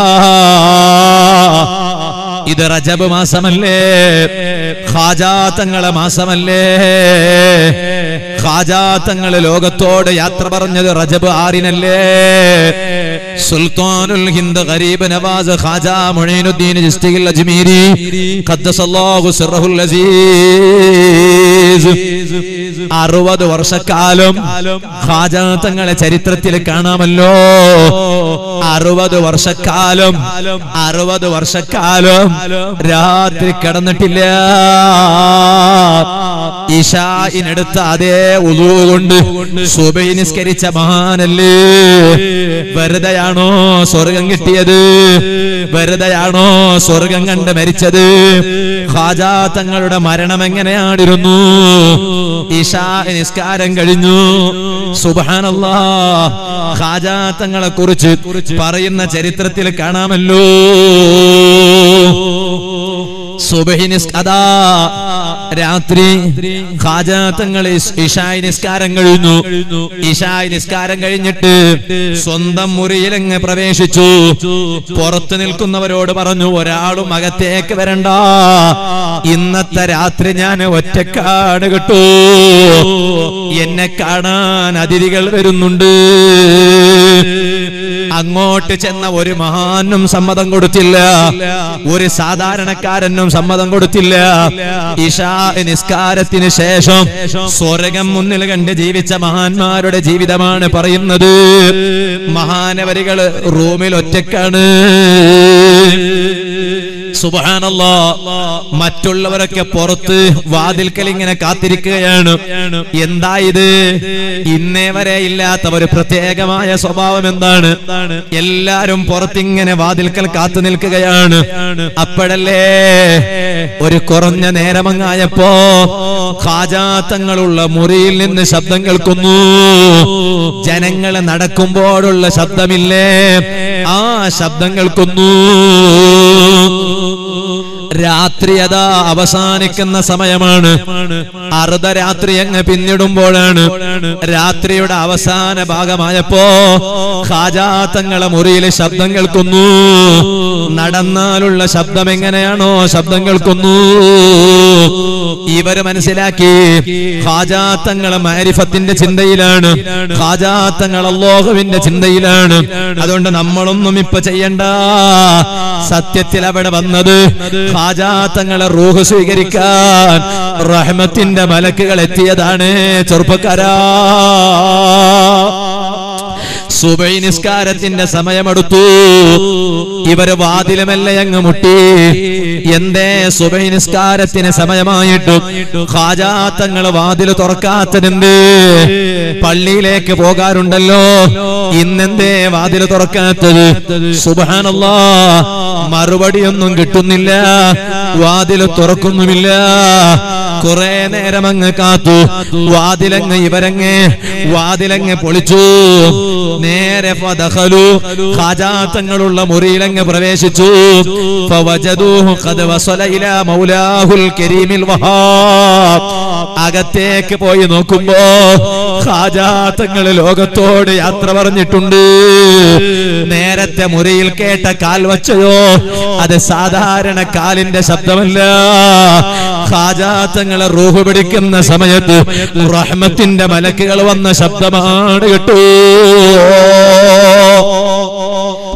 A: ഇത് റജബ് മാസമല്ലേ ഖാജാത്തങ്ങളെ മാസമല്ലേ ഖാജാത്തങ്ങള് ലോകത്തോട് യാത്ര പറഞ്ഞത് റജബ് ആറിനല്ലേ സുൽത്താനുൽ ഹിന്ദ് ഗരീബ് നവാസ് ഖാജ മുഈനുദ്ദീൻ ചിസ്തിയിൽ അജ്മീരി ഖദ്ദസല്ലാഹു സിർറഹുൽ അസീസ് അറുപത് വർഷക്കാലം ഖാജ തങ്ങളെ ചരിത്രത്തിൽ കാണാമല്ലോ അറുപത് വർഷക്കാലം അറുപത് വർഷക്കാലം രാത്രി കിടന്നിട്ടില്ല ഇഷായിനടുത്ത അതേ ഉളു കൊണ്ട് സുബൈ നിസ്കരിച്ച മഹാനല്ലേ വെറുതെയാണോ സ്വർഗം കിട്ടിയത് വെറുതെയാണോ സ്വർഗം കണ്ട് മരിച്ചത് ഖാജാ തങ്ങളുടെ മരണം എങ്ങനെയാണിരുന്നു ഇഷാ നിസ്കാരം കഴിഞ്ഞു സുബാനല്ലാ ഖാജാ തങ്ങളെ കുറിച്ച് പറയുന്ന ചരിത്രത്തിൽ കാണാമല്ലോ സുബഹി നിസ് അതാ രാത്രി ഖാജാത്തങ്ങൾ ഇഷായി നിസ്കാരം കഴിഞ്ഞു ഇഷായി നിസ്കാരം കഴിഞ്ഞിട്ട് സ്വന്തം മുറിയിലങ്ങ് പ്രവേശിച്ചു പുറത്തു നിൽക്കുന്നവരോട് പറഞ്ഞു ഒരാളും അകത്തേക്ക് വരണ്ട ഇന്നത്തെ രാത്രി ഞാൻ ഒറ്റക്കാട് കിട്ടൂ എന്നെ കാണാൻ അതിഥികൾ വരുന്നുണ്ട് അങ്ങോട്ട് ചെന്ന ഒരു മഹാനും സമ്മതം കൊടുത്തില്ല ഒരു സാധാരണക്കാരനും സമ്മതം കൊടുത്തില്ല ഇഷാ നിസ്കാരത്തിന് ശേഷം സ്വർഗം മുന്നിൽ കണ്ട് ജീവിച്ച മഹാന്മാരുടെ ജീവിതമാണ് പറയുന്നത് മഹാനവരികള് റൂമിൽ ഒറ്റക്കാണ് സുബാനല്ലോ മറ്റുള്ളവരൊക്കെ പുറത്ത് വാതിൽക്കൽ ഇങ്ങനെ കാത്തിരിക്കുകയാണ് എന്താ ഇത് ഇന്നേ വരെ ഇല്ലാത്ത ഒരു പ്രത്യേകമായ സ്വഭാവം എന്താണ് എല്ലാരും പുറത്തിങ്ങനെ വാതിൽക്കൽ കാത്തു നിൽക്കുകയാണ് അപ്പോഴല്ലേ ഒരു കുറഞ്ഞ നേരമങ്ങായപ്പോ ഖാജാത്തങ്ങളുള്ള മുറിയിൽ നിന്ന് ശബ്ദം കേൾക്കുന്നു ജനങ്ങൾ നടക്കുമ്പോഴുള്ള ശബ്ദമില്ലേ ആ ശബ്ദം കേൾക്കുന്നു രാത്രി അതാ അവസാനിക്കുന്ന സമയമാണ് അർദ്ധരാത്രി അങ്ങ് പിന്നിടുമ്പോഴാണ് രാത്രിയുടെ അവസാന ഭാഗമായപ്പോ ഖാജാത്തങ്ങളെ മുറിയിലെ ശബ്ദം കേൾക്കുന്നു നടന്നാലുള്ള ശബ്ദം എങ്ങനെയാണോ ശബ്ദം കേൾക്കുന്നു ഇവര് മനസ്സിലാക്കി ഖാജാത്തങ്ങളെ മാരിഫത്തിന്റെ ചിന്തയിലാണ് ഖാജാത്തങ്ങൾ അള്ളോഹുവിന്റെ ചിന്തയിലാണ് അതുകൊണ്ട് നമ്മളൊന്നും ഇപ്പൊ ചെയ്യണ്ട സത്യത്തിൽ അവിടെ വന്നത് ഖാജാത്തങ്ങളെ റൂഹ് സ്വീകരിക്കാൻ റഹ്മത്തിന്റെ മലക്കുകൾ എത്തിയതാണ് ചെറുപ്പക്കാരാ സുബൈ നിസ്കാരത്തിന്റെ സമയമെടുത്തു ഇവര് വാതിലുമല്ല അങ്ങ് മുട്ടി എന്തേ സുബൈ നിസ്കാരത്തിന് സമയമായിട്ടും ഖാജാത്തങ്ങൾ വാതിൽ തുറക്കാത്തതെന്ത് പള്ളിയിലേക്ക് പോകാറുണ്ടല്ലോ ഇന്നെന്തേ വാതിൽ തുറക്കാത്തത് സുബാനല്ലാ മറുപടിയൊന്നും കിട്ടുന്നില്ല വാതിൽ തുറക്കുന്നുമില്ല കുറെ നേരം അങ്ങ് കാത്തു വാതിലങ്ങ് ഇവരങ്ങ് വാതിലങ്ങ് പൊളിച്ചു നേരെ ഫദഖലു ഖാജാത്തങ്ങളുള്ള മുറിയിലങ്ങ് പ്രവേശിച്ചു ഫവജദൂഹു ഖദ് വസല ഇലാ മൗലാഹുൽ കരീമിൽ വഹാബ് അകത്തേക്ക് പോയി നോക്കുമ്പോ ഖാജാത്തങ്ങൾ ലോകത്തോട് യാത്ര പറഞ്ഞിട്ടുണ്ട് നേരത്തെ മുറിയിൽ കേട്ട കാൽ വച്ചയോ അത് സാധാരണ കാലിന്റെ ശബ്ദമല്ല ഖാജാത്തങ്ങളെ റൂഹ് പിടിക്കുന്ന സമയത്ത് റഹ്മത്തിന്റെ മലക്കുകൾ വന്ന ശബ്ദമാണ് കേട്ടോ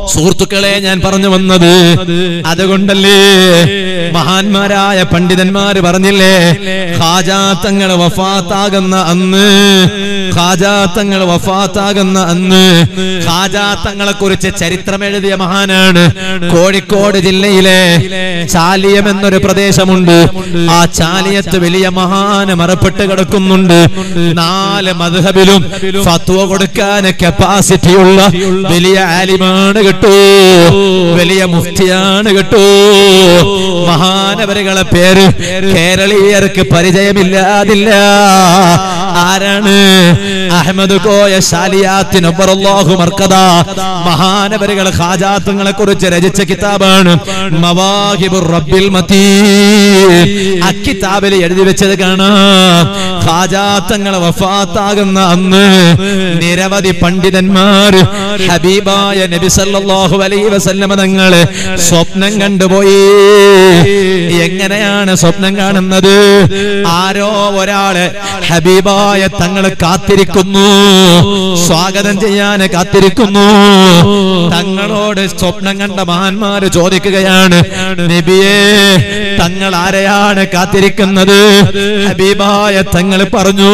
A: സുഹൃത്തുക്കളെ ഞാൻ പറഞ്ഞു വന്നത് അതുകൊണ്ടല്ലേ മഹാന്മാരായ പണ്ഡിതന്മാര് പറഞ്ഞില്ലേ ഖാജാത്തങ്ങൾ വഫാത്താകുന്ന അന്ന് ഖാജാത്തങ്ങൾ വഫാത്താകുന്ന അന്ന് ഖാജാത്തങ്ങളെ കുറിച്ച് ചരിത്രം എഴുതിയ മഹാനാണ് കോഴിക്കോട് ജില്ലയിലെ ചാലിയം എന്നൊരു പ്രദേശമുണ്ട് ആ ചാലിയത്ത് വലിയ മഹാന് മറപ്പെട്ട് കിടക്കുന്നുണ്ട് നാല് മധുഹബിലും ഫത്വ കൊടുക്കാൻ കപ്പാസിറ്റി ഉള്ള വലിയ ആലിമാണ് കേട്ടോ വലിയ മുഫ്തിയാണ് കേട്ടോ മഹാനവരുകളെ പേര് കേരളീയർക്ക് പരിചയമില്ലാതില്ല ആരാണ് അഹമ്മദ് കോയ ശാലിയാത്തിനൊപ്പറല്ലാഹു മർക്കദ മഹാനവരുകൾ ഖാജാത്തുങ്ങളെ കുറിച്ച് രചിച്ച കിതാബാണ് മവാഹിബുർ റബ്ബിൽ മതീൻ ആ കിതാബിൽ എഴുതി വെച്ചത് കാണാം ഖാജാത്തങ്ങൾ വഫാത്താകുന്ന അന്ന് നിരവധി പണ്ഡിതന്മാർ ഹബീബായ നബി സല്ലല്ലാഹു അലൈഹി വസല്ലമ തങ്ങള് സ്വപ്നം കണ്ടുപോയി എങ്ങനെയാണ് സ്വപ്നം കാണുന്നത് ആരോ ഒരാള് ഹബീബായ തങ്ങള് കാത്തിരിക്കുന്നു സ്വാഗതം ചെയ്യാൻ കാത്തിരിക്കുന്നു തങ്ങളോട് സ്വപ്നം കണ്ട മഹാന്മാര് ചോദിക്കുകയാണ് നബിയേ തങ്ങൾ ആരെയാണ് കാത്തിരിക്കുന്നത് ഹബീബായ തങ്ങൾ പറഞ്ഞു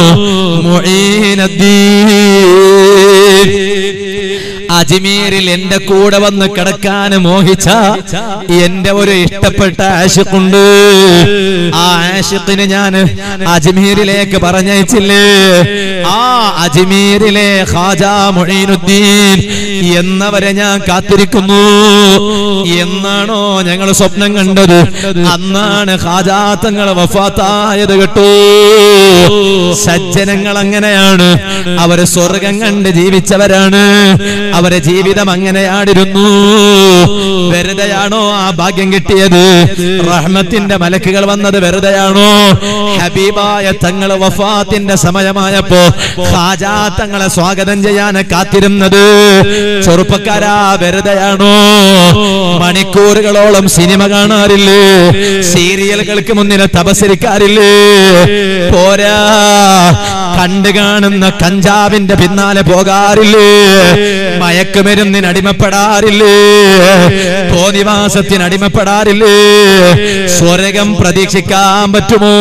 A: മുഈനുദ്ദീൻ അജ്മീരിൽ എന്റെ കൂടെ വന്ന് കിടക്കാൻ മോഹിച്ച എന്റെ ഒരു ഇഷ്ടപ്പെട്ട ആഷിഖുണ്ട് ആ ആഷിഖിന് ഞാൻ അജ്മീരിലേക്ക് പറഞ്ഞയച്ചില്ലേ ആ അജ്മീരിലെ ഖാജ മൊഴീനുദ്ദീൻ എന്നവരെ ഞാൻ കാത്തിരിക്കുന്നു എന്നാണോ ഞങ്ങൾ സ്വപ്നം കണ്ടത് അന്നാണ് ഖാജാത്തങ്ങൾ വഫാത്തായത് കേട്ടോ സജ്ജനങ്ങൾ അങ്ങനെയാണ് അവര് സ്വർഗം കണ്ട് ജീവിച്ചവരാണ് അവരെ ജീവിതം അങ്ങനെയാണിരുന്നു വെറുതെയാണോ ആ ഭാഗ്യം കിട്ടിയത് റഹ്മത്തിന്റെ മലക്കുകൾ വന്നത് വെറുതെയാണോ ഹബീബായ തങ്ങള് വഫാത്തിന്റെ സമയമായപ്പോ ഖാജാ തങ്ങളെ സ്വാഗതം ചെയ്യാൻ കാത്തിരുന്നത് ചെറുപ്പക്കാരാ വെറുതെയാണോ മണിക്കൂറുകളോളം സിനിമ കാണാറില്ലേ സീരിയലുകൾക്ക് മുന്നിൽ തപസരിക്കാറില്ലേ പോരാ കണ്ടു കാണുന്ന കഞ്ചാവിന്റെ പിന്നാലെ പോകാറില്ലേ മയക്കുമരുന്നിന് അടിമപ്പെടാറില്ലേ തോന്നിവാസത്തിന് അടിമപ്പെടാറില്ലേ സ്വർഗം പ്രതീക്ഷിക്കാൻ പറ്റുമോ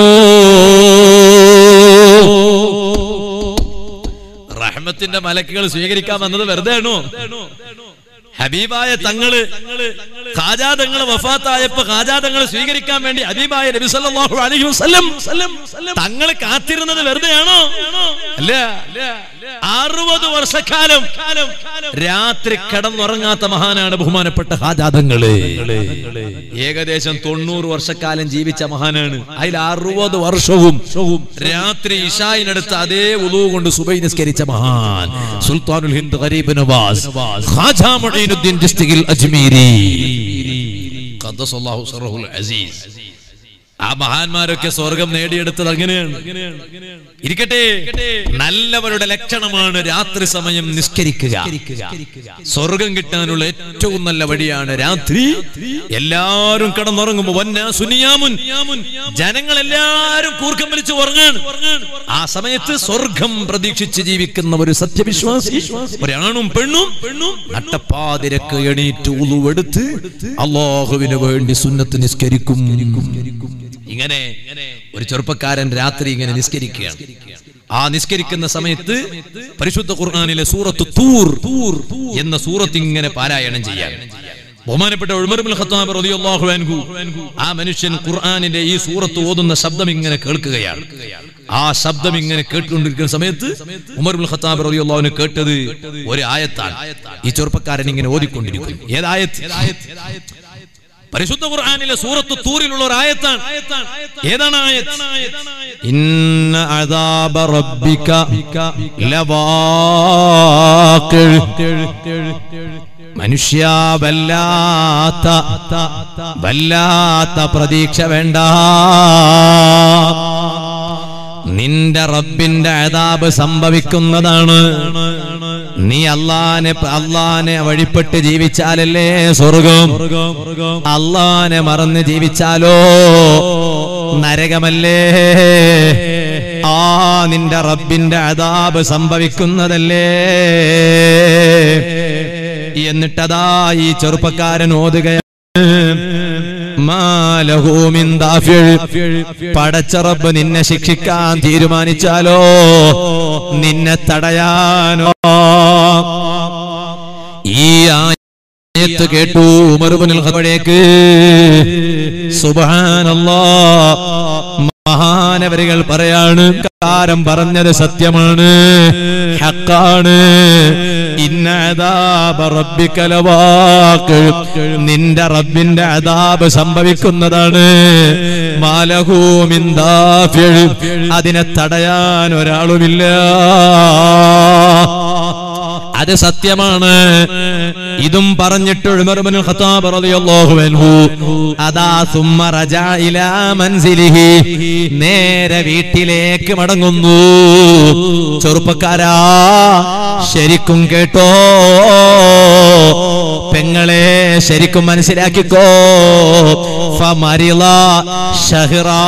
A: റഹ്മത്തിന്റെ മലക്കുകൾ സ്വീകരിക്കാൻ വന്നത് വെറുതെ ആണോ ഹബീബായ തങ്ങള് ഖാജാതങ്ങള് വഫാത്തായപ്പോ ഖാജാതങ്ങളെ സ്വീകരിക്കാൻ വേണ്ടി ഹബീബായ നബി സല്ലല്ലാഹു അലൈഹി വസല്ലം തങ്ങള് കാത്തിരുന്നത് വെറുതെയാണോ അല്ല അറുപത് വർഷക്കാലം രാത്രി കിടന്നുറങ്ങാത്ത മഹാനാണ് ബഹുമാനപ്പെട്ട ഹാജാതങ്ങള് ഏകദേശം തൊണ്ണൂറ് വർഷക്കാലം ജീവിച്ച മഹാനാണ് അതിൽ അറുപത് വർഷവും രാത്രി ഇഷായിനടുത്ത് അതേ ഉളു കൊണ്ട് സുബൈ നിസ്കരിച്ച മഹാൻ സുൽത്താനുൽ ഹിന്ദ് ഗരീബ് നവാസ് ഖാജാ മുഈനുദ്ദീൻ ചിസ്തിയിൽ അജ്മീരി ഖദ്ദസല്ലാഹു സിറഹുൽ അസീസ് ആ മഹാന്മാരൊക്കെ സ്വർഗം നേടിയെടുത്തത് അങ്ങനെയാണ് ഇരിക്കട്ടെ നല്ലവരുടെ ലക്ഷണമാണ് രാത്രി സമയം നിസ്കരിക്കുക സ്വർഗം കിട്ടാനുള്ള ഏറ്റവും നല്ല വഴിയാണ് രാത്രി എല്ലാരും കിടന്നുറങ്ങുമ്പോ വന്ന സുനിയാമുൻ ജനങ്ങൾ എല്ലാരും കൂർക്കം വലിച്ചു ഉറങ്ങാണ് ആ സമയത്ത് സ്വർഗം പ്രതീക്ഷിച്ച് ജീവിക്കുന്ന ഒരു സത്യവിശ്വാസി ഒരാണും പെണ്ണും പെണ്ണും നട്ടപ്പാതിരക്ക് എണീറ്റ് ഉളുവെടുത്ത് അള്ളാഹുവിന് വേണ്ടി സുന്നത്ത് നിസ്കരിക്കും ഇങ്ങനെ ഒരു ചെറുപ്പക്കാരൻ രാത്രി ഇങ്ങനെ നിസ്കരിക്കുകയാണ് ആ നിസ്കരിക്കുന്ന സമയത്ത് പരിശുദ്ധ ഖുർആനിലെ സൂറത്ത് തൂർ തൂർ എന്ന സൂറത്ത് ഇങ്ങനെ പാരായണം ചെയ്യാൻ ബഹുമാനപ്പെട്ട ഉമർബുൽ ഖത്താബ് റളിയല്ലാഹു അൻഹു ആ മനുഷ്യൻ ഖുർആനിന്റെ ഈ സൂറത്ത് ഓതുന്ന ശബ്ദം ഇങ്ങനെ കേൾക്കുകയാണ് ആ ശബ്ദം ഇങ്ങനെ കേട്ടുകൊണ്ടിരിക്കുന്ന സമയത്ത് ഉമർബുൽ ഖത്താബ് റളിയല്ലാഹുവിന് കേട്ടത് ഒരു ആയത്താണ് ഈ ചെറുപ്പക്കാരൻ ഇങ്ങനെ ഓതിക്കൊണ്ടിരിക്കും ഏതായത്ത് പരിശുദ്ധ ഖുർആനിലെ സൂറത്ത് തൂറിലുള്ള ഒരു ആയത്താണ് ഏതാണ് ആയത്ത് ഇന്ന അദാബ റബ്ബിക ലവാഖിഴ് മനുഷ്യ വല്ലാത്ത വല്ലാത്ത പ്രതീക്ഷ വേണ്ട നിന്റെ റബ്ബിന്റെ അതാബ് സംഭവിക്കുന്നതാണ് നീ അള്ളാനെ അള്ളാനെ വഴിപ്പെട്ട് ജീവിച്ചാലല്ലേ സ്വർഗം അള്ളാനെ മറന്ന് ജീവിച്ചാലോ നരകമല്ലേ ആ നിന്റെ റബ്ബിന്റെ അതാബ് സംഭവിക്കുന്നതല്ലേ എന്നിട്ടതാ ഈ ചെറുപ്പക്കാരൻ ഓതുകയാണ് മാലഹു മിൻ ദാഫിഴ്. പടച്ചറബ് നിന്നെ ശിക്ഷിക്കാൻ തീരുമാനിച്ചാലോ നിന്നെ തടയാനോ ഈ ആയത്ത് കേട്ടു ഉമർബുൽ ഖബറേക്ക് സുബ്ഹാനല്ലാ മഹാനവരികൾ പറയാണ് കാരം പറഞ്ഞത് സത്യമാണ് ഹക്കാണ് ഇന്ന അദാബ റബ്ബിക ലവാഖ്. നിന്റെ റബ്ബിന്റെ അദാബ് സംഭവിക്കുന്നതാണ് മാലഹൂ മിൻ ദാഫിഴ്. അതിനെ തടയാൻ ഒരാളുമില്ല അത് സത്യമാണ് ഇതും പറഞ്ഞിട്ട് ഉമർബിൻ ഖത്താബ് റളിയല്ലാഹു അൻഹു അദാ സുമ്മ റജഅ ഇലാ മൻസിലിഹി നേരെ വീട്ടിലേക്ക് മടങ്ങുന്നു ചെറുപ്പക്കാരാ ശരിക്കും കേട്ടോ പെങ്ങളെ ശരിക്കും മനസ്സിലാക്കിക്കോ ഫമരിള ഷഹ്റാ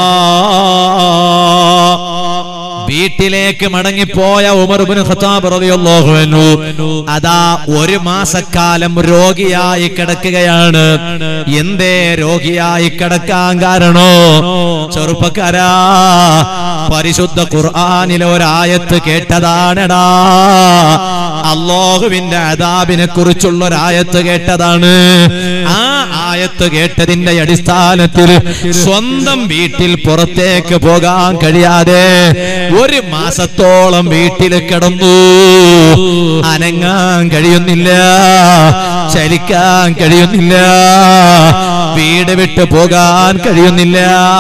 A: വീട്ടിലേക്ക് മടങ്ങിപ്പോയ ഉമർബിൻ ഖത്താബ് റളിയല്ലാഹു അൻഹു അതാ ഒരു മാസക്കാലം രോഗിയായി കിടക്കുകയാണ് എന്തേ രോഗിയായി കിടക്കാൻ കാരണോ ചെറുപ്പക്കാരാ പരിശുദ്ധ ഖുർആനിലെ ഒരായത്ത് കേട്ടതാണെടാ അള്ളാഹുവിന്റെ അദാബിനെ കുറിച്ചുള്ള ഒരായത്ത് കേട്ടതാണ് ആ ആയത്ത് കേട്ടതിന്റെ അടിസ്ഥാനത്തിൽ സ്വന്തം വീട്ടിൽ പുറത്തേക്ക് പോകാൻ കഴിയാതെ ഒരു മാസത്തോളം വീട്ടിൽ കിടന്നു അനങ്ങാൻ കഴിയുന്നില്ല ചലിക്കാൻ കഴിയുന്നില്ല വീട് വിട്ട് പോകാൻ കഴിയുന്നില്ല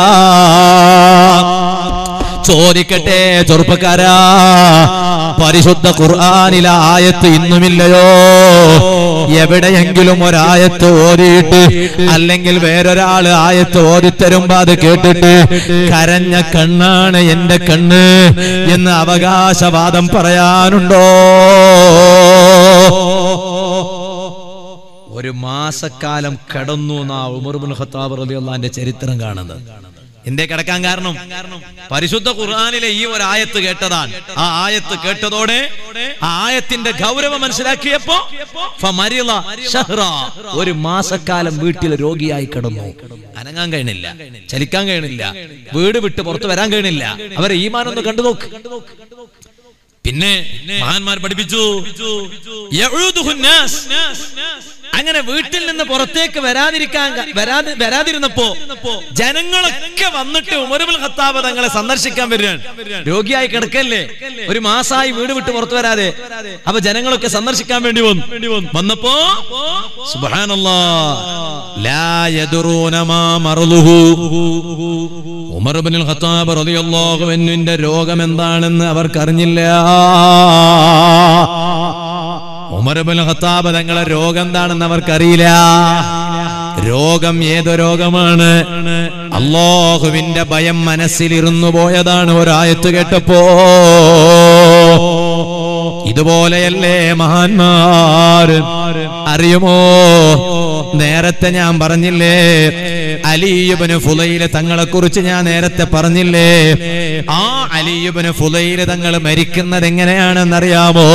A: ചോദിക്കട്ടെ ചെറുപ്പക്കാരാ പരിശുദ്ധ ഖുർആാനിലെ ആയത്ത് ഇന്നുമില്ലയോ എവിടെയെങ്കിലും ഒരായത്ത് ഓതിയിട്ട് അല്ലെങ്കിൽ വേറൊരാള് ആയത്ത് ഓതിത്തരുമ്പോ അത് കേട്ടിട്ട് കരഞ്ഞ കണ്ണാണ് എന്റെ കണ്ണ് എന്ന് അവകാശവാദം പറയാനുണ്ടോ ഒരു മാസക്കാലം കടന്നു എന്നാ ഉമർബുൽ ഖത്താബ് റളിയല്ലാഹുവിന്റെ ചരിത്രം കാണുന്നത് എന്തേ കിടക്കാൻ കാരണം പരിശുദ്ധ ഖുർആനിലെ ഈ ഒരു ആയത്ത് കേട്ടതാണ് ആ ആയത്ത് കേട്ടതോടെ ആ ആയത്തിന്റെ ഗൗരവം മനസ്സിലാക്കിയപ്പോ ഫമരിള ഷഹ്റ. ഒരു മാസക്കാലം വീട്ടിൽ രോഗിയായി കിടന്നു അനങ്ങാൻ കഴിയണില്ല ചലിക്കാൻ കഴിയണില്ല വീട് വിട്ട് പുറത്ത് വരാൻ കഴിയണില്ല അവരെ ഈമാനൊന്ന് കണ്ടു നോക്ക് പിന്നെ മഹാന്മാർ പഠിപ്പിച്ചു യഊദുഹുൻ നാസ്. അങ്ങനെ വീട്ടിൽ നിന്ന് പുറത്തേക്ക് വരാതിരിക്കാൻ ക- വരാതി വരാതിരുന്നപ്പോ ജനങ്ങളൊക്കെ വന്നിട്ട് ഉമരുൽ ഖത്താബ് തങ്ങളെ സന്ദർശിക്കാൻ വരികയാണ് രോഗിയായി കിടക്കല്ലേ ഒരു മാസമായി വീട് വിട്ട് പുറത്തു വരാതെ അപ്പൊ ജനങ്ങളൊക്കെ സന്ദർശിക്കാൻ വേണ്ടി വന്നു വന്നപ്പോ സുബ്ഹാനല്ലാ ലാ യദ്റൂന മാ മർളുഹു ഉമർ ഇബ്നുൽ ഖത്താബ് റളിയല്ലാഹു അൻഹുവിന്റെ രോഗം എന്താണെന്ന് അവർക്കറിഞ്ഞില്ല ഉമർ ഇബ്നുൽ ഖത്താബ് തങ്ങളെ രോഗം എന്താണെന്ന് അവർക്കറിയില്ല രോഗം ഏതോ രോഗമാണ് അള്ളാഹുവിന്റെ ഭയം മനസ്സിലിരുന്നു പോയതാണ് ഒരായത്ത് കേട്ടപ്പോ ഇതുപോലെയല്ലേ മഹാന്മാർ അറിയുമോ നേരത്തെ ഞാൻ പറഞ്ഞില്ലേ അലിയുബന് ഫുലയില് തങ്ങളെ കുറിച്ച് ഞാൻ നേരത്തെ പറഞ്ഞില്ലേ ആ അലിയുബന് ഫുലയില് തങ്ങൾ മരിക്കുന്നത് എങ്ങനെയാണെന്നറിയാമോ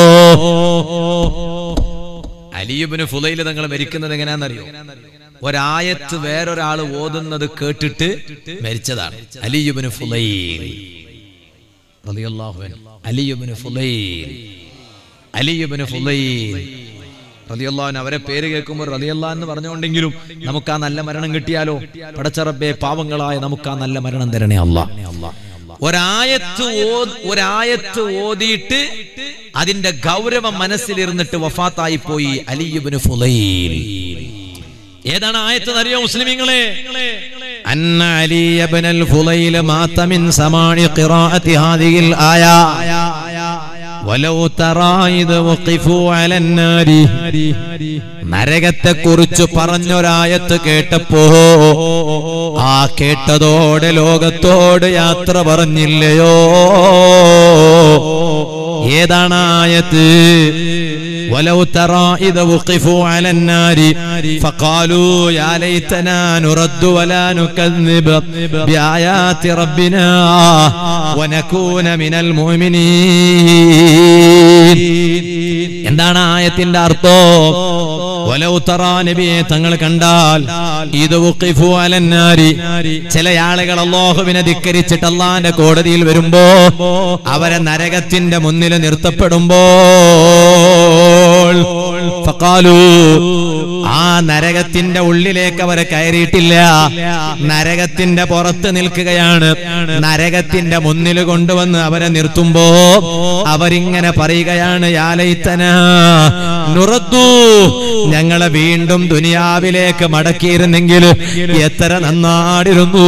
A: അലിയുബിന് ഫുലയില് തങ്ങൾ മരിക്കുന്നത് എങ്ങനെയാണെന്നറിയോ ഒരായത്ത് വേറൊരാൾ ഓതുന്നത് കേട്ടിട്ട് മരിച്ചതാണ് അലിയുബിന് ഫുലൈൽ റളിയല്ലാഹു അൻഹു. അലിയുബിന് ഫുലൈൽ അലിയുബിന് ഫുലൈൽ റളിയല്ലാഹു അൻഹു അവരെ പേര് കേൾക്കുമ്പോൾ റളിയല്ലാഹു എന്ന് പറഞ്ഞുകൊണ്ടെങ്കിലും നമുക്ക് ആ നല്ല മരണം കിട്ടിയാലോ പടച്ചറബേ പാവങ്ങളായ നമുക്ക് ആ നല്ല മരണം തരണേ അല്ലാ ഒരായത്ത് ഓ- ഒരായത്ത് ഓതിയിട്ട് അതിന്റെ ഗൗരവം മനസ്സിലിരുന്നിട്ട് വഫാത്തായി പോയി അലിയുബിന് ഫുലൈൽ ഏതാണ് ആയത്ത് അറിയോ മുസ്ലിമീങ്ങളെ അന്ന അലി ഇബ്ന الفضيل مات من سماع قراءة هذه الآية ولو ترى إذ وقفوا على النار നരകത്തെ കുറിച്ച് പറഞ്ഞൊരായത്ത് കേട്ടപ്പോ ആ കേട്ടതോടെ ലോകത്തോട് യാത്ര പറഞ്ഞില്ലയോ ഏതാണ് ആയത്ത് ولو ترى إذا وقفوا على النار فقالوا يا ليتنا نرد ولا نكذب بآيات ربنا ونكون من المؤمنين എന്താണ് ആയത്തിന്റെ അർത്ഥം വലൗ തറാ നബിയെ തങ്ങൾ കണ്ടാൽ ഇത് ഉഖിഫു അലന്നാരി ചില ആളുകൾ അല്ലാഹുവിനെ ധിക്കരിച്ചിട്ട് അള്ളാന്റെ കോടതിയിൽ വരുമ്പോ അവരെ നരകത്തിന്റെ മുന്നിൽ നിർത്തപ്പെടുമ്പോൾ ഫഖാലു ആ നരകത്തിന്റെ ഉള്ളിലേക്ക് അവരെ കയറിയിട്ടില്ല നരകത്തിന്റെ പുറത്ത് നിൽക്കുകയാണ് നരകത്തിന്റെ മുന്നിൽ കൊണ്ടുവന്ന് അവരെ നിർത്തുമ്പോ അവരിങ്ങനെ പറയുകയാണ് യാലൈത്തന നുറത്തു ഞങ്ങളെ വീണ്ടും ദുനിയാവിലേക്ക് മടക്കിയിരുന്നെങ്കിൽ എത്ര നന്നാടിരുന്നു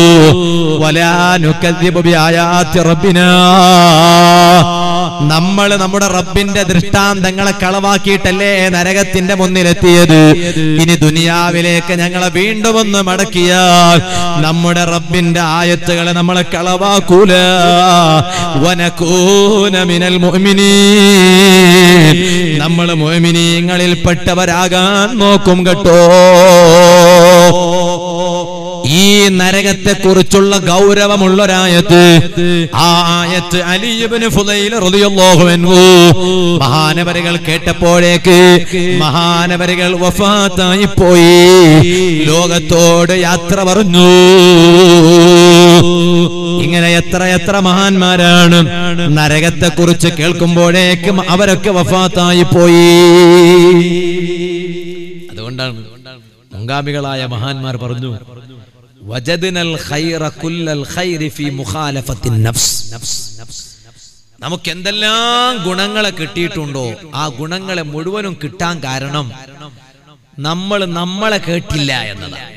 A: നമ്മൾ നമ്മുടെ റബ്ബിന്റെ ദൃഷ്ടാന്തങ്ങളെ കളവാക്കിയിട്ടല്ലേ നരകത്തിന്റെ മുന്നിലെത്തിയത് ഇനി ദുനിയാവിലേക്ക് ഞങ്ങളെ വീണ്ടും ഒന്ന് മടക്കിയാൽ നമ്മുടെ റബ്ബിന്റെ ആയത്തുകളെ നമ്മളെ കളവാക്കൂല വനക്കൂന മിനൽ മുഅ്മിനീൻ നമ്മൾ മുഅ്മിനീങ്ങളിൽപ്പെട്ടവരാകാൻ നോക്കും കേട്ടോ ഈ നരകത്തെ കുറിച്ചുള്ള ഗൗരവമുള്ളൊരായത്ത് ആ ആയത്ത് അലിയബിന് ഫുലൈൽ റളിയല്ലാഹു അൻഹു മഹാനവരികൾ കേട്ടപ്പോഴേക്ക് മഹാനവരികൾ വഫാത്തായി പോയി ലോകത്തോട് യാത്ര പറഞ്ഞു ഇങ്ങനെ എത്ര എത്ര മഹാന്മാരാണ് നരകത്തെ കുറിച്ച് കേൾക്കുമ്പോഴേക്കും അവരൊക്കെ വഫാത്തായി പോയി അതുകൊണ്ടാണ് മുങ്കാബികളായ മഹാന്മാർ പറഞ്ഞു വജദ്നൽ ഖൈറ കുല്ലൽ ഖൈരി ഫീ മുഖാലഫത്തിൻ നഫ്സ് നമുക്ക് എന്തെല്ലാം ഗുണങ്ങളെ കിട്ടിയിട്ടുണ്ടോ ആ ഗുണങ്ങളെ മുഴുവനും കിട്ടാൻ കാരണം നമ്മൾ നമ്മളെ കേട്ടില്ല എന്നതാണ്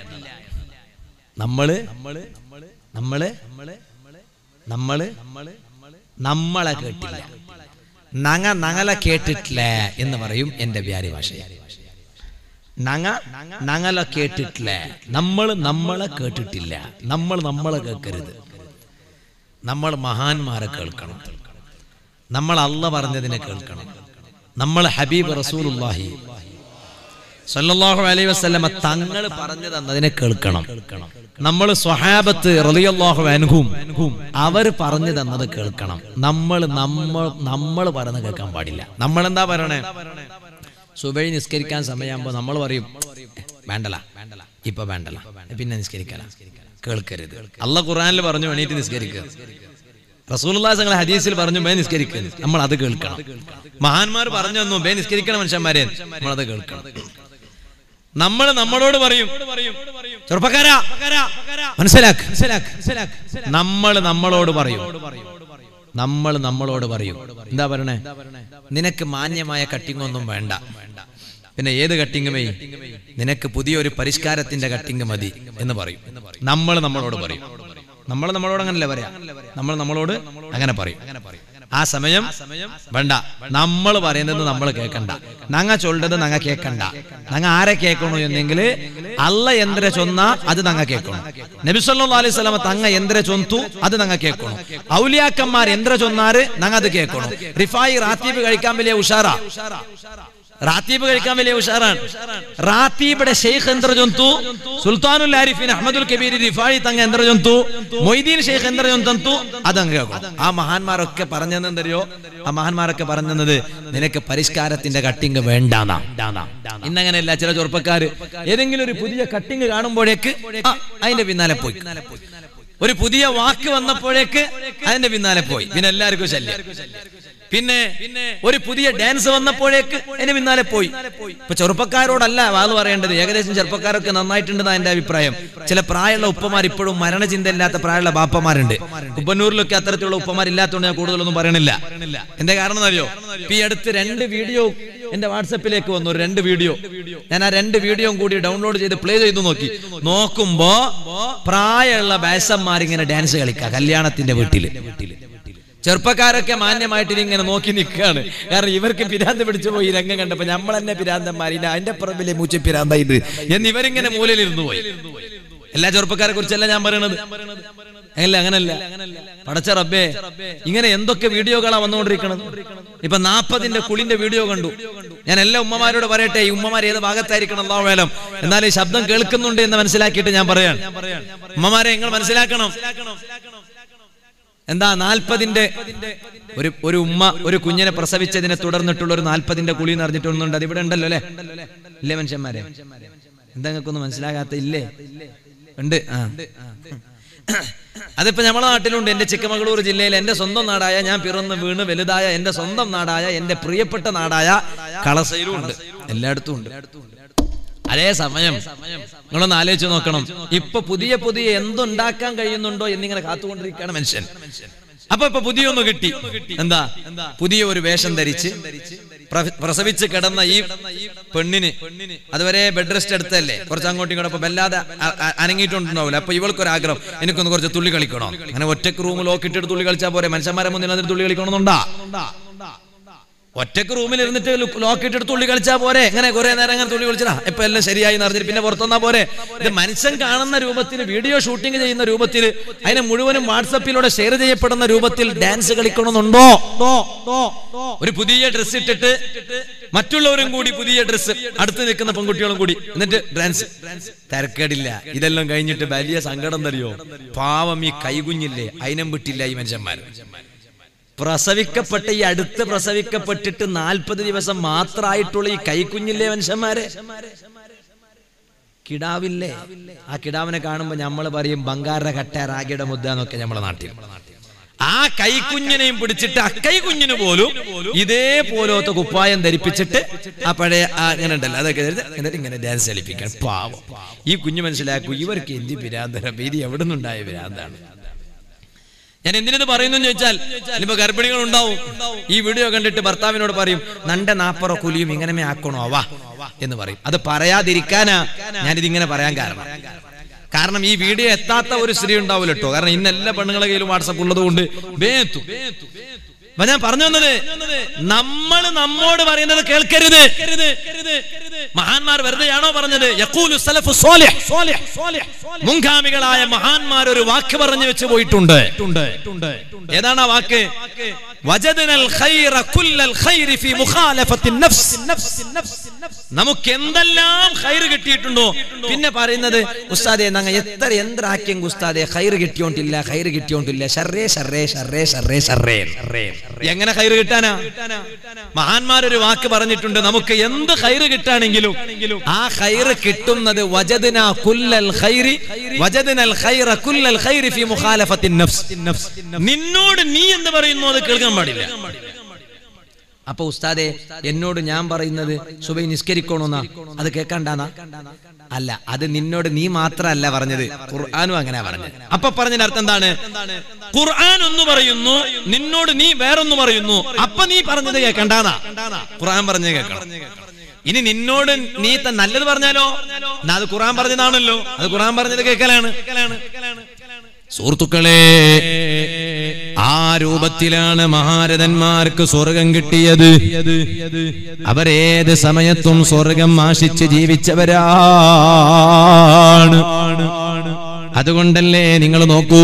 A: നമ്മള് നമ്മള് നമ്മള് നമ്മളെ കേട്ടില്ല നങ്ങ നങ്ങലെ കേട്ടിട്ടില്ല എന്ന് പറയും എന്റെ വ്യാരി ഭാഷയിൽ നങ്ങ നങ്ങല കേട്ടിട്ടില്ല നമ്മൾ നമ്മളെ കേട്ടിട്ടില്ല നമ്മൾ നമ്മളെ കേൾക്കരുത് നമ്മൾ മഹാന്മാരെ കേൾക്കണം നമ്മൾ അല്ല പറഞ്ഞതിനെ കേൾക്കണം നമ്മൾ ഹബീബ് റസൂലുള്ളാഹി സല്ലല്ലാഹു അലൈഹി വസല്ലമ തങ്ങൾ പറഞ്ഞു തന്നതിനെ കേൾക്കണം നമ്മൾ സ്വഹാബത്ത് റളിയല്ലാഹു അൻഹും അവർ പറഞ്ഞു തന്നത് കേൾക്കണം നമ്മൾ നമ്മൾ നമ്മൾ പറയുന്നത് കേൾക്കാൻ പാടില്ല നമ്മൾ എന്താ പറയണേ സുബൈ നിസ്കരിക്കാൻ സമയമാകുമ്പോ നമ്മൾ പറയും വേണ്ടല ഇപ്പൊ വേണ്ടല പിന്നെ നിസ്കരിക്കല കേൾക്കരുത് അല്ല ഖുറാനിൽ പറഞ്ഞു വേണീട്ട് നിസ്കരിക്കുക റസൂലുള്ളാഹി സംഘ ഹദീസിൽ പറഞ്ഞു ബേ നിസ്കരിക്കുക നമ്മൾ അത് കേൾക്കണം മഹാന്മാർ പറഞ്ഞു തന്നു ബേ നിസ്കരിക്കണം മനുഷ്യന്മാരെ നമ്മൾ അത് കേൾക്കണം നമ്മൾ നമ്മളോട് പറയും ചെറുപ്പക്കാരാ മനസ്സിലാക്ക് നമ്മൾ നമ്മളോട് പറയും നമ്മൾ നമ്മളോട് പറയും എന്താ പറയണേ നിനക്ക് മാന്യമായ കട്ടിംഗ് ഒന്നും വേണ്ട പിന്നെ ഏത് കട്ടിങ് മേ നിനക്ക് പുതിയൊരു പരിഷ്കാരത്തിന്റെ കട്ടിങ് മതി എന്ന് പറയും നമ്മൾ നമ്മളോട് പറയും നമ്മൾ നമ്മളോട് അങ്ങനല്ലേ പറയാ നമ്മൾ നമ്മളോട് അങ്ങനെ പറയും ആ സമയം വേണ്ട നമ്മൾ പറയുന്നത് നമ്മൾ കേൾക്കണ്ട നങ്ങ ചൊല്ലത് നങ്ങ കേൾക്കണ്ട നങ്ങ ആരെ കേൾക്കണു എന്നെങ്കിൽ അല്ല എന്തിനെ ചൊന്ന അത് നങ്ങ കേൾക്കണം നബിസല്ലാ അലൈഹി സ്വലാമ തങ്ങ എന്തിനെ ചൊന്തു അത് നങ്ങ കേൾക്കണം ഔലിയാക്കന്മാർ എന്തിനെ ചൊന്നാറ് നങ്ങ അത് കേൾക്കണം റിഫായി റാത്തീബ് കഴിക്കാൻ വലിയ ഉഷാറാ റാത്തീബ് കഴിക്കാൻ വലിയ ഉഷാറാണ് റാത്തീബിയുടെ ഷെയ്ഖ് എന്ത്ര ജന്തു സുൽത്താനുൽ ആരിഫിൻ അഹമ്മദുൽ കബീർ റിഫായി തങ്ങ എന്ത്ര ജന്തു മൊയ്തീൻ ഷെയ്ഖ് എന്ത്ര ജന്തു അതങ്ങ് കേൾക്കണം ആ മഹാന്മാരൊക്കെ പറഞ്ഞെന്തറിയോ ആ മഹാന്മാരൊക്കെ പറഞ്ഞത് നിനക്ക് പരിഷ്കാരത്തിന്റെ കട്ടിങ് വേണ്ടാന്നാ ഇന്നങ്ങനെയല്ല ചില ചെറുപ്പക്കാര് ഏതെങ്കിലും ഒരു പുതിയ കട്ടിങ് കാണുമ്പോഴേക്ക് ആ, അതിന്റെ പിന്നാലെ പോയി ഒരു പുതിയ വാക്ക് വന്നപ്പോഴേക്ക് അതിന്റെ പിന്നാലെ പോയി പിന്നെ എല്ലാവർക്കും ശല്യം പിന്നെ ഒരു പുതിയ ഡാൻസ് വന്നപ്പോഴേക്ക് അതിന് പിന്നാലെ പോയി ഇപ്പൊ ചെറുപ്പക്കാരോടല്ല വാത് പറയേണ്ടത് ഏകദേശം ചെറുപ്പക്കാരൊക്കെ നന്നായിട്ടുണ്ടെന്നാ എന്റെ അഭിപ്രായം ചില പ്രായമുള്ള ഉപ്പമാർ ഇപ്പോഴും മരണചിന്ത ഇല്ലാത്ത പ്രായമുള്ള ബാപ്പമാരുണ്ട് ഉപ്പന്നൂരിലൊക്കെ അത്തരത്തിലുള്ള ഉപ്പമാർ ഇല്ലാത്തതുകൊണ്ട് ഞാൻ കൂടുതലൊന്നും പറയണില്ല എന്റെ കാരണം അറിയോ ഇപ്പൊ ഈ അടുത്ത് രണ്ട് വീഡിയോ എന്റെ വാട്സപ്പിലേക്ക് വന്നു ഒരു രണ്ട് വീഡിയോ ഞാൻ ആ രണ്ട് വീഡിയോയും കൂടി ഡൗൺലോഡ് ചെയ്ത് പ്ലേ ചെയ്തു നോക്കി നോക്കുമ്പോ പ്രായമുള്ള ബാസന്മാർ ഇങ്ങനെ ഡാൻസ് കളിക്കുക കല്യാണത്തിന്റെ വീട്ടില് ചെറുപ്പക്കാരൊക്കെ മാന്യമായിട്ട് ഇങ്ങനെ നോക്കി നിൽക്കുകയാണ് കാരണം ഇവർക്ക് പിരാന്ത് പിടിച്ചു പോയി ഈ രംഗം കണ്ടപ്പോ നമ്മൾ തന്നെ പിരാന്തന്മാരില്ല അതിന്റെ പുറമിലെ മൂച്ച പിരാന്ത ഇത് എന്ന് ഇവരിങ്ങനെ മൂലയിലിരുന്നു പോയി എല്ലാ ചെറുപ്പക്കാരെ കുറിച്ചല്ല ഞാൻ പറയണത് അല്ല അങ്ങനല്ല പടച്ച റബ്ബേ ഇങ്ങനെ എന്തൊക്കെ വീഡിയോകളാ വന്നുകൊണ്ടിരിക്കണത് ഇപ്പൊ നാപ്പതിന്റെ കുളിന്റെ വീഡിയോ കണ്ടു ഞാൻ എല്ലാ ഉമ്മമാരോട് പറയട്ടെ ഈ ഉമ്മമാർ ഏത് ഭാഗത്തായിരിക്കണം അല്ലാ വേലം എന്നാൽ ഈ ശബ്ദം കേൾക്കുന്നുണ്ട് എന്ന് മനസ്സിലാക്കിയിട്ട് ഞാൻ പറയാൻ ഉമ്മമാരെ നിങ്ങൾ മനസ്സിലാക്കണം എന്താ നാൽപ്പതിന്റെ ഒരു ഒരു ഉമ്മ ഒരു കുഞ്ഞിനെ പ്രസവിച്ചതിനെ തുടർന്നിട്ടുള്ള ഒരു നാൽപ്പതിന്റെ കുളി എന്ന് അറിഞ്ഞിട്ടൊന്നുണ്ട് അത് ഇവിടെ ഉണ്ടല്ലോ അല്ലെ ഇല്ലേ മനുഷ്യന്മാരെ എന്താ നിങ്ങൾക്കൊന്നും മനസ്സിലാകാത്ത ഇല്ലേ ഉണ്ട് ആ അതിപ്പോ നമ്മുടെ നാട്ടിലുണ്ട് എന്റെ ചിക്കമകളൂർ ജില്ലയിൽ എന്റെ സ്വന്തം നാടായ ഞാൻ പിറന്ന് വീണ് വലുതായ എന്റെ സ്വന്തം നാടായ എന്റെ പ്രിയപ്പെട്ട നാടായ കളസയിലും ഉണ്ട് എല്ലായിടത്തും ഉണ്ട് അതേ സമയം നിങ്ങളൊന്ന് ആലോചിച്ച് നോക്കണം ഇപ്പൊ പുതിയ പുതിയ എന്തുണ്ടാക്കാൻ കഴിയുന്നുണ്ടോ എന്നിങ്ങനെ കാത്തുകൊണ്ടിരിക്കുകയാണ് മനുഷ്യൻ അപ്പൊ ഇപ്പൊ പുതിയൊന്ന് കിട്ടി എന്താ പുതിയ ഒരു വേഷം ധരിച്ച് പ്ര- പ്രസവിച്ച് കിടന്ന ഈ പെണ്ണിന് അതുവരെ ബെഡ് റെസ്റ്റ് എടുത്തല്ലേ കുറച്ച് അങ്ങോട്ടും ഇങ്ങോട്ടും അപ്പൊ വല്ലാതെ അ- അ- അനങ്ങിയിട്ടുണ്ടാവില്ല അപ്പൊ ഇവൾക്കൊരു ആഗ്രഹം എനിക്കൊന്ന് കുറച്ച് തുള്ളി കളിക്കണം അങ്ങനെ ഒറ്റക്ക് റൂം ലോക്ക് ഇട്ടിട്ട് തുള്ളി കളിച്ചാൽ പോരെ മനുഷ്യന്മാരെ മുന്നിൽ അതിൽ തുള്ളി കളിക്കണമെന്നുണ്ടാ ഒറ്റക്ക് റൂമിൽ ഇരുന്നിട്ട് ലോക്ക് ഇട്ടിട്ട് തുള്ളി കളിച്ചാ പോരെ എങ്ങനെ കുറെ നേരം അങ്ങനെ തുള്ളി കളിച്ചാ ഇപ്പൊ എല്ലാം ശരിയായി നടന്നിട്ട് പിന്നെ പുറത്തുനിന്നാ പോരെ ഇത് മനുഷ്യൻ കാണുന്ന രൂപത്തിൽ വീഡിയോ ഷൂട്ടിംഗ് ചെയ്യുന്ന രൂപത്തിൽ അതിനെ മുഴുവനും വാട്സപ്പിലൂടെ ഷെയർ ചെയ്യപ്പെടുന്ന രൂപത്തിൽ ഡാൻസ് കളിക്കണമെന്നുണ്ടോ ഒരു പുതിയ ഡ്രസ് ഇട്ടിട്ട് മറ്റുള്ളവരും കൂടി പുതിയ ഡ്രസ്സ് അടുത്ത് നിൽക്കുന്ന പെൺകുട്ടികളും കൂടി എന്നിട്ട് ഡാൻസ് തിരക്കേടില്ല ഇതെല്ലാം കഴിഞ്ഞിട്ട് വലിയ സങ്കടം തരിയോ പാവം ഈ കൈകുഞ്ഞില്ലേ അതിനും വിട്ടില്ല ഈ മനുഷ്യന്മാർ പ്രസവിക്കപ്പെട്ട ഈ അടുത്ത് പ്രസവിക്കപ്പെട്ടിട്ട് നാൽപ്പത് ദിവസം മാത്രമായിട്ടുള്ള ഈ കൈക്കുഞ്ഞില്ലേ മനുഷ്യന്മാരെ കിടാവില്ലേ ആ കിടാവിനെ കാണുമ്പോ നമ്മൾ പറയും ബംഗാര കട്ട റാഗിയുടെ മുദ്ദ എന്നൊക്കെ നമ്മളെ നാട്ടിൽ ആ കൈക്കുഞ്ഞിനെയും പിടിച്ചിട്ട് ആ കൈക്കുഞ്ഞിന് പോലും ഇതേപോലത്തെ കുപ്പായം ധരിപ്പിച്ചിട്ട് ആ പഴയ ആ ഇങ്ങനെ ഉണ്ടല്ലോ അതൊക്കെ ധരിച്ച് എന്നിട്ട് ഇങ്ങനെ ഡാൻസ് കളിപ്പിക്കാൻ പാവം ഈ കുഞ്ഞു മനസ്സിലാക്കൂ ഇവർക്ക് എന്ത് പിരാന്തരം ഇത് എവിടെ നിന്നുണ്ടായ പിരാന്താണ് ഞാൻ എന്തിനത് പറയുന്നു ചോദിച്ചാൽ ഇനിയിപ്പോ ഗർഭിണികൾ ഉണ്ടാവും ഈ വീഡിയോ കണ്ടിട്ട് ഭർത്താവിനോട് പറയും നന്റെ നാപ്പറ കുലിയും ഇങ്ങനെ ആക്കണോ വാ എന്ന് പറയും അത് പറയാതിരിക്കാനാ ഞാനിത് ഇങ്ങനെ പറയാൻ കാരണം കാരണം ഈ വീഡിയോ എത്താത്ത ഒരു സ്ത്രീ ഉണ്ടാവില്ല കേട്ടോ കാരണം ഇന്ന് എല്ലാ പെണ്ണുങ്ങളെ കയ്യിലും വാട്സപ്പ് ഉള്ളത് കൊണ്ട് വേത്തു അപ്പൊ ഞാൻ പറഞ്ഞു വന്നത് നമ്മൾ നമ്മോട് പറയുന്നത് കേൾക്കരുത് മഹാന്മാർ വെറുതെയാണോ പറഞ്ഞത് യഖൂലു സലഫു സ്വാലിഹ്. മുൻഗാമികളായ മഹാന്മാർ ഒരു വാക്ക് പറഞ്ഞു വെച്ച് പോയിട്ടുണ്ട് ഏതാണ് ആ വാക്ക് വജദ്നൽ ഖൈറ കുല്ലൽ ഖൈരി ഫീ മുഖാലഫത്തിൻ നഫ്സ് നമുക്ക് എന്തെല്ലാം ഖൈറ് കിട്ടിയിട്ടുണ്ടോ പിന്നെ പറയുന്നത് ഉസ്താദെ ഞങ്ങൾ എത്ര യന്ത്രാക്കിയും ഉസ്താദെ ഖൈറ് കിട്ടിയോണ്ടില്ല ഖൈറ് കിട്ടിയോണ്ടില്ല ഷർറേ ഷർറേ ഷർറേ ഷർറേ ഷർറേ എങ്ങനെ ഖൈറ് കിട്ടാനാ മഹാന്മാരൊരു വാക്ക് പറഞ്ഞിട്ടുണ്ട് നമുക്ക് എന്ത് ഖൈറ് കിട്ടാണെങ്കിലും ആ ഖൈറ് കിട്ടുന്നത് വജദ്ന കുല്ലൽ ഖൈരി വജദ്നൽ ഖൈറ കുല്ലൽ ഖൈരി ഫീ മുഖാലഫത്തിൻ നഫ്സ് നിന്നോട് നീ എന്ത് പറയുന്നു അത് കേൾക്കാൻ പാടില്ല അപ്പൊ ഉസ്താദെ എന്നോട് ഞാൻ പറയുന്നത് സുബൈ നിസ്കരിക്കണോന്നാ അത് കേൾക്കണ്ടാന്നാ അല്ല അത് നിന്നോട് നീ മാത്രല്ല പറഞ്ഞത് ഖുർആാനും അങ്ങനെ പറഞ്ഞത് അപ്പൊ പറഞ്ഞതിന്റെ അർത്ഥം എന്താണ് ഖുർആൻ ഒന്ന് പറയുന്നു നിന്നോട് നീ വേറൊന്ന് പറയുന്നു അപ്പൊ നീ പറഞ്ഞത് കേൾക്കണ്ടാന്നാ ഖുർആൻ പറഞ്ഞത് കേൾക്കണം ഇനി നിന്നോട് നീ ത- നല്ലത് പറഞ്ഞാലോ എന്നാ അത് ഖുർആൻ പറഞ്ഞതാണല്ലോ അത് ഖുർആൻ പറഞ്ഞത് കേൾക്കലാണ് സുഹൃത്തുക്കളെ ആ രൂപത്തിലാണ് മഹാരഥന്മാർക്ക് സ്വർഗം കിട്ടിയത് അവരേത് സമയത്തും സ്വർഗം ആശിച്ച് ജീവിച്ചവരാണ് അതുകൊണ്ടല്ലേ നിങ്ങൾ നോക്കൂ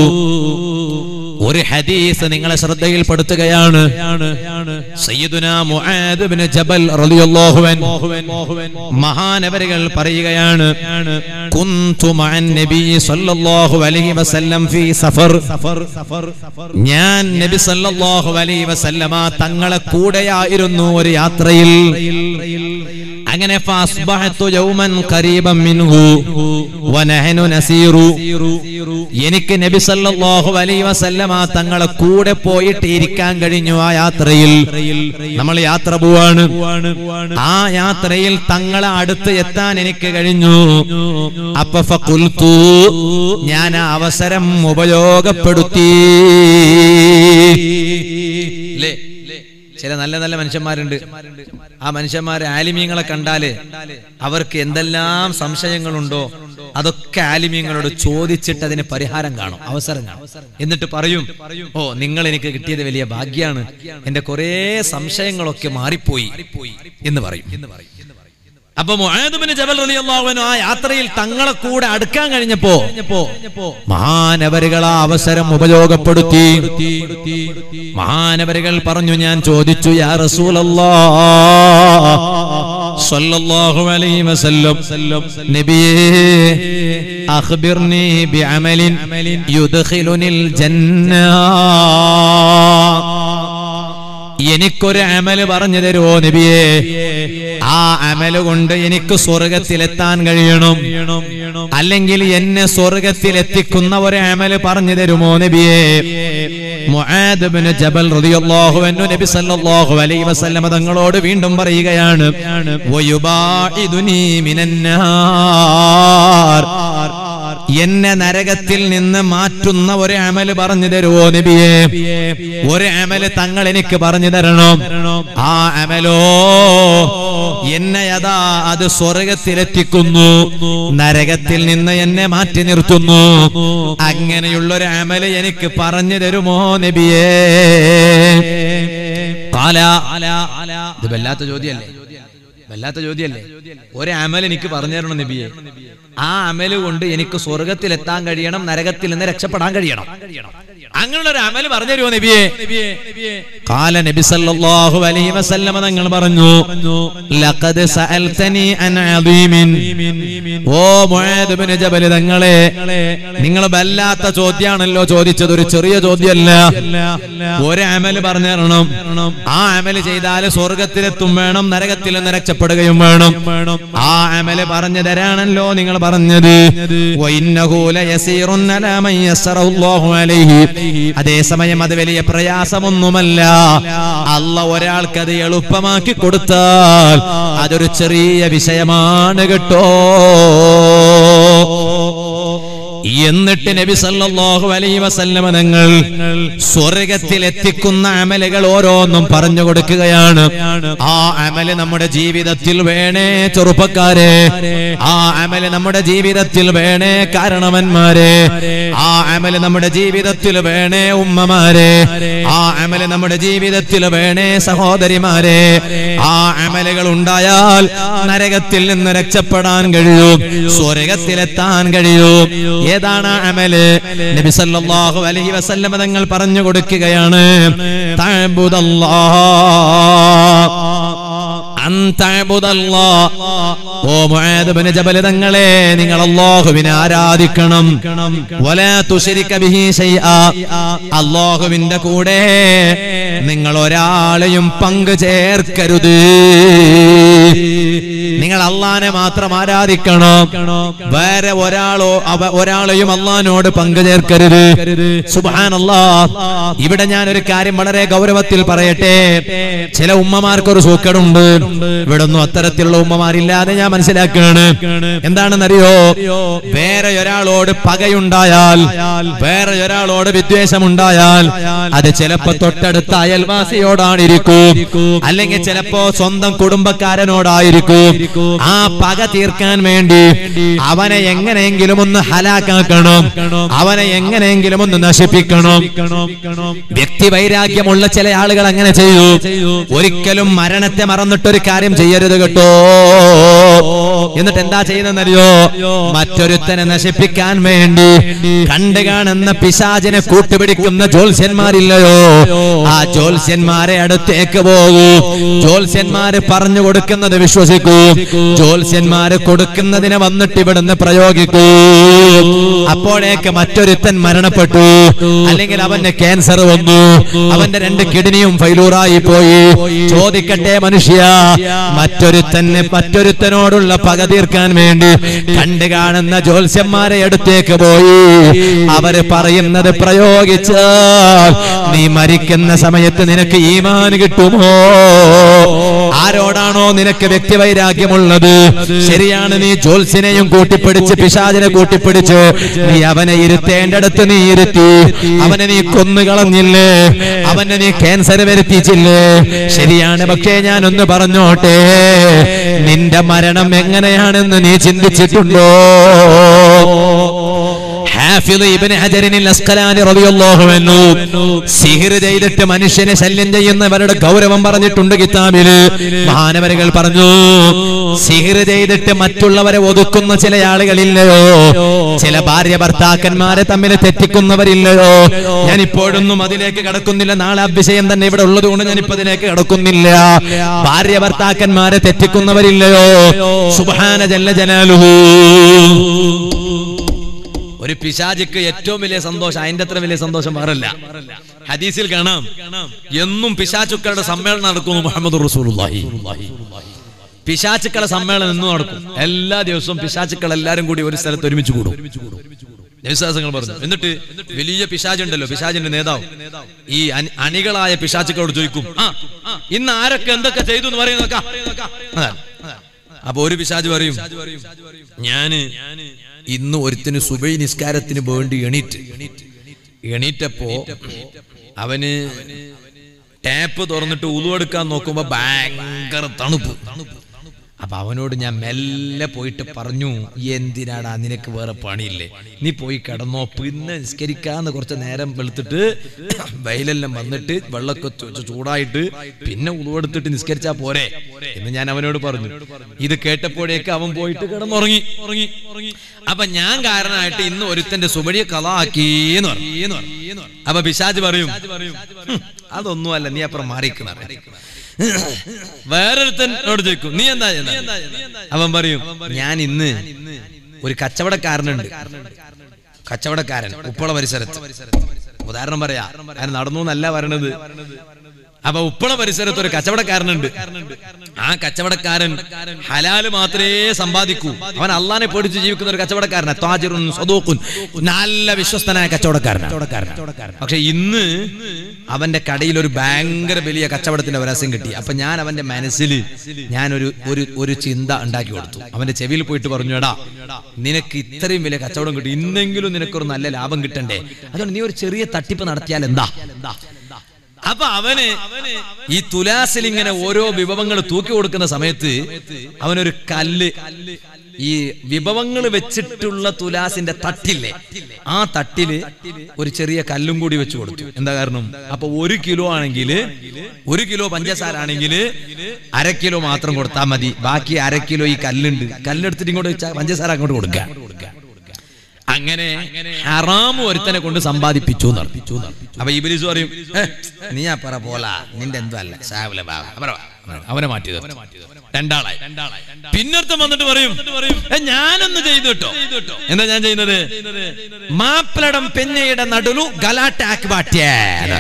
A: ഒരു ഹദീസ് നിങ്ങളെ ശ്രദ്ധയിൽപ്പെടുത്തുകയാണ് സയ്യിദുനാ മുആദ് ഇബ്നു ജബൽ റളിയല്ലാഹു അൻഹു മഹാനവരുകൾ പറയുകയാണ് കുന്തു മഅൻ നബി സല്ലല്ലാഹു അലൈഹി വസല്ലം ഫീ സഫർ ഞാൻ നബി സല്ലല്ലാഹു അലൈഹി വസല്ലമ തങ്ങളെ കൂടെയായിരുന്നു ഒരു യാത്രയിൽ അങ്ങനെ ഫാസ്ബഹത്തു യൗമൻ ഖരീബൻ മിൻഹു വനഹനു നസീറു എനിക്ക് നബി സല്ലല്ലാഹു അലൈഹി വസല്ലമ തങ്ങളെ കൂടെ പോയിട്ട് ഇരിക്കാൻ കഴിഞ്ഞു ആ യാത്രയിൽ നമ്മൾ യാത്ര പോവാണ് ആ യാത്രയിൽ തങ്ങളെ അടുത്ത് എത്താൻ എനിക്ക് കഴിഞ്ഞു അപ്പൊ ഫഖുൽതു ഞാൻ ആ അവസരം ഉപയോഗപ്പെടുത്തി ല്ലേ? ചില നല്ല നല്ല മനുഷ്യന്മാരുണ്ട് ആ മനുഷ്യന്മാരെ ആലിമീങ്ങളെ കണ്ടാല് അവർക്ക് എന്തെല്ലാം സംശയങ്ങളുണ്ടോ അതൊക്കെ ആലിമീങ്ങളോട് ചോദിച്ചിട്ട് അതിന് പരിഹാരം കാണും അവസരം കാണും എന്നിട്ട് പറയും ഓ നിങ്ങൾ എനിക്ക് കിട്ടിയത് വലിയ ഭാഗ്യാണ് എന്റെ കുറെ സംശയങ്ങളൊക്കെ മാറിപ്പോയി എന്ന് പറയും അപ്പൊ മുആദുബിന് ജബൽ റളിയല്ലാഹു അൻഹു ആ യാത്രയിൽ തങ്ങളെ കൂടെ അടുക്കാൻ കഴിഞ്ഞപ്പോ മഹാനവരുകൾ ആ അവസരം ഉപയോഗപ്പെടുത്തി മഹാനവരുകൾ പറഞ്ഞു ഞാൻ ചോദിച്ചു യാ റസൂലല്ലാഹ് സ്വല്ലല്ലാഹു അലൈഹി വസല്ലം നബിയേ അഖ്ബിർനി ബിഅമലിൻ യുദ്ഖിലുനിൽ ജന്ന എനിക്കൊരു അമല് പറഞ്ഞു തരുമോ നബിയെ ആ അമല് കൊണ്ട് എനിക്ക് സ്വർഗത്തിലെത്താൻ കഴിയണം അല്ലെങ്കിൽ എന്നെ സ്വർഗത്തിലെത്തിക്കുന്ന ഒരു അമല് പറഞ്ഞു തരുമോ നബിയെ മുആദ് ഇബ്നു ജബൽ റളിയല്ലാഹു അൻഹു നബി സല്ലല്ലാഹു അലൈഹി വസല്ലമ തങ്ങളോട് വീണ്ടും പറയുകയാണ് വയുബാഇദുനി മിനന്നാർ എന്നെ നരകത്തിൽ നിന്ന് മാറ്റുന്ന ഒരു അമല് പറഞ്ഞു തരുവോ നബിയെ ഒരു അമല് തങ്ങൾ എനിക്ക് പറഞ്ഞു തരണം ആ അമലോ എന്നെ അതാ അത് സ്വർഗത്തിലെത്തിക്കുന്നു നരകത്തിൽ നിന്ന് എന്നെ മാറ്റി നിർത്തുന്നു അങ്ങനെയുള്ള ഒരു അമല് എനിക്ക് പറഞ്ഞു തരുമോ നബിയേ കാല ഇത് വല്ലാത്ത ചോദ്യമല്ലേ വല്ലാത്ത ചോദ്യമല്ലേ ഒരു അമൽ എനിക്ക് പറഞ്ഞു തരണം നബിയെ ആ അമല് കൊണ്ട് എനിക്ക് സ്വർഗത്തിലെത്താൻ കഴിയണം നരകത്തിൽ നിന്ന് രക്ഷപ്പെടാൻ കഴിയണം അങ്ങനെയുള്ള ഒരു അമല് പറഞ്ഞു തരുമോ നബിയെ കാല നബി സല്ലല്ലാഹു അലൈഹി വസല്ലമ തങ്ങൾ പറഞ്ഞു ലഖദ് സഅൽതനി അൻ അദീമിൻ ഓ മുആദ് ഇബ്നു ജബൽ തങ്ങളെ നിങ്ങൾ വല്ലാത്ത ചോദ്യാണല്ലോ ചോദിച്ചത് ഒരു ചെറിയ ചോദ്യമല്ല ഒരു അമല് പറഞ്ഞു തരണം ആ അമല് ചെയ്താൽ സ്വർഗത്തിലെത്തും വേണം നരകത്തിൽ നിന്ന് രക്ഷപ്പെടുകയും വേണം ആ അമല് പറഞ്ഞു തരാണല്ലോ നിങ്ങൾ പറഞ്ഞത് വഇന്നഹു ലയസീറുൻ അലാ മൻ യസ്സറഹുല്ലാഹു അലൈഹി അതേസമയം അത് വലിയ പ്രയാസമൊന്നുമല്ല അല്ല ഒരാൾക്ക് അത് എളുപ്പമാക്കി കൊടുത്താൽ അതൊരു ചെറിയ വിഷയമാണ് കേട്ടോ എന്നിട്ട് നബി സല്ലല്ലാഹു അലൈഹി വസല്ലമ തങ്ങൾ സ്വർഗത്തിൽ എത്തിക്കുന്ന അമലുകൾ ഓരോന്നും പറഞ്ഞു കൊടുക്കുകയാണ് ആ അമല് നമ്മുടെ ജീവിതത്തിൽ വേണേ ചെറുപ്പക്കാരെ ആ അമല് നമ്മുടെ ജീവിതത്തിൽ വേണേ കാരണവന്മാരെ ആ അമല് നമ്മുടെ ജീവിതത്തിൽ വേണേ ഉമ്മമാരെ ആ അമല് നമ്മുടെ ജീവിതത്തിൽ വേണേ സഹോദരിമാരെ ആ അമലുകൾ ഉണ്ടായാൽ നരകത്തിൽ നിന്ന് രക്ഷപ്പെടാൻ കഴിയും സ്വർഗത്തിലെത്താൻ കഴിയും ഏതാണ് ആ അമല് നബി സല്ലല്ലാഹു അലൈഹി വസല്ലമ തങ്ങൾ പറഞ്ഞു കൊടുക്കുകയാണ് ഓ മുആദ് ഇബ്നു ജബൽ തങ്ങളെ നിങ്ങൾ അല്ലാഹുവിനെ ആരാധിക്കണം വലാ തുശ്രിക ബിഹി ശൈആ അല്ലാഹുവിന്റെ കൂടെ നിങ്ങൾ ഒരാളെയും പങ്കു ചേർക്കരുത് നിങ്ങൾ അള്ളാനെ മാത്രം ആരാധിക്കണം വേറെ ഒരാളോ അവ- ഒരാളെയും അള്ളഹാനോട് പങ്കു ചേർക്കരുത് സുബാനല്ലാ ഇവിടെ ഞാൻ ഒരു കാര്യം വളരെ ഗൗരവത്തിൽ പറയട്ടെ ചില ഉമ്മമാർക്കൊരു സൂക്കടുണ്ട് ഇവിടെ ഒന്നും അത്തരത്തിലുള്ള ഉമ്മമാരില്ലാതെ ഞാൻ മനസ്സിലാക്കുകയാണ് എന്താണെന്നറിയോ വേറെ ഒരാളോട് പകയുണ്ടായാൽ വേറെ ഒരാളോട് വിദ്വേഷമുണ്ടായാൽ അത് ചിലപ്പോ തൊട്ടടുത്ത അയൽവാസിയോടാണ് ഇരിക്കും അല്ലെങ്കിൽ ചിലപ്പോ സ്വന്തം കുടുംബക്കാരനോടായിരിക്കും ആ പക തീർക്കാൻ വേണ്ടി അവനെ എങ്ങനെയെങ്കിലും ഒന്ന് ഹലാക്കാക്കണം അവനെ എങ്ങനെയെങ്കിലും ഒന്ന് നശിപ്പിക്കണം വ്യക്തി വൈരാഗ്യമുള്ള ചില ആളുകൾ അങ്ങനെ ചെയ്യൂ ഒരിക്കലും മരണത്തെ മറന്നിട്ടൊരു കാര്യം ചെയ്യരുത് കേട്ടോ എന്നിട്ട് എന്താ ചെയ്യുന്നറിയോ മറ്റൊരുത്തനെ നശിപ്പിക്കാൻ വേണ്ടി കണ്ടു കാണുന്ന പിശാചിനെ കൂട്ടുപിടിക്കുന്ന ജ്യോത്സ്യന്മാരില്ലയോ ആ ജ്യോത്സ്യന്മാരെ അടുത്തേക്ക് പോകൂ ജ്യോത്സ്യന്മാര് പറഞ്ഞു കൊടുക്കുന്നത് വിശ്വസിക്കൂ ജ്യോത്സ്യന്മാര് കൊടുക്കുന്നതിനെ വന്നിട്ട് ഇവിടുന്ന് പ്രയോഗിക്കൂ അപ്പോഴേക്ക് മറ്റൊരുത്തൻ മരണപ്പെട്ടു അല്ലെങ്കിൽ അവന്റെ ക്യാൻസർ വന്നു അവന്റെ രണ്ട് കിഡ്നിയും ഫൈലൂറായി പോയി ചോദിക്കട്ടെ മനുഷ്യ മറ്റൊരുത്തന് മറ്റൊരുത്തനോടുള്ള പക തീർക്കാൻ വേണ്ടി കണ്ടു കാണുന്ന ജ്യോത്സ്യന്മാരെ അടുത്തേക്ക് പോയി അവര് പറയുന്നത് പ്രയോഗിച്ചാൽ നീ മരിക്കുന്ന സമയത്ത് നിനക്ക് ഈമാൻ കിട്ടുമോ ആരോടാണോ നിനക്ക് വ്യക്തിവൈരാഗ്യമുള്ളത് ശരിയാണ് നീ ജോത്സ്യനെയും കൂട്ടിപ്പിടിച്ച് പിശാചിനെ കൂട്ടിപ്പിടിച്ച് നീ അവനെ ഇരുത്തേണ്ടടുത്ത് നീ ഇരുത്തി അവനെ നീ കൊന്നുകളഞ്ഞില്ലേ അവനെ നീ ക്യാൻസർ വരുത്തിച്ചില്ലേ ശരിയാണ് പക്ഷേ ഞാൻ ഒന്ന് പറഞ്ഞോട്ടെ നിന്റെ മരണം എങ്ങനെയാണെന്ന് നീ ചിന്തിച്ചിട്ടുണ്ടോ ഹാഫിദ് ഇബ്നു ഹജറിനിൽ അസ്കലാനി റളിയല്ലാഹു അൻഹു സിഹിർ ചെയ്തിട്ട് മനുഷ്യനെ ശല്യം ചെയ്യുന്നവരുടെ ഗൗരവം പറഞ്ഞിട്ടുണ്ട് കിതാബില് മഹാനവരുകൾ പറഞ്ഞു സിഹിർ ചെയ്തിട്ട് മറ്റുള്ളവരെ ഒതുക്കുന്ന ചില ആളുകളില്ലയോ ചില ഭാര്യ ഭർത്താക്കന്മാരെ തമ്മിൽ തെറ്റിക്കുന്നവരില്ലയോ ഞാൻ ഇപ്പോഴൊന്നും അതിലേക്ക് കടക്കുന്നില്ല നാളെ ആ വിഷയം തന്നെ ഇവിടെ ഉള്ളത് കൊണ്ട് ഞാൻ ഇപ്പൊ അതിലേക്ക് കടക്കുന്നില്ല ഭാര്യ ഭർത്താക്കന്മാരെ തെറ്റിക്കുന്നവരില്ലയോ സുബാന ജല്ല ജലാലുഹു ഒരു പിശാചിക്ക് ഏറ്റവും വലിയ സന്തോഷം അതിന്റെ അത്ര വലിയ സന്തോഷം വേറല്ല ഹദീസിൽ കാണാം എന്നും പിശാചുക്കളുടെ സമ്മേളനം നടക്കുന്നു മുഹമ്മദ് റസൂലുള്ളാഹി പിശാചുക്കളെ സമ്മേളനം എന്നും നടക്കും എല്ലാ ദിവസവും പിശാചുക്കൾ എല്ലാരും കൂടി ഒരു സ്ഥലത്ത് ഒരുമിച്ച് കൂടും വിശ്വാസങ്ങൾ പറഞ്ഞു എന്നിട്ട് വലിയ പിശാചുണ്ടല്ലോ പിശാചിന്റെ നേതാവ് ഈ അനി- അണികളായ പിശാചുക്കളോട് ചോദിക്കും ആ ആ, ഇന്ന് ആരൊക്കെ എന്തൊക്കെ ചെയ്തു എന്ന് പറയുന്നതൊക്കെ അതാണ്. അപ്പൊ ഒരു പിശാജ് പറയും ഞാന് ഇന്ന് ഒരുത്തിന് സുബൈ നിസ്കാരത്തിന് വേണ്ടി എണീറ്റ് എണീറ്റപ്പോ അവന് ടാപ്പ് തുറന്നിട്ട് ഉളുവെടുക്കാൻ നോക്കുമ്പോ ഭയങ്കര തണുപ്പ് അപ്പൊ അവനോട് ഞാൻ മെല്ലെ പോയിട്ട് പറഞ്ഞു എന്തിനാടാ നിനക്ക് വേറെ പണിയില്ലേ നീ പോയി കിടന്നോ പിന്നെ നിസ്കരിക്കാന്ന് കുറച്ച് നേരം വെളുത്തിട്ട് വെയിലെല്ലാം വന്നിട്ട് വെള്ളമൊക്കെ ചു- ചൂടായിട്ട് പിന്നെ ഉളുവെടുത്തിട്ട് നിസ്കരിച്ചാ പോരെ എന്ന് ഞാൻ അവനോട് പറഞ്ഞു ഇത് കേട്ടപ്പോഴേക്ക് അവൻ പോയിട്ട് കിടന്നുറങ്ങി ഉറങ്ങി ഉറങ്ങി അപ്പൊ ഞാൻ കാരണമായിട്ട് ഇന്ന് ഒരുത്തന്റെ സുബടിയെ കലാക്കീന്ന് പറഞ്ഞു അപ്പൊ പിശാജ് പറയും "ഹും, അതൊന്നുമല്ല നീ അപ്പുറം മാറിക്കുന്ന വേറൊരുത്തനോട് ചോദിക്കും നീ എന്താ ചെയ്യുന്നത്?" അവൻ പറയും ഞാൻ ഇന്ന് ഒരു കച്ചവടക്കാരനുണ്ട് കച്ചവടക്കാരൻ ഉപ്പള പരിസരത്ത് ഉദാഹരണം പറയാ ഞാൻ നടന്നു എന്നല്ല പറയണത് അപ്പൊ ഉപ്പള പരിസരത്ത് ഒരു കച്ചവടക്കാരനുണ്ട് ആ കച്ചവടക്കാരൻ ഹലാല് മാത്രമേ സമ്പാദിക്കൂ അവൻ അള്ളാനെ പേടിച്ച് ജീവിക്കുന്ന ഒരു കച്ചവടക്കാരനാ താജിറുൻ സദൂഖുൻ നല്ല വിശ്വസ്തനായ കച്ചവടക്കാരൻ പക്ഷെ ഇന്ന് അവന്റെ കടയിൽ ഒരു ഭയങ്കര വലിയ കച്ചവടത്തിന്റെ ഒരസം കിട്ടി അപ്പൊ ഞാൻ അവന്റെ മനസ്സിൽ ഞാൻ ഒരു ഒരു ഒരു ചിന്ത ഉണ്ടാക്കി കൊടുത്തു അവന്റെ ചെവിയിൽ പോയിട്ട് പറഞ്ഞു എടാ നിനക്ക് ഇത്രയും വലിയ കച്ചവടം കിട്ടി ഇന്നെങ്കിലും നിനക്കൊരു നല്ല ലാഭം കിട്ടണ്ടേ അതുകൊണ്ട് നീ ഒരു ചെറിയ തട്ടിപ്പ് നടത്തിയാൽ എന്താ അപ്പൊ അവന് ഈ തുലാസിൽ ഇങ്ങനെ ഓരോ വിഭവങ്ങൾ തൂക്കി കൊടുക്കുന്ന സമയത്ത് അവനൊരു കല്ല് ഈ വിഭവങ്ങൾ വെച്ചിട്ടുള്ള തുലാസിന്റെ തട്ടില്ലേ ആ തട്ടില് ഒരു ചെറിയ കല്ലും കൂടി വെച്ച് കൊടുത്തു എന്താ കാരണം അപ്പൊ ഒരു കിലോ ആണെങ്കിൽ ഒരു കിലോ പഞ്ചസാര ആണെങ്കിൽ അര കിലോ മാത്രം കൊടുത്താൽ മതി ബാക്കി അര കിലോ ഈ കല്ലുണ്ട് കല്ലെടുത്തിട്ട് ഇങ്ങോട്ട് വെച്ചാൽ പഞ്ചസാര അങ്ങോട്ട് കൊടുക്കുക അങ്ങനെ ഹറാമ് ഒരുത്തനെ കൊണ്ട് സമ്പാദിപ്പിച്ചു എന്നർപ്പിച്ചു അപ്പൊ ഇബിലിസ് പറയും "ഏ, നീ ആ പറ പോലാ നിന്റെ എന്തോ അല്ല സാവിലെ ബാവ പറ, പറ." അവനെ മാറ്റി രണ്ടാളായി പിന്നൊരുത്തൻ വന്നിട്ട് പറയും "ഏ, ഞാനൊന്ന് ചെയ്തു കേട്ടോ എന്താ ഞാൻ ചെയ്യുന്നത് മാപ്പിളടം പെഞ്ഞയുടെ നടുലു ഗലാട്ടാക്ക് പാട്ടിയ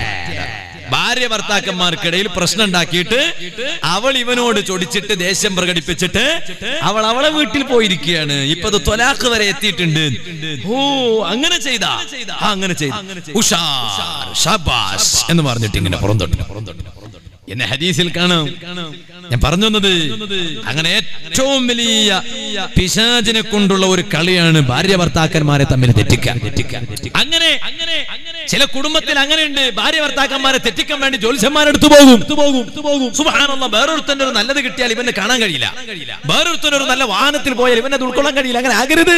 A: ഭാര്യ ഭർത്താക്കന്മാർക്കിടയിൽ പ്രശ്നം ഉണ്ടാക്കിയിട്ട് അവൾ ഇവനോട് ചൊടിച്ചിട്ട് ദേഷ്യം പ്രകടിപ്പിച്ചിട്ട് അവൾ അവളെ വീട്ടിൽ പോയിരിക്കുകയാണ് ഇപ്പൊ അത് തൊലാഖ് വരെ എത്തിയിട്ടുണ്ട് ഓ അങ്ങനെ ചെയ്ത അങ്ങനെ ചെയ്ത ഉഷാർ ഷബാഷ് എന്ന് പറഞ്ഞിട്ട് ഇങ്ങനെ പുറന്തോട്ട് എന്നെ ഹദീസിൽ കാണാം ഞാൻ പറഞ്ഞു വന്നത് അങ്ങനെ ഏറ്റവും വലിയ പിശാചിനെ കൊണ്ടുള്ള ഒരു കളിയാണ് ഭാര്യ ഭർത്താക്കന്മാരെ തമ്മിൽ തെറ്റിക്കാൻ തെറ്റിക്കാൻ അങ്ങനെ അങ്ങനെ ചില കുടുംബത്തിൽ അങ്ങനെയുണ്ട് ഭാര്യ ഭർത്താക്കന്മാരെ തെറ്റിക്കാൻ വേണ്ടി ജ്യോത്സ്യന്മാരെടുത്തു പോകും പോകും പോകും സുബഹാനുള്ള വേറൊരുത്തന്റെ ഒരു നല്ലത് കിട്ടിയാൽ ഇവനെ കാണാൻ കഴിയില്ല വേറൊരുത്തൻ ഒരു നല്ല വാഹനത്തിൽ പോയാൽ ഇവനെ അത് ഉൾക്കൊള്ളാൻ കഴിയില്ല അങ്ങനെ ആകരുത്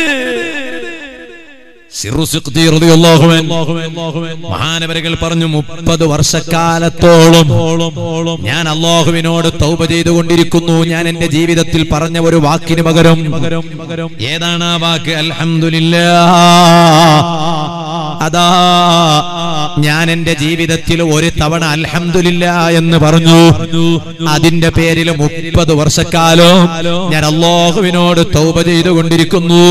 A: സിറു സിഖ്തി റളിയല്ലാഹു അൻഹു മഹാനവരകൾ പറഞ്ഞു മുപ്പത് വർഷക്കാലത്തോളം ഞാൻ അള്ളാഹുവിനോട് തൗബ ചെയ്തുകൊണ്ടിരിക്കുന്നു ഞാൻ എന്റെ ജീവിതത്തിൽ പറഞ്ഞ ഒരു വാക്കിന് പകരം ഏതാണ് ആ വാക്ക് അൽഹംദുലില്ലാ അതാ ഞാൻ എന്റെ ജീവിതത്തിൽ ഒരു തവണ അൽഹംദുലില്ല എന്ന് പറഞ്ഞു അതിന്റെ പേരിൽ മുപ്പത് വർഷക്കാലം ഞാൻ അള്ളാഹുവിനോട് തൗബ ചെയ്തുകൊണ്ടിരിക്കുന്നു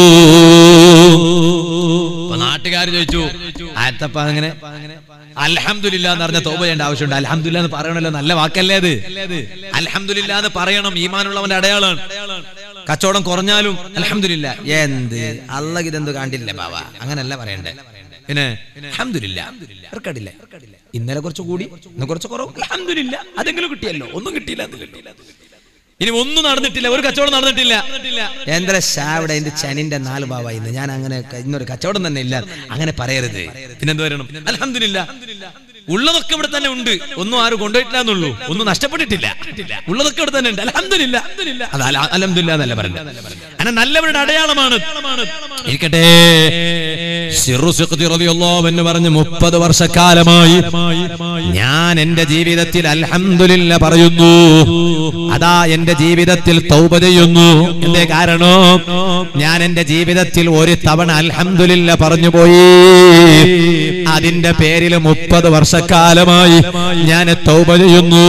A: നാട്ടുകാർ ചോദിച്ചു ആത്തപ്പ അങ്ങനെ അൽഹംദുലില്ല എന്ന് പറഞ്ഞ തോപ ചെയ്യേണ്ട ആവശ്യമുണ്ട് അൽഹംദുലില്ല എന്ന് പറയണല്ലോ നല്ല വാക്കല്ലേ അത് അൽഹംദുലില്ല എന്ന് പറയണം ഈമാനുള്ളവന്റെ അടയാളാണ് കച്ചവടം കുറഞ്ഞാലും അൽഹംദുലില്ല എന്ത് അല്ല ഇതെന്ത് കണ്ടില്ല ബാവ അങ്ങനല്ല പറയണ്ടേ പിന്നെ അൽഹംദുലില്ല ഇറക്കടില്ല ഇന്നലെ കുറച്ച് കൂടി ഇന്ന് കുറച്ച് കുറവ് അൽഹംദുലില്ല അതെങ്കിലും കിട്ടിയല്ലോ ഒന്നും കിട്ടിയില്ല അത് കിട്ടിയില്ല ഇനി ഒന്നും നടന്നിട്ടില്ല ഒരു കച്ചവടം നടന്നിട്ടില്ല എന്താ ഷാവിടെ എന്റെ ചനിന്റെ നാല് ബാവ ഇന്ന് ഞാൻ അങ്ങനെ ക- ഇന്നൊരു കച്ചവടം തന്നെ ഇല്ല അങ്ങനെ പറയരുത് പിന്നെന്ത് പറയണം അലഹമില്ല ഉള്ളതൊക്കെ ഇവിടെ തന്നെ ഉണ്ട് ഒന്നും ആരും കൊണ്ടുപോയിട്ടില്ല എന്നുള്ളൂ ഒന്നും നഷ്ടപ്പെട്ടിട്ടില്ല ഉള്ളതൊക്കെ ഇവിടെ തന്നെ ഉണ്ട് അലഹമില്ല അത് അലഹമില്ല എന്നല്ല പറഞ്ഞത് അങ്ങനെ നല്ലവരുടെ അടയാളമാണ് ഇരിക്കട്ടെ സിറു സിഖ്തി റളിയല്ലാഹു എന്ന് പറഞ്ഞ് മുപ്പത് വർഷക്കാലമായി ഞാൻ എന്റെ ജീവിതത്തിൽ അൽഹംദുലില്ല പറയുന്നു അതാ എന്റെ ജീവിതത്തിൽ തൗബ ചെയ്യുന്നു എന്തേ കാരണം ഞാൻ എന്റെ ജീവിതത്തിൽ ഒരു തവണ അൽഹംദുലില്ല പറഞ്ഞു പോയി അതിന്റെ പേരിൽ മുപ്പത് വർഷക്കാലമായി ഞാൻ തൗബ ചെയ്യുന്നു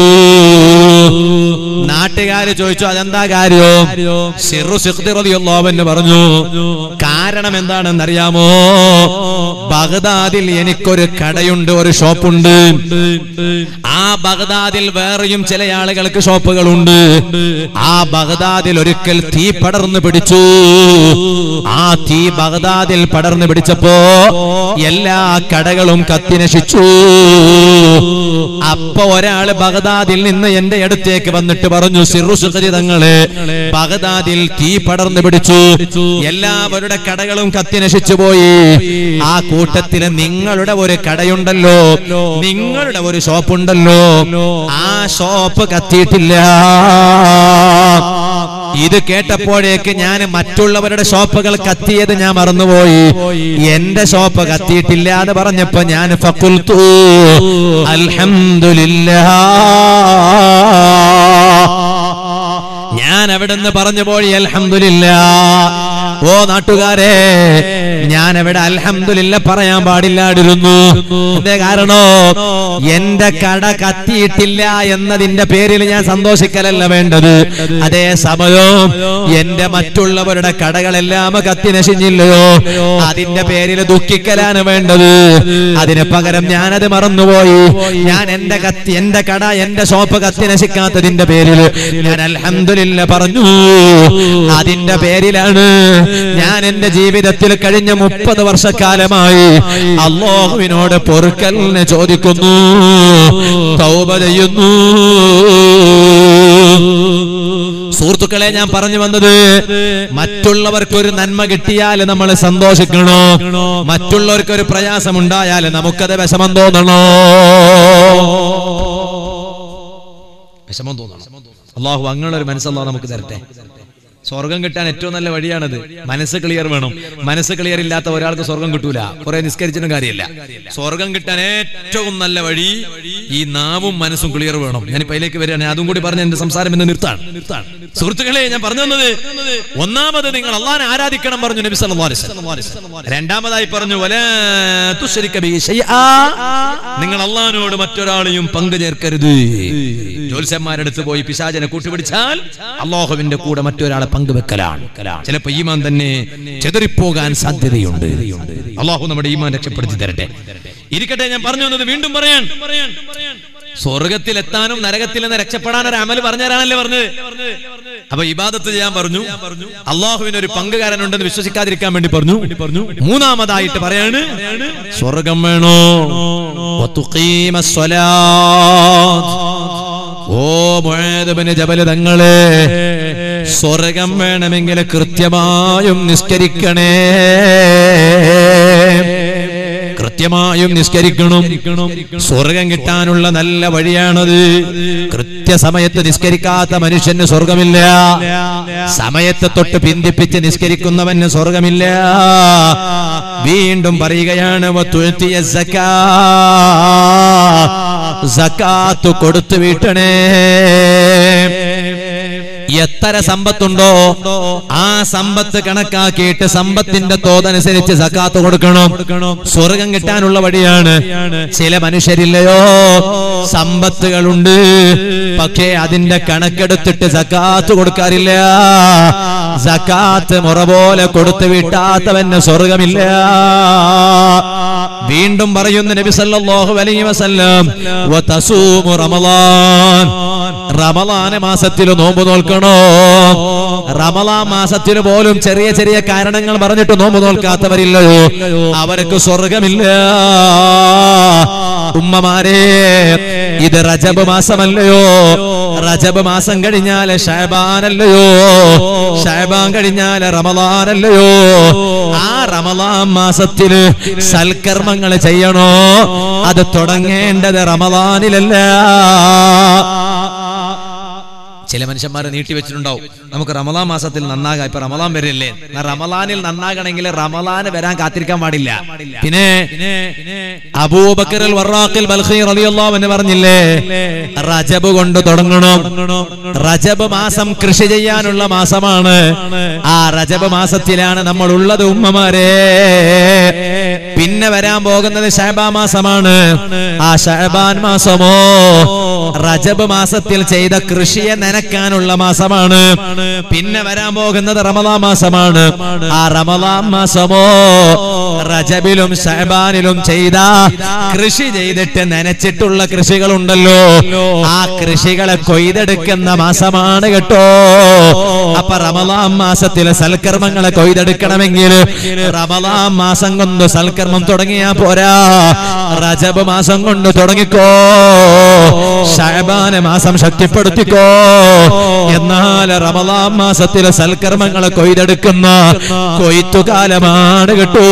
A: നാട്ടുകാര് ചോദിച്ചു അതെന്താ കാര്യം സിറു സിഖ്തി റളിയല്ലാഹു എന്ന് പറഞ്ഞു കാരണം എന്താണെന്നറിയാമോ ബഗ്ദാദിൽ എനിക്കൊരു കടയുണ്ട് ഒരു ഷോപ്പുണ്ട് ആ ബഗ്ദാദിൽ വേറെയും ചില ആളുകൾക്ക് ഷോപ്പുകളുണ്ട് ആ ബഗ്ദാദിൽ ഒരിക്കൽ തീ പടർന്നു പിടിച്ചു ആ തീ ബഗ്ദാദിൽ പടർന്നു പിടിച്ചപ്പോ എല്ലാ കടകളും കത്തിനശിച്ചു അപ്പൊ ഒരാള് ബഗ്ദാദിൽ നിന്ന് എന്റെ അടുത്തേക്ക് വന്നിട്ട് പറഞ്ഞു സിറു സുഖരിതങ്ങള് ബഗ്ദാദിൽ തീ പടർന്നു പിടിച്ചു എല്ലാവരുടെ കടകളും കത്തിനശിച്ചു പോയി ആ കൂട്ടത്തില് നിങ്ങളുടെ ഒരു കടയുണ്ടല്ലോ നിങ്ങളുടെ ഒരു ഷോപ്പുണ്ടല്ലോ ആ ഷോപ്പ് കത്തിയിട്ടില്ല ഇത് കേട്ടപ്പോഴേക്ക് ഞാൻ മറ്റുള്ളവരുടെ ഷോപ്പുകൾ കത്തിയത് ഞാൻ മറന്നുപോയി എന്റെ ഷോപ്പ് കത്തിയിട്ടില്ല എന്ന് പറഞ്ഞപ്പോ ഞാൻ ഫക്കുൽത്തു അൽഹംദുലില്ലാ ഞാൻ അവിടുന്ന് പറഞ്ഞു പോയി അൽഹംദുലില്ല ഓ നാട്ടുകാരെ ഞാൻ അവിടെ അൽഹംദുലില്ല പറയാൻ പാടില്ലാടിരുന്നു എന്തേ കാരണോ എന്റെ കട കത്തിയിട്ടില്ല എന്നതിന്റെ പേരിൽ ഞാൻ സന്തോഷിക്കലല്ല വേണ്ടത് അതേ സമയം എന്റെ മറ്റുള്ളവരുടെ കടകളെല്ലാം കത്തി നശിഞ്ഞില്ലയോ അതിന്റെ പേരിൽ ദുഃഖിക്കലാണ് വേണ്ടത് അതിന് പകരം ഞാനത് മറന്നുപോയി ഞാൻ എന്റെ കത്തി എന്റെ കട എന്റെ ഷോപ്പ് കത്തി നശിക്കാത്തതിന്റെ പേരിൽ ഞാൻ അൽഹംദുലില്ല പറഞ്ഞു അതിന്റെ പേരിലാണ് ഞാൻ എന്റെ ജീവിതത്തിൽ കഴിഞ്ഞ മുപ്പത് വർഷക്കാലമായി അള്ളാഹുവിനോട് പൊറുക്കലിനെ ചോദിക്കുന്നു തൗബ ചെയ്യുന്നു സുഹൃത്തുക്കളെ ഞാൻ പറഞ്ഞു വന്നത് മറ്റുള്ളവർക്ക് ഒരു നന്മ കിട്ടിയാൽ നമ്മൾ സന്തോഷിക്കണോ മറ്റുള്ളവർക്ക് ഒരു പ്രയാസം ഉണ്ടായാൽ നമുക്കത് വിഷമം തോന്നണോ വിഷമം തോന്നണം അള്ളാഹു അങ്ങനെ ഒരു മനസ്സല്ലാ നമുക്ക് തരട്ടെ സ്വർഗം കിട്ടാൻ ഏറ്റവും നല്ല വഴിയാണത് മനസ്സ് ക്ലിയർ വേണം മനസ്സ് ക്ലിയർ ഇല്ലാത്ത ഒരാൾക്ക് സ്വർഗം കിട്ടൂല കുറെ നിസ്കരിച്ചിട്ടും കാര്യമില്ല സ്വർഗം കിട്ടാൻ ഏറ്റവും നല്ല വഴി ഈ നാവും മനസ്സും ക്ലിയർ വേണം ഞാൻ അതിലേക്ക് വരികയാണ് അതും കൂടി പറഞ്ഞ് എന്റെ സംസാരം ഇന്ന് നിർത്താണ് സുഹൃത്തുക്കളെ ഞാൻ പറഞ്ഞു തന്നത് ഒന്നാമത് നിങ്ങൾ അള്ളാനെ ആരാധിക്കണം പറഞ്ഞു നബി സല്ലല്ലാഹു അലൈഹി വസല്ലം. രണ്ടാമതായി പറഞ്ഞു വലാ തുശ്രിക ബിഹി ശൈആ. നിങ്ങൾ അള്ളഹാനോട് മറ്റൊരാളെയും പങ്കു ചേർക്കരുത് ജ്യോത്സ്യന്മാരടുത്ത് പോയി പിശാചനെ കൂട്ടുപിടിച്ചാൽ അള്ളാഹുവിന്റെ കൂടെ മറ്റൊരാളെ പങ്കുവെക്കലാണ് ചിലപ്പോ ഈമാൻ തന്നെ ചെതറിപ്പോകാൻ സാധ്യതയുണ്ട് അള്ളാഹു നമ്മുടെ ഈമാൻ രക്ഷപ്പെടുത്തി തരട്ടെ ഇരിക്കട്ടെ ഞാൻ പറഞ്ഞു വന്നത് വീണ്ടും പറയാൻ സ്വർഗത്തിൽ എത്താനും നരകത്തിൽ നിന്ന് രക്ഷപ്പെടാൻ ഒരു അമല് പറഞ്ഞുതരാനല്ലേ പറഞ്ഞത് അപ്പൊ ഇബാദത്ത് ചെയ്യാൻ പറഞ്ഞു അള്ളാഹുവിന് ഒരു പങ്കുകാരനുണ്ടെന്ന് വിശ്വസിക്കാതിരിക്കാൻ വേണ്ടി പറഞ്ഞു പറഞ്ഞു മൂന്നാമതായിട്ട് പറയാണ് സ്വർഗം വേണോ വതുഖീമസ് സ്വലാത്ത്. ഓ മുഴേദബിന് ജബല് തങ്ങളെ സ്വർഗം വേണമെങ്കിൽ കൃത്യമായും നിസ്കരിക്കണേ കൃത്യമായും നിസ്കരിക്കണം സ്വർഗം കിട്ടാനുള്ള നല്ല വഴിയാണത് കൃത്യസമയത്ത് നിസ്കരിക്കാത്ത മനുഷ്യന് സ്വർഗമില്ല സമയത്തെ തൊട്ട് പിന്തിപ്പിച്ച് നിസ്കരിക്കുന്നവന് സ്വർഗമില്ല വീണ്ടും പറയുകയാണ് വത്തുഴ്ത്തിയ സക്കാ. സക്കാത്ത് കൊടുത്തു വീട്ടണേ എത്ര സമ്പത്തുണ്ടോ ആ സമ്പത്ത് കണക്കാക്കിയിട്ട് സമ്പത്തിന്റെ തോതനുസരിച്ച് സക്കാത്ത് കൊടുക്കണം സ്വർഗം കിട്ടാനുള്ള വഴിയാണ് ചില മനുഷ്യരില്ലയോ സമ്പത്തുകളുണ്ട് പക്ഷേ അതിന്റെ കണക്കെടുത്തിട്ട് സക്കാത്ത് കൊടുക്കാറില്ല സക്കാത്ത് മുറ പോലെ കൊടുത്തു വിട്ടാത്തവന് സ്വർഗമില്ല വീണ്ടും പറയുന്ന നബി സല്ലല്ലാഹു അലൈഹി വസല്ലം വതസൂമു റമളാൻ റമളാന മാസത്തിൽ നോമ്പ് നോൽക്കണോ റമളാൻ മാസത്തിൽ പോലും ചെറിയ ചെറിയ കാരണങ്ങൾ പറഞ്ഞിട്ട് നോമ്പ് നോൽക്കാത്തവരില്ലയോ അവർക്ക് സ്വർഗമില്ല ഉമ്മമാരെ ഇത് റജബ് മാസമല്ലയോ റജബ് മാസം കഴിഞ്ഞാൽ ഷഹബാനല്ലയോ ഷഹബാൻ കഴിഞ്ഞാൽ റമളാനല്ലയോ ആ റമളാൻ മാസത്തില് സൽക്കർമ്മങ്ങൾ ചെയ്യണോ അത് തുടങ്ങേണ്ടത് റമളാനിലല്ല ചില മനുഷ്യന്മാരെ നീട്ടി വെച്ചിട്ടുണ്ടാവും നമുക്ക് റമദാൻ മാസത്തിൽ നന്നാകാം ഇപ്പൊ റമദാൻ വരില്ലേ എന്നാ റമദാനിൽ നന്നാകണമെങ്കിൽ റമദാന് വരാൻ കാത്തിരിക്കാൻ പാടില്ല പിന്നെ അബൂബക്കർ വറാഖിൽ ബൽഖി റളിയല്ലാഹു അൻഹു പറഞ്ഞില്ലേ റജബ് കൊണ്ട് തുടങ്ങണം റജബ് മാസം കൃഷി ചെയ്യാനുള്ള മാസമാണ് ആ റജബ് മാസത്തിലാണ് നമ്മൾ ഉള്ളത് ഉമ്മമാരെ പിന്നെ വരാൻ പോകുന്നത് ഷഹബാ മാസമാണ് ആ ഷഹബാൻ മാസമോ റജബ് മാസത്തിൽ ചെയ്ത കൃഷിയെ നനക്കാനുള്ള മാസമാണ് പിന്നെ വരാൻ പോകുന്നത് റമദാ മാസമാണ് ആ റമദാ മാസമോ റജബിലും ഷഹബാനിലും ചെയ്ത കൃഷി ചെയ്തിട്ട് നനച്ചിട്ടുള്ള കൃഷികളുണ്ടല്ലോ ആ കൃഷികളെ കൊയ്തെടുക്കുന്ന മാസമാണ് കേട്ടോ അപ്പൊ റമദാൻ മാസത്തിലെ സൽക്കർമ്മങ്ങളെ കൊയ്തെടുക്കണമെങ്കിൽ റമദാൻ മാസം കൊണ്ട് സൽക്കർമ്മം തുടങ്ങിയാ പോരാ റജബ് മാസം കൊണ്ട് തുടങ്ങിക്കോ ഷഹബാന മാസം ശക്തിപ്പെടുത്തിക്കോ എന്നാൽ റമദാൻ മാസത്തിലെ സൽക്കർമ്മങ്ങളെ കൊയ്തെടുക്കുന്ന കൊയ്ത്തുകാലമാണ് കേട്ടോ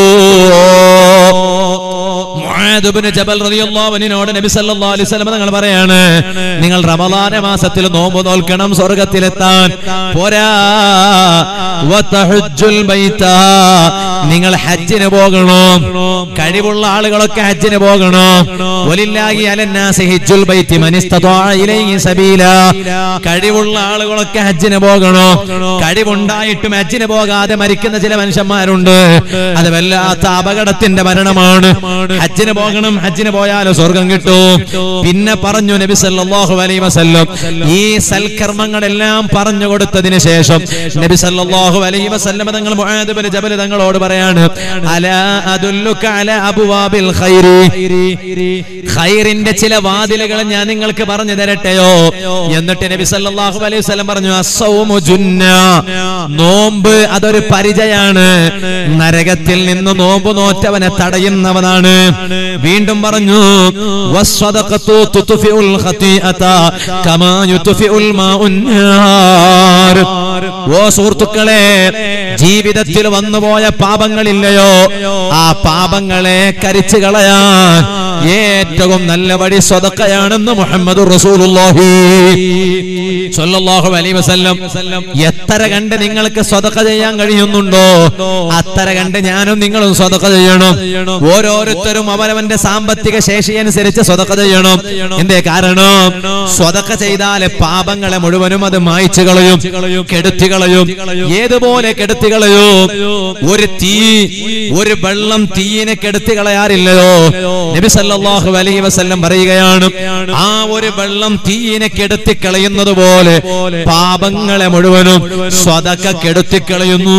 A: മുആദ് ഇബ്നു ജബൽ റളിയല്ലാഹു അൻഹുവിനോട് നബി സല്ലല്ലാഹു അലൈഹി വസല്ലം തങ്ങൾ പറയാണ് നിങ്ങൾ റമദാന മാസത്തിൽ നോമ്പ് നോൽക്കണം സ്വർഗ്ഗത്തിലെത്താൻ പോരാ വതഹജ്ജുൽ ബൈത നിങ്ങൾ ഹജ്ജിന് പോകണം കഴിവുള്ള ആളുകളൊക്കെ ഹജ്ജിന് പോകണം വലില്ലാഹി അലന്നാസി ഹിജ്ജുൽ ബൈത്തി മൻ ഇസ്തതാഅ ഇലൈഹി സബീല കഴിവുള്ള ആളുകളൊക്കെ ഹജ്ജിന് പോകണം കഴിവുണ്ടായിട്ടും ഹജ്ജിന് പോകാതെ മരിക്കുന്ന ചില മനുഷ്യന്മാരുണ്ട് അത് വല്ലാത്ത അപകടത്തിന്റെ മരണമാണ് ഹജ്ജിന് പോകണം ഹജ്ജിന് പോയാലോ സ്വർഗം കിട്ടും പിന്നെ പറഞ്ഞു നബി സല്ലല്ലാഹു അലൈഹി വസല്ലം ഈ സൽക്കർമ്മങ്ങളെല്ലാം പറഞ്ഞു കൊടുത്തതിന് ശേഷം നബി സല്ലല്ലാഹു അലൈഹി വസല്ലം തങ്ങൾ മുആദ് ബിൻ ജബൽ തങ്ങളോട് പറയാണ് അലാ അദുല്ലുക അലാ അബ്വാബിൽ ഖൈരി ഖൈറിന്റെ ചില വാതിലുകൾ ഞാൻ നിങ്ങൾക്ക് പറഞ്ഞു തരട്ടെയോ എന്നിട്ട് നബി സല്ലല്ലാഹു അലൈഹി വസല്ലം പറഞ്ഞു അസ്സൗമു ജുന്ന നോമ്പ് അതൊരു പരിചയാണ് നരകത്തിൽ നിന്ന് നോമ്പ് നോറ്റവനെ തടയുന്നവനാണ് വീണ്ടും പറഞ്ഞു വസ്സദഖത്തു തുത്ഫിഉൽ ഖതീഅത കമാ യുത്ഫിഉൽ മാഉൻ നാർ ഓ സുഹൃത്തുക്കളെ ജീവിതത്തിൽ വന്നുപോയ പാപങ്ങളില്ലയോ ആ പാപങ്ങളെ കരിച്ചു കളയാൻ ഏറ്റവും നല്ല വഴി സ്വതക്കയാണെന്ന് മുഹമ്മദ് റസൂലുള്ളാഹി സ്വല്ലല്ലാഹു അലൈഹി വസല്ലം എത്ര കണ്ട് നിങ്ങൾക്ക് സ്വതക്ക ചെയ്യാൻ കഴിയുന്നുണ്ടോ അത്ര കണ്ട് ഞാനും നിങ്ങളും സ്വതക്ക ചെയ്യണം ഓരോരുത്തരും അവനവന്റെ സാമ്പത്തിക ശേഷി അനുസരിച്ച് സ്വതക്ക ചെയ്യണം എന്തേ കാരണം സ്വതക്ക ചെയ്താൽ പാപങ്ങളെ മുഴുവനും അത് മായ്ച്ചു കളയും കെടുത്തി കളയും ഏതുപോലെ കെടുത്തി കളയും ഒരു തീ ഒരു വെള്ളം തീയിനെ കെടുത്തി കളയാറില്ലയോ നബി സല്ലല്ലാഹു അലൈഹി വസല്ലം പറയുകയാണ് ആ ഒരു വെള്ളം തീയിനെ കെടുത്തി കളയുന്നത് പോലെ പാപങ്ങളെ മുഴുവനും സ്വതക്ക കെടുത്തി കളയുന്നു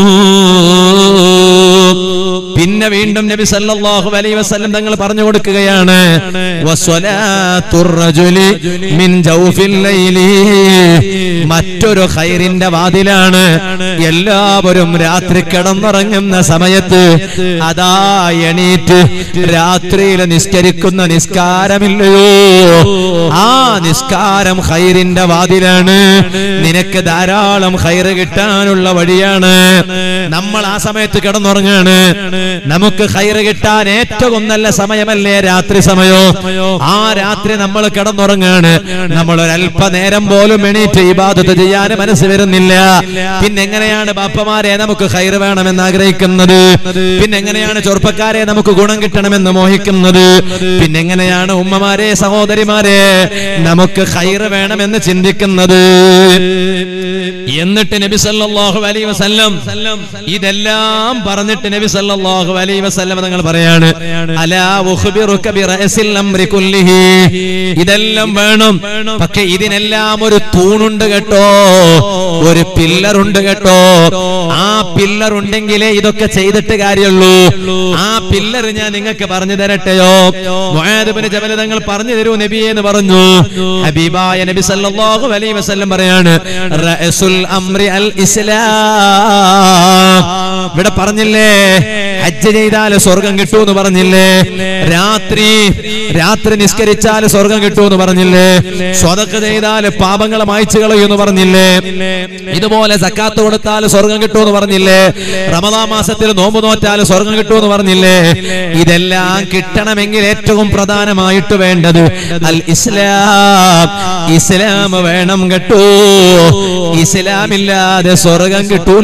A: പിന്നെ വീണ്ടും നബി സല്ലല്ലാഹു അലൈഹി വസല്ലം തങ്ങൾ പറഞ്ഞു കൊടുക്കുകയാണ് വസ്വലാത്തുർ റജുലി മിൻ ജൗഫിൽ ലൈലി മറ്റൊരു ഖൈറിന്റെ വാതിലാണ് എല്ലാവരും രാത്രി കിടന്നുറങ്ങുന്ന സമയത്ത് അതാ എണീറ്റ് രാത്രിയിൽ നിസ്കരിക്കുന്ന നിസ്കാരമില്ലയോ ആ നിസ്കാരം ഖൈറിന്റെ വാതിലാണ് നിനക്ക് ധാരാളം ഖൈറ് കിട്ടാനുള്ള വഴിയാണ് നമ്മൾ ആ സമയത്ത് കിടന്നുറങ്ങാണ് നമുക്ക് ഖൈറ് കിട്ടാൻ ഏറ്റവും നല്ല സമയമല്ലേ രാത്രി സമയോ ആ രാത്രി നമ്മൾ കിടന്നുറങ്ങാണ് നമ്മൾ ഒരല്പനേരം പോലും എണീറ്റ് ഇബാദത്ത് ചെയ്യാൻ മനസ്സ് വരുന്നില്ല പിന്നെ എങ്ങനെയാണ് ബാപ്പമാരെ നമുക്ക് ഖൈറ് വേണമെന്ന് ആഗ്രഹിക്കുന്നത് പിന്നെ എങ്ങനെയാണ് ചെറുപ്പക്കാരെ നമുക്ക് ഗുണം കിട്ടണമെന്ന് മോഹിക്കുന്നത് പിന്നെ എങ്ങനെയാണ് ഉമ്മമാരെ സഹോദരിമാരെ നമുക്ക് ഖൈറ് വേണമെന്ന് ചിന്തിക്കുന്നത് എന്നിട്ട് നബി സല്ലല്ലാഹു അലൈഹി വസല്ലം ഇതെല്ലാം പറഞ്ഞിട്ട് നബി സല്ലല്ലാഹു അലൈഹി വസല്ലം തങ്ങൾ പറയാണ് അലാ ഉഖ്ബിറുക ബിറഅസിൽ അംരി കുല്ലിഹി ഇതെല്ലാം വേണം പക്ഷെ ഇതിനെല്ലാം ഒരു തൂണുണ്ട് കേട്ടോ ഒരു പില്ലർ ഉണ്ട് കേട്ടോ ആ പില്ലർ ഉണ്ടെങ്കിലേ ഇതൊക്കെ ചെയ്തിട്ട് കാര്യമുള്ളൂ ആ പില്ലർ ഞാൻ നിങ്ങൾക്ക് പറഞ്ഞു തരട്ടെയോ മുആദ് ഇബ്നു ജബൽ തങ്ങൾ പറഞ്ഞു തരൂ നബിയെ എന്ന് പറഞ്ഞു ഹബീബായ നബി സല്ലല്ലാഹു അലൈഹി വസല്ലം പറയാണ് റഅസുൽ അംരി അൽ ഇസ്ലാം ഇവിടെ പറഞ്ഞില്ലേ ഹജ്ജ് ചെയ്താൽ സ്വർഗം കിട്ടുമെന്ന് പറഞ്ഞില്ലേ രാത്രി രാത്രി നിസ്കരിച്ചാൽ സ്വർഗം കിട്ടുമെന്ന് പറഞ്ഞില്ലേ സ്വതക്ക് ചെയ്താൽ പാപങ്ങളെ മായ്ച്ചു കളയുമെന്ന് പറഞ്ഞില്ലേ ഇതുപോലെ സക്കാത്ത് കൊടുത്താൽ സ്വർഗം കിട്ടുമെന്ന് പറഞ്ഞില്ലേ റമദാ മാസത്തിൽ നോമ്പ് നോറ്റാൽ സ്വർഗം കിട്ടുമെന്ന് പറഞ്ഞില്ലേ ഇതെല്ലാം കിട്ടണമെങ്കിൽ ഏറ്റവും പ്രധാനമായിട്ട് വേണ്ടത് അൽ ഇസ്ലാം ഇസ്ലാം വേണം കേട്ടോ ഇസ്ലാമില്ലാതെ സ്വർഗം കിട്ടൂല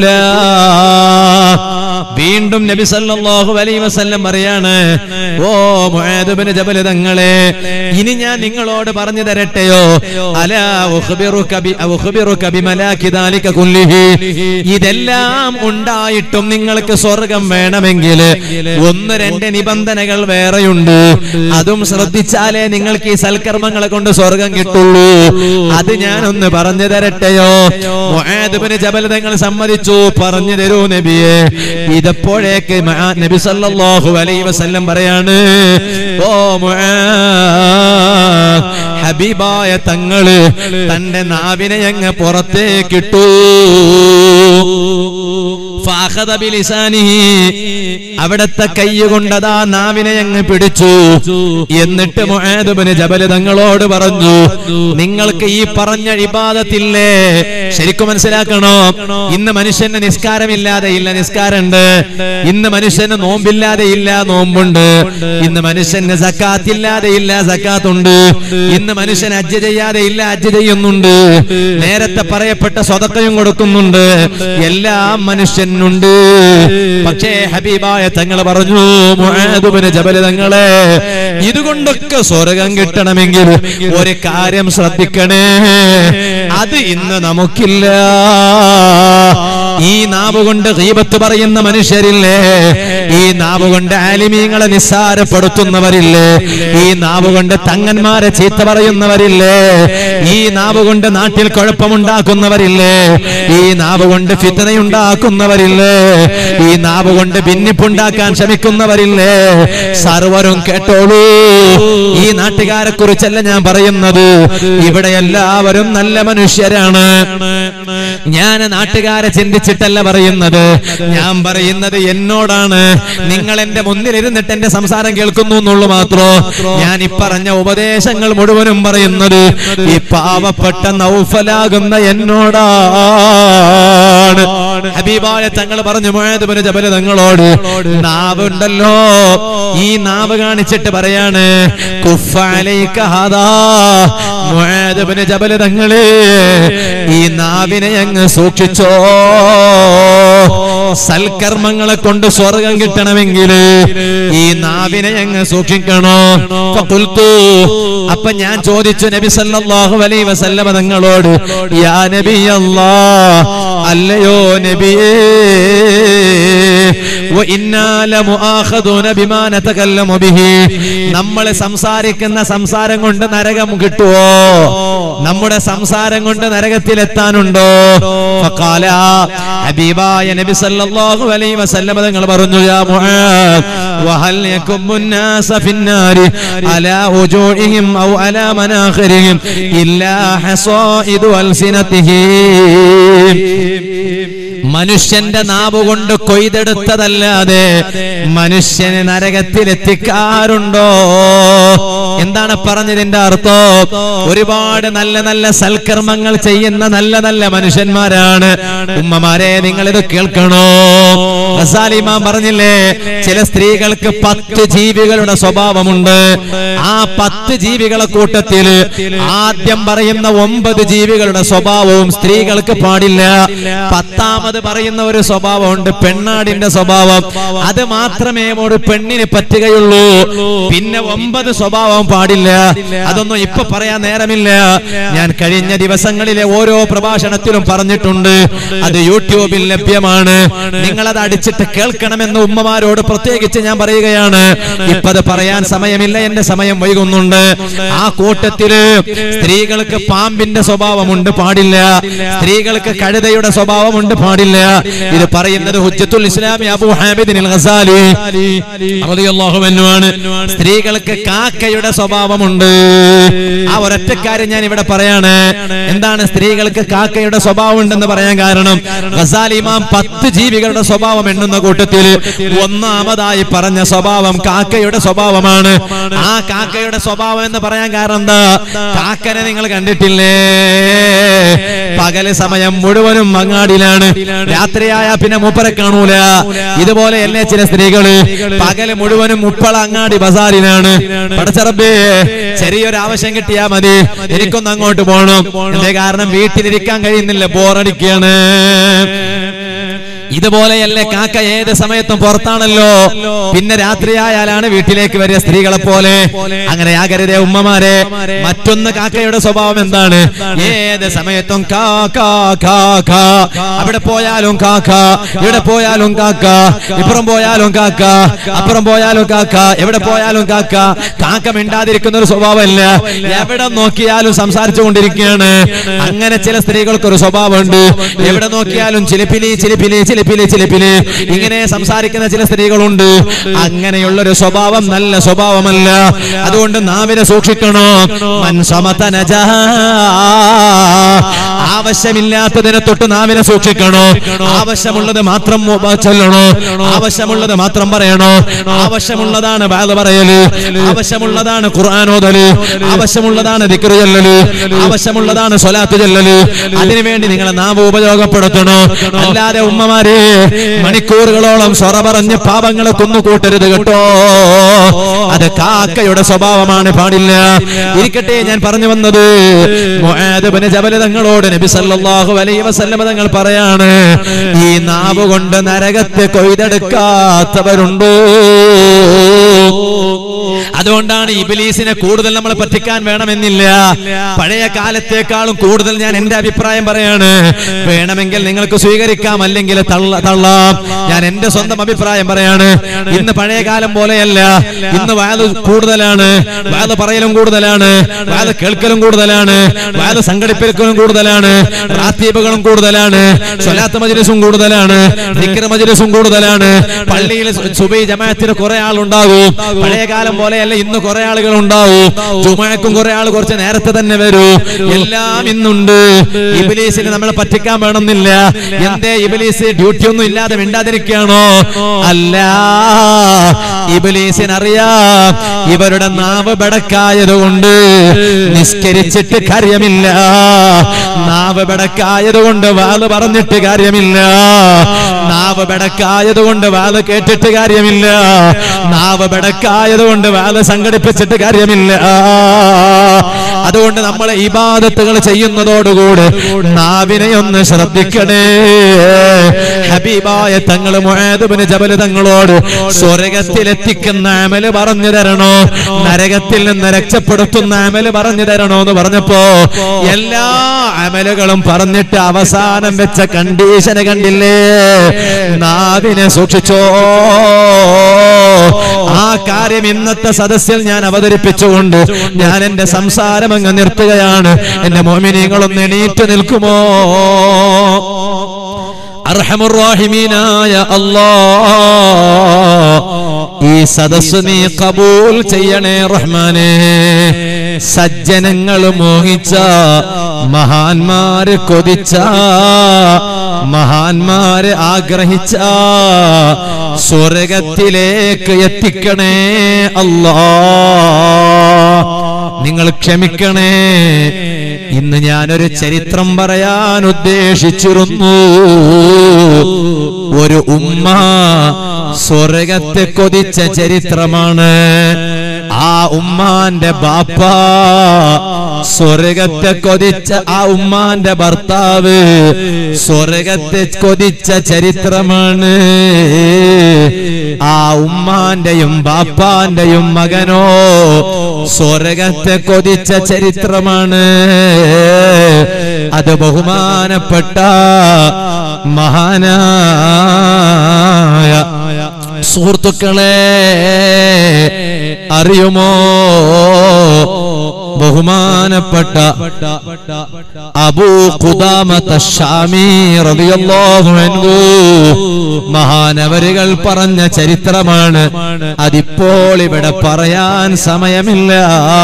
A: വീണ്ടും നബി സല്ലല്ലാഹു അലൈഹി വസല്ലം പറയാണ് ഓ മുആദ് ഇബ്നു ജബൽ തങ്ങളെ ഇനി ഞാൻ നിങ്ങളോട് പറഞ്ഞു തരട്ടെയോ അലാ ഉഖ്ബിറുക ബി ഉഖ്ബിറുക ബിമലാകി ദാലിക കുല്ലിഹി ഇതെല്ലാം ഉണ്ടായിട്ടും നിങ്ങൾക്ക് സ്വർഗം വേണമെങ്കിൽ ഒന്ന് രണ്ട് നിബന്ധനകൾ വേറെയുണ്ട് അതും ശ്രദ്ധിച്ചാലേ നിങ്ങൾക്ക് ഈ സൽക്കർമ്മങ്ങളെ കൊണ്ട് സ്വർഗം കിട്ടുള്ളൂ അത് ഞാനൊന്ന് പറഞ്ഞു തരട്ടെയോ മുആദ് ഇബ്നു ജബൽ തങ്ങൾ സമ്മതിച്ചു പറഞ്ഞു തരൂ നബിയെ ഇതപ്പോഴേക്ക് മഹാ- നബി സല്ലല്ലാഹു അലൈഹി വസല്ലം പറയാണ് ഓ മുആദ്, ഹബീബായ തങ്ങള് തന്റെ നാവിനെ അങ്ങ് പുറത്തേക്കിട്ടു ഫഅഖദ ബിലിസാനിഹി. അവിടത്തെ കൈ കൊണ്ടതാ നാവിനെ അങ്ങ് പിടിച്ചു എന്നിട്ട് മുആദ് ഇബ്നു ജബൽ തങ്ങളോട് പറഞ്ഞു നിങ്ങൾക്ക് ഈ പറഞ്ഞ ഇബാദത്തില്ലേ ശരിക്കും മനസ്സിലാക്കണോ ഇന്ന് മനുഷ്യന് നിസ്കാരമില്ലാതെ ഇല്ല നിസ്കാരമുണ്ട് ഇന്ന് മനുഷ്യന് നോമ്പില്ലാതെ ഇല്ല നോമ്പുണ്ട് ഇന്ന് മനുഷ്യന് സക്കാത്ത് ഇല്ലാതെ ഇല്ല സക്കാത്തുണ്ട് ഇന്ന് മനുഷ്യൻ അജ്ജ് ചെയ്യാതെ ഇല്ല അജ്ജ് ചെയ്യുന്നുണ്ട് നേരത്തെ പറയപ്പെട്ട സ്വതക്കയും കൊടുക്കുന്നുണ്ട് എല്ലാം മനുഷ്യനുണ്ട് പക്ഷേ ഹബീബായ തങ്ങൾ പറഞ്ഞു മുആദുബിന് ജബല് തങ്ങളെ ഇതുകൊണ്ടൊക്കെ സ്വർഗം കിട്ടണമെങ്കിൽ ഒരു കാര്യം ശ്രദ്ധിക്കണേ അത് ഇന്ന് നമുക്കില്ല ഈ നാവ് കൊണ്ട് ഗീബത്ത് പറയുന്ന മനുഷ്യരില്ലേ ഈ നാവ് കൊണ്ട് ആലിമീങ്ങളെ നിസ്സാരപ്പെടുത്തുന്നവരില്ലേ ഈ നാവ് കൊണ്ട് തങ്ങന്മാരെ ചീത്ത പറയുന്നവരില്ലേ ഈ നാവ് കൊണ്ട് നാട്ടിൽ കുഴപ്പമുണ്ടാക്കുന്നവരില്ലേ ഈ നാവ് കൊണ്ട് ഫിത്തനയുണ്ടാക്കുന്നവരില്ലേ ഈ നാവ് കൊണ്ട് ഭിന്നിപ്പുണ്ടാക്കാൻ ശ്രമിക്കുന്നവരില്ലേ സർവരും കേട്ടോളൂ ഈ നാട്ടുകാരെ കുറിച്ചല്ല ഞാൻ പറയുന്നത് ഇവിടെ എല്ലാവരും നല്ല മനുഷ്യരാണ് ഞാൻ നാട്ടുകാരെ ചിന്തിച്ചിട്ടല്ല പറയുന്നത് ഞാൻ പറയുന്നത് എന്നോടാണ് നിങ്ങൾ എന്റെ മുന്നിൽ ഇരുന്നിട്ട് എന്റെ സംസാരം കേൾക്കുന്നു എന്നുള്ളു മാത്രോ ഞാൻ ഈ പറഞ്ഞ ഉപദേശങ്ങൾ മുഴുവനും പറയുന്നത് ഈ പാവപ്പെട്ട നൗഫലാകുന്ന എന്നോടാണ് ഹബീബായ തങ്ങൾ പറഞ്ഞു മുഴതുബിന് ജബല തങ്ങളോട് നാവ് ഉണ്ടല്ലോ ഈ നാവ് കാണിച്ചിട്ട് പറയാണ് കുഫ അലൈക ഹാദാ. മുആദ് ജബല തങ്ങളെ ഈ നാവിനെ അങ്ങ് സൂക്ഷിച്ചോ സൽക്കർമ്മങ്ങളെ കൊണ്ട് സ്വർഗം കിട്ടണമെങ്കിൽ ഈ നാവിനെ അങ്ങ് സൂക്ഷിക്കണോ ഫഖുൽതു. അപ്പൊ ഞാൻ ചോദിച്ചു നബി സല്ലല്ലാഹു അലൈഹി വസല്ലമ തങ്ങളോട് യാ നബി അല്ലയോ നബിയേ وإنا لمؤاخذون بما نتكلم به നമ്മൾ സംസാരിക്കുന്ന സംസാരം കൊണ്ട് നരകം കിട്ടുവോ നമ്മുടെ സംസാരം കൊണ്ട് നരകത്തിൽ എത്താനുണ്ടോ ഫഖാല ഹബീബായ നബി സല്ലല്ലാഹു അലൈഹി വസല്ലം തങ്ങൾ പറഞ്ഞു യാ മുആദ് വഹൽ യകുമു الناس في النار على وجوههم أو على مناخرهم إلا حصائد ألسنتهم മനുഷ്യന്റെ നാവ് കൊണ്ട് കൊയ്തെടുത്തതല്ലാതെ മനുഷ്യനെ നരകത്തിൽ എത്തിക്കാറുണ്ടോ എന്താണ് പറഞ്ഞതിന്റെ അർത്ഥം ഒരുപാട് നല്ല നല്ല സൽക്കർമ്മങ്ങൾ ചെയ്യുന്ന നല്ല നല്ല മനുഷ്യന്മാരാണ് ഉമ്മമാരെ നിങ്ങൾ ഇത് കേൾക്കണോ റസാലിമാൻ പറഞ്ഞില്ലേ ചില സ്ത്രീകൾക്ക് പത്ത് ജീവികളുടെ സ്വഭാവമുണ്ട് ആ പത്ത് ജീവികളെ കൂട്ടത്തിൽ ആദ്യം പറയുന്ന ഒമ്പത് ജീവികളുടെ സ്വഭാവവും സ്ത്രീകൾക്ക് പാടില്ല പത്താമത് പറയുന്ന ഒരു സ്വഭാവമുണ്ട് പെണ്ണാടിന്റെ സ്വഭാവം അത് മാത്രമേ ഒരു പെണ്ണിന് പറ്റുകയുള്ളൂ പിന്നെ ഒമ്പത് സ്വഭാവം പാടില്ല അതൊന്നും ഇപ്പൊ പറയാൻ നേരമില്ല ഞാൻ കഴിഞ്ഞ ദിവസങ്ങളിലെ ഓരോ പ്രഭാഷണത്തിലും പറഞ്ഞിട്ടുണ്ട് അത് യൂട്യൂബിൽ ലഭ്യമാണ് നിങ്ങളത് അടിച്ചിട്ട് കേൾക്കണമെന്ന് ഉമ്മമാരോട് പ്രത്യേകിച്ച് ഞാൻ പറയുകയാണ് ഇപ്പത് പറയാൻ സമയമില്ല എന്റെ സമയം വൈകുന്നുണ്ട് ആ കൂട്ടത്തില് സ്ത്രീകൾക്ക് പാമ്പിന്റെ സ്വഭാവമുണ്ട് പാടില്ല സ്ത്രീകൾക്ക് കഴുതയുടെ സ്വഭാവമുണ്ട് പാടില്ല ഇത് പറയുന്നത് ഹുജ്ജത്തുൽ ഇസ്ലാമി അബൂ ഹാമിദിൻ ഗസാലി റളിയല്ലാഹു അൻഹു ആണ് സ്ത്രീകൾക്ക് കാക്കയുടെ സ്വഭാവമുണ്ട് ആ ഒരൊറ്റ കാര്യം ഞാൻ ഇവിടെ പറയാണ് എന്താണ് സ്ത്രീകൾക്ക് കാക്കയുടെ സ്വഭാവം ഉണ്ടെന്ന് പറയാൻ കാരണം ഗസാലി ഇമാം പത്ത് ജീവികളുടെ സ്വഭാവം എണ്ണുന്ന കൂട്ടത്തിൽ ഒന്നാമതായി പറഞ്ഞ സ്വഭാവം കാക്കയുടെ സ്വഭാവമാണ് ആ കാക്കയുടെ സ്വഭാവം എന്ന് പറയാൻ കാരണം എന്താ കാക്കനെ നിങ്ങൾ കണ്ടിട്ടില്ലേ പകല് സമയം മുഴുവനും മങ്ങാടിലാണ് രാത്രിയായ പിന്നെ മൂപ്പരെ കാണൂല ഇതുപോലെ അല്ലേ ചില സ്ത്രീകള് പകല് മുഴുവനും മുപ്പള അങ്ങാടി ബസാറിലാണ് പടച്ചറബേ ചെറിയൊരു ആവശ്യം കിട്ടിയാ മതി എനിക്കൊന്ന് അങ്ങോട്ട് പോകണം എന്റെ കാരണം വീട്ടിലിരിക്കാൻ കഴിയുന്നില്ല ബോറടിക്കാണ് ഇതുപോലെയല്ലേ കാക്ക ഏത് സമയത്തും പുറത്താണല്ലോ പിന്നെ രാത്രിയായാലാണ് വീട്ടിലേക്ക് വരിക സ്ത്രീകളെ പോലെ അങ്ങനെ ആകരുതേ ഉമ്മമാരെ മറ്റൊന്ന് കാക്കയുടെ സ്വഭാവം എന്താണ് ഏത് സമയത്തും കാ കാ കാ കാ അവിടെ പോയാലും കാക്ക ഇവിടെ പോയാലും കാക്ക ഇപ്പുറം പോയാലും കാക്ക അപ്പുറം പോയാലും കാക്ക എവിടെ പോയാലും കാക്ക കാക്ക മിണ്ടാതിരിക്കുന്ന ഒരു സ്വഭാവമല്ല എവിടെ നോക്കിയാലും സംസാരിച്ചു കൊണ്ടിരിക്കുകയാണ് അങ്ങനെ ചില സ്ത്രീകൾക്ക് ഒരു സ്വഭാവമുണ്ട് എവിടെ നോക്കിയാലും ചിലിപ്പിലി ചിലിപ്പിലി ചിലിപ്പിലി ചിലിപ്പിലി ഇങ്ങനെ സംസാരിക്കുന്ന ചില സ്ത്രീകളുണ്ട് അങ്ങനെയുള്ള ഒരു സ്വഭാവം നല്ല സ്വഭാവമല്ല അതുകൊണ്ട് നാവിനെ സൂക്ഷിക്കണോ മൻസമതനജ ആവശ്യമില്ലാത്തതിനെ തൊട്ട് നാവിനെ സൂക്ഷിക്കണോ ആവശ്യമുള്ളത് മാത്രം മു- ചൊല്ലണോ ആവശ്യമുള്ളത് മാത്രം പറയണോ ആവശ്യമുള്ളതാണ് ബാധ പറയല് ആവശ്യമുള്ളതാണ് ഖുർആൻ ഓതല് ആവശ്യമുള്ളതാണ് ദിക്റ് ചൊല്ലല് ആവശ്യമുള്ളതാണ് സ്വലാത്ത് ചൊല്ലല് അതിനുവേണ്ടി നിങ്ങളെ നാവ് ഉപയോഗപ്പെടുത്തണോ അല്ലാതെ ഉമ്മമാരെ മണിക്കൂറുകളോളം സ്വറ പറഞ്ഞ് പാപങ്ങളെ കുന്നുകൂട്ടരുത് കേട്ടോ അത് കാക്കയുടെ സ്വഭാവമാണ് പാടില്ല ഇരിക്കട്ടെ ഞാൻ പറഞ്ഞു വന്നത് മുആദ് ഇബ്നു ജബൽ തങ്ങളോട് നബി സല്ലല്ലാഹു അലൈഹി വസല്ലമ തങ്ങൾ പറയാണ് ഈ നാവ് കൊണ്ട് നരകത്തെ കൊയ്തെടുക്കാത്തവരുണ്ടോ അതുകൊണ്ടാണ് ഇബിലീസിനെ കൂടുതൽ നമ്മൾ പറ്റിക്കാൻ വേണമെന്നില്ല പഴയ കാലത്തേക്കാളും കൂടുതൽ ഞാൻ എന്റെ അഭിപ്രായം പറയാണ് വേണമെങ്കിൽ നിങ്ങൾക്ക് സ്വീകരിക്കാം അല്ലെങ്കിൽ തള്ള- തള്ളാം ഞാൻ എന്റെ സ്വന്തം അഭിപ്രായം പറയാണ് ഇന്ന് പഴയ കാലം പോലെയല്ല ഇന്ന് വാത് കൂടുതലാണ് വാത് പറയലും കൂടുതലാണ് വാത് കേൾക്കലും കൂടുതലാണ് വാത് സംഘടിപ്പിക്കലും കൂടുതലാണ് റാത്തീബുകളും കൂടുതലാണ് സ്വലാത്ത് മജ്ലിസും കൂടുതലാണ് ദിക്ർ മജ്ലിസും കൂടുതലാണ് പള്ളിയിൽ സു- സുബൈ ജമാഅത്തിന് കുറെ ആളുണ്ടാകും പഴയ കാലം പോലെയല്ല ഇന്ന് കുറെ ആളുകൾ ഉണ്ടാവും ജുമാക്കും കുറെ ആൾ കുറച്ച് നേരത്തെ തന്നെ വരൂ എല്ലാം ഇന്നുണ്ട് ഇബിലീസിന് നമ്മളെ പറ്റിക്കാൻ വേണമെന്നില്ല എന്തേ ഇബിലീസ് ഡ്യൂട്ടി ഒന്നും ഇല്ലാതെ മിണ്ടാതിരിക്കുകയാണോ അല്ല ഇബിലീസിന് അറിയാം ഇവരുടെ നാവ് ബടക്കായതുകൊണ്ട് നിസ്കരിച്ചിട്ട് കാര്യമില്ല നാവ് ബടക്കായതുകൊണ്ട് വാല് പറഞ്ഞിട്ട് കാര്യമില്ല നാവ് ബടക്കായതുകൊണ്ട് വാല് കേട്ടിട്ട് കാര്യമില്ല നാവ് ബടക്കായതുകൊണ്ട് വാല് സംഘടിപ്പിച്ചിട്ട് കാര്യമില്ല അതുകൊണ്ട് നമ്മൾ ഇബാദത്തുകൾ ചെയ്യുന്നതോടുകൂടെ നാവിനെ ഒന്ന് ശ്രദ്ധിക്കണേ ഹബീബായ തങ്ങള് മുഴാദുബിന് ജബല് തങ്ങളോട് സ്വർഗത്തിലെത്തിക്കുന്ന അമല് പറഞ്ഞു തരണോ നരകത്തിൽ നിന്ന് രക്ഷപ്പെടുത്തുന്ന അമല് പറഞ്ഞു തരണോ എന്ന് പറഞ്ഞപ്പോ എല്ലാ അമലുകളും പറഞ്ഞിട്ട് അവസാനം വെച്ച കണ്ടീഷന് കണ്ടില്ലേ നാവിനെ സൂക്ഷിച്ചോ ആ കാര്യം ഇന്നത്തെ സദസ്സിൽ ഞാൻ അവതരിപ്പിച്ചുകൊണ്ട് ഞാൻ എന്റെ സംസാരം അങ്ങ് നിർത്തുകയാണ് എന്റെ മോമിനികളൊന്ന് എണീറ്റ് നിൽക്കുമോ അർഹമുറാഹിമീനായ അല്ലാ ഈ സദസ് നീ കബൂൽ ചെയ്യണേ റഹ്മാനെ സജ്ജനങ്ങൾ മോഹിച്ച മഹാന്മാര് കൊതിച്ച മഹാന്മാര് ആഗ്രഹിച്ച സ്വർഗത്തിലേക്ക് എത്തിക്കണേ അല്ലാ നിങ്ങൾ ക്ഷമിക്കണേ ഇന്ന് ഞാനൊരു ചരിത്രം പറയാൻ ഉദ്ദേശിച്ചിരുന്നു ഒരു ഉമ്മ സ്വർഗത്തെ കൊതിച്ച ചരിത്രമാണ് ആ ഉമ്മാന്റെ ബാപ്പ സ്വർഗത്തെ കൊതിച്ച ആ ഉമ്മാന്റെ ഭർത്താവ് സ്വർഗത്തെ കൊതിച്ച ചരിത്രമാണ് ആ ഉമ്മാന്റെയും ബാപ്പാന്റെയും മകനോ സ്വർഗത്തെ കൊതിച്ച ചരിത്രമാണ് അത് ബഹുമാനപ്പെട്ട മഹാനായ സുഹൃത്തുക്കളെ അറിയുമോ ബഹുമാനപ്പെട്ട അബൂ ഖുദാമത്ത ശാമി റളിയല്ലാഹു അൻഹു മഹാനവരുകൾ പറഞ്ഞ ചരിത്രമാണ് അതിപ്പോൾ ഇവിടെ പറയാൻ സമയമില്ല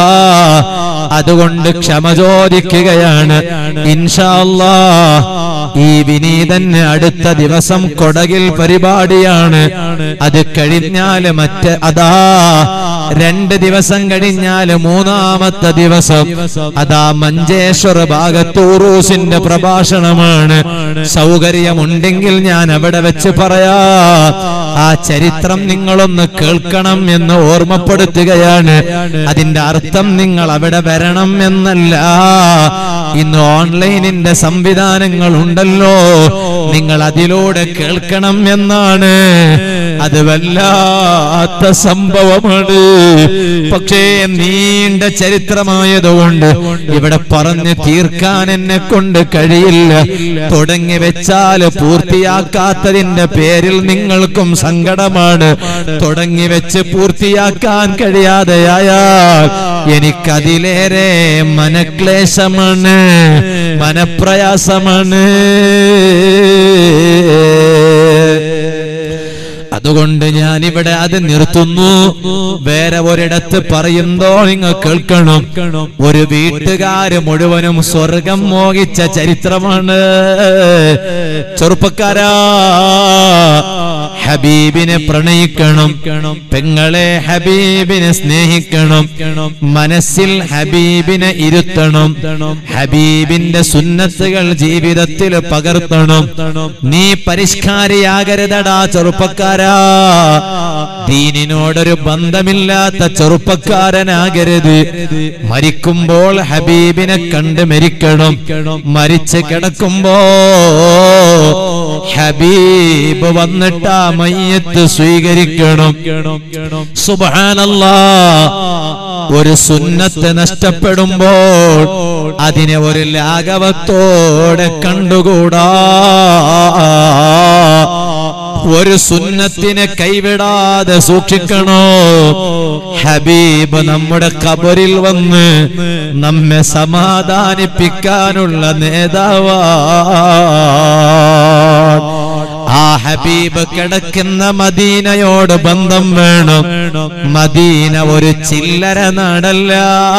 A: അതുകൊണ്ട് ക്ഷമ ചോദിക്കുകയാണ് ഇൻഷാ അല്ലാ
B: ഈ വിനീതന് അടുത്ത ദിവസം കൊടകിൽ പരിപാടിയാണ് അത് കഴിഞ്ഞാല് മറ്റ് അതാ രണ്ട് ദിവസം കഴിഞ്ഞാല് മൂന്നാമത്തെ ദിവസം അതാ മഞ്ചേശ്വർ ഭാഗത്തൂറൂസിന്റെ പ്രഭാഷണമാണ് സൗകര്യമുണ്ടെങ്കിൽ ഞാൻ അവിടെ വെച്ച് പറയാ ആ ചരിത്രം നിങ്ങളൊന്ന് കേൾക്കണം എന്ന് ഓർമ്മപ്പെടുത്തുകയാണ് അതിന്റെ അർത്ഥം നിങ്ങൾ അവിടെ വരണം എന്നല്ല ഇന്ന് ഓൺലൈനിന്റെ സംവിധാനങ്ങൾ ഉണ്ടല്ലോ നിങ്ങൾ അതിലൂടെ കേൾക്കണം എന്നാണ് അത് വല്ലാത്ത സംഭവമാണ് പക്ഷേ നീണ്ട ചരിത്രമായതുകൊണ്ട് ഇവിടെ പറഞ്ഞ് തീർക്കാൻ എന്നെ കൊണ്ട് കഴിയില്ല തുടങ്ങി വെച്ചാൽ പൂർത്തിയാക്കാത്തതിന്റെ പേരിൽ നിങ്ങൾക്കും സങ്കടമാണ് തുടങ്ങി വെച്ച് പൂർത്തിയാക്കാൻ കഴിയാതെയായാൽ എനിക്കതിലേറെ മനക്ലേശമാണ് മനപ്രയാസമാണ് അതുകൊണ്ട് ഞാൻ ഇവിടെ അത് നിർത്തുന്നു വേറെ ഒരിടത്ത് പറയുന്നോ നിങ്ങൾ കേൾക്കണം ഒരു വീട്ടുകാര് മുഴുവനും സ്വർഗം മോഹിച്ച ചരിത്രമാണ് ചെറുപ്പക്കാരാ ഹബീബിനെ പ്രണയിക്കണം പെങ്ങളെ ഹബീബിനെ സ്നേഹിക്കണം മനസ്സിൽ ഹബീബിനെ ഇരുത്തണം ഹബീബിന്റെ സുന്നത്തുകൾ ജീവിതത്തിൽ പകർത്തണം നീ പരിഷ്കാരിയാകരുതടാ ചെറുപ്പക്കാരാ ദീനിനോടൊരു ബന്ധമില്ലാത്ത ചെറുപ്പക്കാരനാകരുത് മരിക്കുമ്പോൾ ഹബീബിനെ കണ്ട് മരിക്കണം മരിച്ച് കിടക്കുമ്പോ ഹബീബ് വന്നിട്ട് ആ മയ്യത്ത് സ്വീകരിക്കണം സുബാനല്ലാ ഒരു സുന്നത്ത് നഷ്ടപ്പെടുമ്പോൾ അതിനെ ഒരു ലാഘവത്തോടെ കണ്ടുകൂടാ ഒരു സുന്നത്തിനെ കൈവിടാതെ സൂക്ഷിക്കണോ ഹബീബ് നമ്മുടെ കബറിൽ വന്ന് നമ്മെ സമാധാനിപ്പിക്കാനുള്ള നേതാവാ ആ ഹബീബ് കിടക്കുന്ന മദീനയോട് ബന്ധം വേണം മദീന ഒരു ചില്ലര നാടല്ല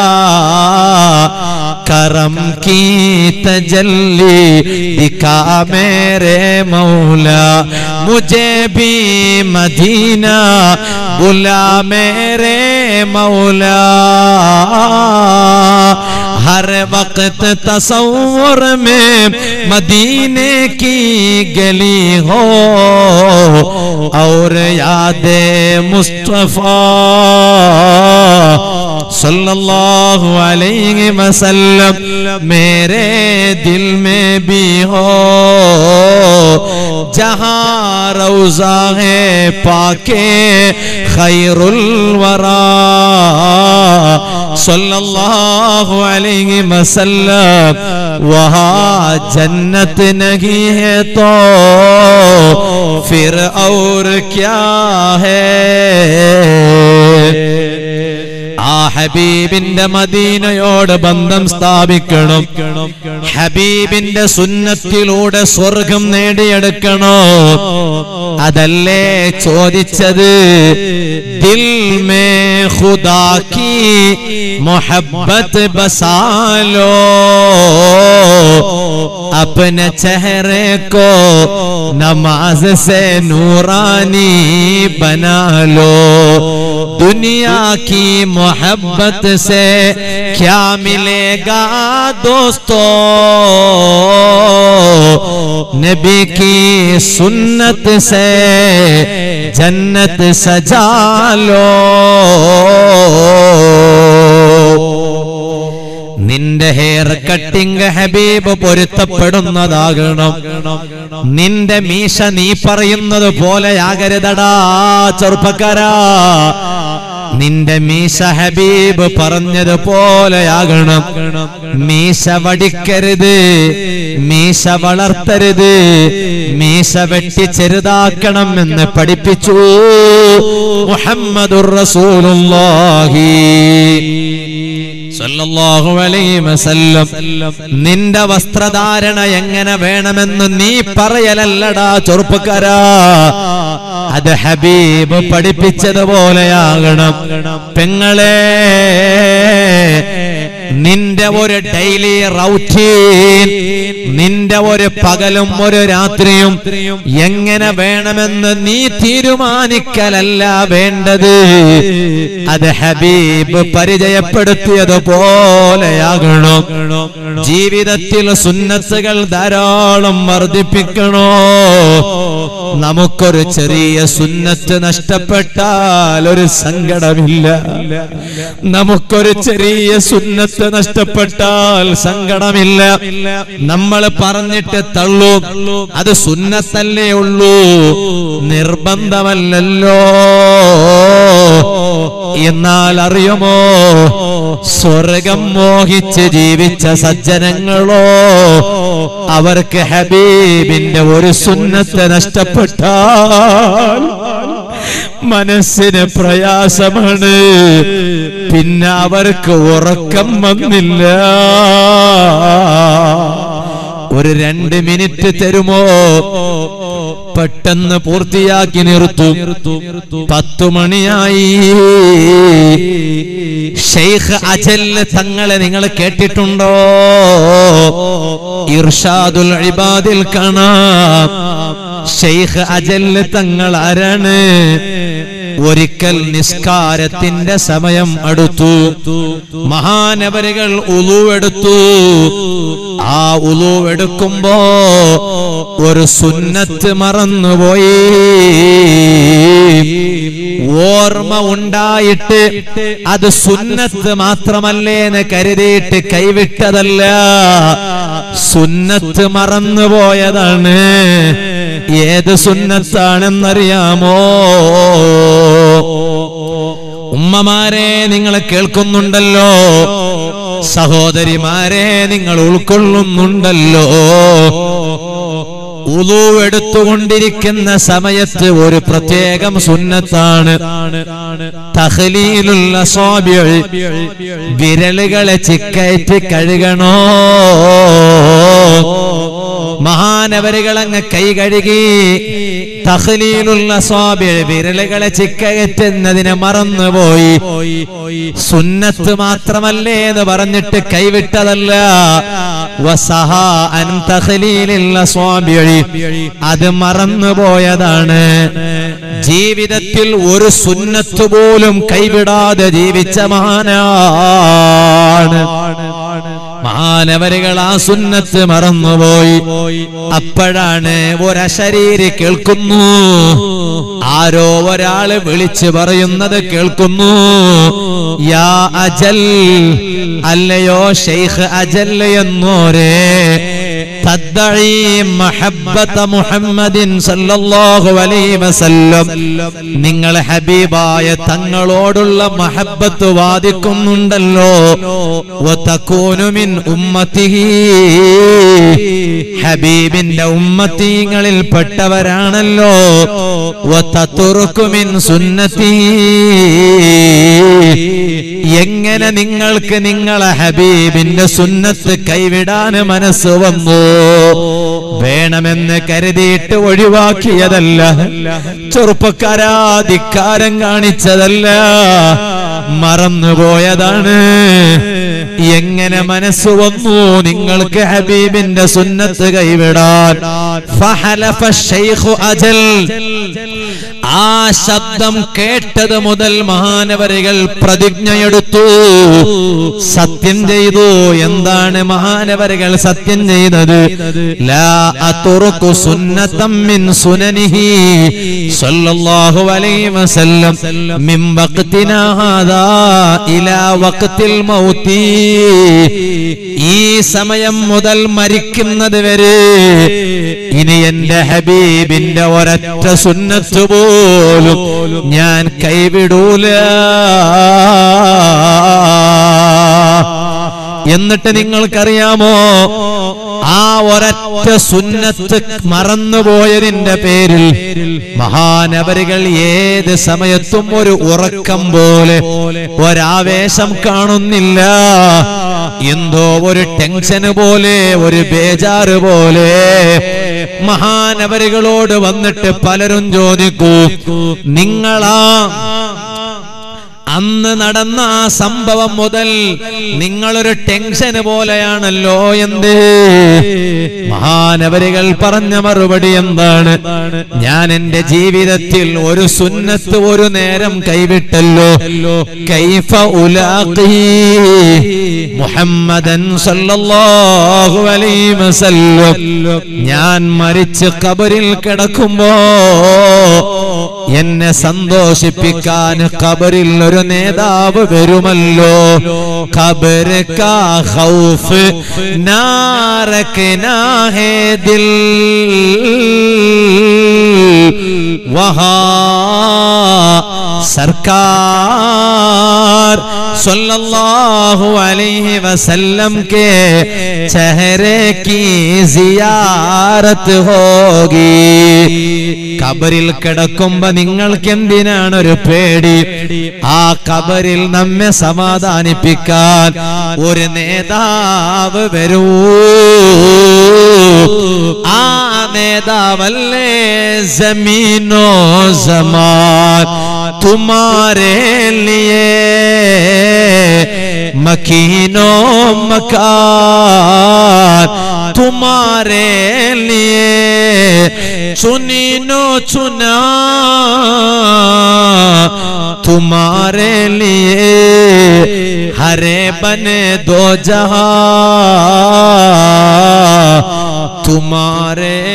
B: കറം കീ തജല്ലി ദിക്കാ മേരെ മൗല മുझे भी मदीना बुला मेरे मौला हर वक्त तस्वुर में मदीने की गली हो और याद मुस्तफा सल्लल्लाहु अलैहि वसल्लम मेरे दिल में भी हो जहां रौजा है पाके खैरुल वरा सल्लल्लाहु अलैहि वसल्लम वहाँ जन्नत नहीं है तो फिर और क्या है ആ ഹബീബിന്റെ മദീനയോട് ബന്ധം സ്ഥാപിക്കണം ഹബീബിന്റെ സുന്നത്തിലൂടെ സ്വർഗം നേടിയെടുക്കണോ അതല്ലേ ചോദിച്ചത് ദിൽ മേ ഖുദാ കി മുഹബ്ബത്ത് ബസാലോ अपने चेहरे को नमाज से नूरानी बना लो दुनिया की मोहब्बत से क्या मिलेगा दोस्तों नबी की सुन्नत से जन्नत सजा लो നിന്റെ ഹെയർ കട്ടിങ് ഹബീബ് പൊരുത്തപ്പെടുന്നതാകണം നിന്റെ മീശ നീ പറയുന്നത് പോലെയാകരുതടാ ചെറുപ്പക്കാരാ നിന്റെ മീശ ഹബീബ് പറഞ്ഞത് പോലെയാകണം മീശ വടിക്കരുത് മീശ വളർത്തരുത് മീശ വെട്ടി ചെറുതാക്കണം എന്ന് പഠിപ്പിച്ചു മുഹമ്മദുർ റസൂലുള്ളാഹി സല്ലല്ലാഹു അലൈഹി വസല്ലം നിന്റെ വസ്ത്രധാരണ എങ്ങനെ വേണമെന്ന് നീ പറയലല്ലടാ ചെറുപ്പക്കാരാ അത് ഹബീബ് പഠിപ്പിച്ചതുപോലെയാകണം പെങ്ങളെ നിന്റെ ഒരു ഡെയിലി റൗട്ടീൻ നിന്റെ ഒരു പകലും ഒരു രാത്രിയും എങ്ങനെ വേണമെന്ന് നീ തീരുമാനിക്കലല്ല വേണ്ടത് അത് ഹബീബ് പരിചയപ്പെടുത്തിയതുപോലെയാകണം ജീവിതത്തിൽ സുന്നത്തുകൾ ധാരാളം വർദ്ധിപ്പിക്കണോ നമുക്കൊരു ചെറിയ സുന്നത്ത് നഷ്ടപ്പെട്ടാൽ ഒരു സങ്കടമില്ല നമുക്കൊരു ചെറിയ സുന്നത്ത് നഷ്ടപ്പെട്ടാൽ സങ്കടമില്ല നമ്മൾ പറഞ്ഞിട്ട് തള്ളൂ അത് സുന്നത്തല്ലേ ഉള്ളൂ നിർബന്ധമല്ലല്ലോ എന്നാൽ അറിയുമോ സ്വർഗം മോഹിച്ച് ജീവിച്ച സജ്ജനങ്ങളോ അവർക്ക് ഹബീബിന്റെ ഒരു സുന്നത്ത് നഷ്ടപ്പെട്ടാൽ മനസ്സിന് പ്രയാസമാണ് പിന്നെ അവർക്ക് ഉറക്കം വന്നില്ല ഒരു രണ്ട് മിനിറ്റ് തരുമോ പെട്ടെന്ന് പൂർത്തിയാക്കി നിർത്തും പത്തു മണിയായി ഷെയ്ഖ് അജല് തങ്ങളെ നിങ്ങൾ കേട്ടിട്ടുണ്ടോ ഇർഷാദുൽ ഇബാദിൽ കാണാം ഷെയ്ഖ് അജല് തങ്ങൾ ആരാണ് ഒരിക്കൽ നിസ്കാരത്തിന്റെ സമയം അടുത്തു മഹാനവരുകൾ ഉളുവെടുത്തു ആ ഉളുവെടുക്കുമ്പോ ഒരു സുന്നത്ത് മറന്നുപോയി ഓർമ്മ ഉണ്ടായിട്ട് അത് സുന്നത്ത് മാത്രമല്ലേന്ന് കരുതിയിട്ട് കൈവിട്ടതല്ല സുന്നത്ത് മറന്നുപോയതാണ് ഏത് സുന്നത്താണെന്നറിയാമോ ഉമ്മമാരെ നിങ്ങൾ കേൾക്കുന്നുണ്ടല്ലോ സഹോദരിമാരെ നിങ്ങൾ ഉൾക്കൊള്ളുന്നുണ്ടല്ലോ ഉളു എടുത്തുകൊണ്ടിരിക്കുന്ന സമയത്ത് ഒരു പ്രത്യേകം സുന്നത്താണ് തഹലീലുള്ള സ്വാബ്യ വിരലുകളെ ചിക്കയറ്റ് കഴുകണോ മഹാനവരുകൾ അങ്ങ് കൈ കഴുകി തഹലീലുള്ള സ്വാബ്യ വിരലുകളെ ചിക്കയറ്റുന്നതിനെ മറന്നുപോയി സുന്നത്ത് മാത്രമല്ലേ എന്ന് പറഞ്ഞിട്ട് കൈവിട്ടതല്ല വസഹ അൻ തഹലീലുള്ള സ്വാബ്യ അത് മറന്നുപോയതാണ് ജീവിതത്തിൽ ഒരു സുന്നത്ത് പോലും കൈവിടാതെ ജീവിച്ച മഹാനാണ് മഹാനവരുകൾ ആ സുന്നത്ത് മറന്നുപോയി അപ്പോഴാണ് ഒരശരീരി കേൾക്കുന്നു ആരോ ഒരാള് വിളിച്ചു പറയുന്നത് കേൾക്കുന്നു യാ അജൽ അല്ലയോ ഷെയ്ഖ് അജൽ എന്നോരേ തദ്ദഈ മഹബ്ബത മുഹമ്മദിൻ സല്ലല്ലാഹു അലൈഹി വസല്ലം നിങ്ങൾ ഹബീബായ തങ്ങളോടുള്ള മഹബ്ബത്ത് വാദിക്കുന്നുണ്ടല്ലോ വതകൂനു മിൻ ഉമ്മത്തിഹി ഹബീബിന്റെ ഉമ്മത്തീങ്ങളിൽ പെട്ടവരാണല്ലോ വതതുറുക്കു മിൻ സുന്നത്തി എങ്ങനെ നിങ്ങൾക്ക് നിങ്ങളെ ഹബീബിന്റെ സുന്നത്ത് കൈവിടാൻ മനസ്സ് വന്നു വേണമെന്ന് കരുതിയിട്ട് ഒഴിവാക്കിയതല്ല ചെറുപ്പക്കാരാധിക്കാരം കാണിച്ചതല്ല മറന്നുപോയതാണ് എങ്ങനെ മനസ്സ് വന്നു നിങ്ങൾക്ക് ഹബീബിന്റെ സുന്നത്ത് കൈവിടാൻ ഫഹലഫ ശൈഖു അജൽ ആ ശബ്ദം കേട്ടത് മുതൽ മഹാനവരികൾ പ്രതിജ്ഞയെടുത്തു സത്യം ചെയ്തു എന്താണ് മഹാനവരികൾ സത്യം ചെയ്തത് ലാ അതുറുക്കു സുന്നത്തം മിൻ സുനനിഹി സല്ലല്ലാഹു അലൈഹി വസല്ലം മിൻ വഖ്തിനാ ഹാദാ ഇലാ വഖ്തിൽ മൗതി ഈ സമയം മുതൽ മരിക്കുന്നത് വരെ ഇനി എന്റെ ഹബീബിന്റെ ഒരൊറ്റ സുന്നത്ത് പോലും ഞാൻ കൈവിടൂല എന്നിട്ട് നിങ്ങൾക്കറിയാമോ ആ ഒരൊറ്റ സുന്നത്ത് മറന്നുപോയതിന്റെ പേരിൽ മഹാനവരികൾ ഏത് സമയത്തും ഒരു ഉറക്കം പോലെ ഒരാവേശം കാണുന്നില്ല എന്തോ ഒരു ടെൻഷന് പോലെ ഒരു ബേജാറ് പോലെ മഹാനവരികളോട് വന്നിട്ട് പലരും ചോദിക്കൂ നിങ്ങളാ അന്ന് നടന്ന ആ സംഭവം മുതൽ നിങ്ങളൊരു ടെൻഷന് പോലെയാണല്ലോ എന്ത് മഹാനവരികൾ പറഞ്ഞ മറുപടി എന്താണ് ഞാൻ എന്റെ ജീവിതത്തിൽ ഒരു സുന്നത്ത് ഒരു നേരം കൈവിട്ടല്ലോ കൈഫ ഉലാഖി മുഹമ്മദൻ സല്ലല്ലാഹു അലൈഹി വസല്ലം ഞാൻ മരിച്ച് കബറിൽ കിടക്കുമ്പോ എന്നെ സന്തോഷിപ്പിക്കാൻ കബറിൽ ഒരു നേതാവ് വരുമല്ലോ കബർ കാ ഖൗഫ് നാരക് നാഹേ ദിൽ വഹാ सरकार सल्लल्लाहु अलैहि वसल्लम के चेहरे की जियारत होगी കബറിൽ കിടക്കുമ്പോ നിങ്ങൾക്ക് എന്തിനാണ് ഒരു പേടി ആ കബറിൽ നമ്മെ സമാധാനിപ്പിക്കാൻ ഒരു നേതാവ് വരൂ ആ നേതാവല്ലേ ജമീനോ സമാൻ तुम्हारे लिए मकीनो मकान तुम्हारे लिए चुनीनो चुना तुम्हारे लिए हरे बने दो जहां तुम्हारे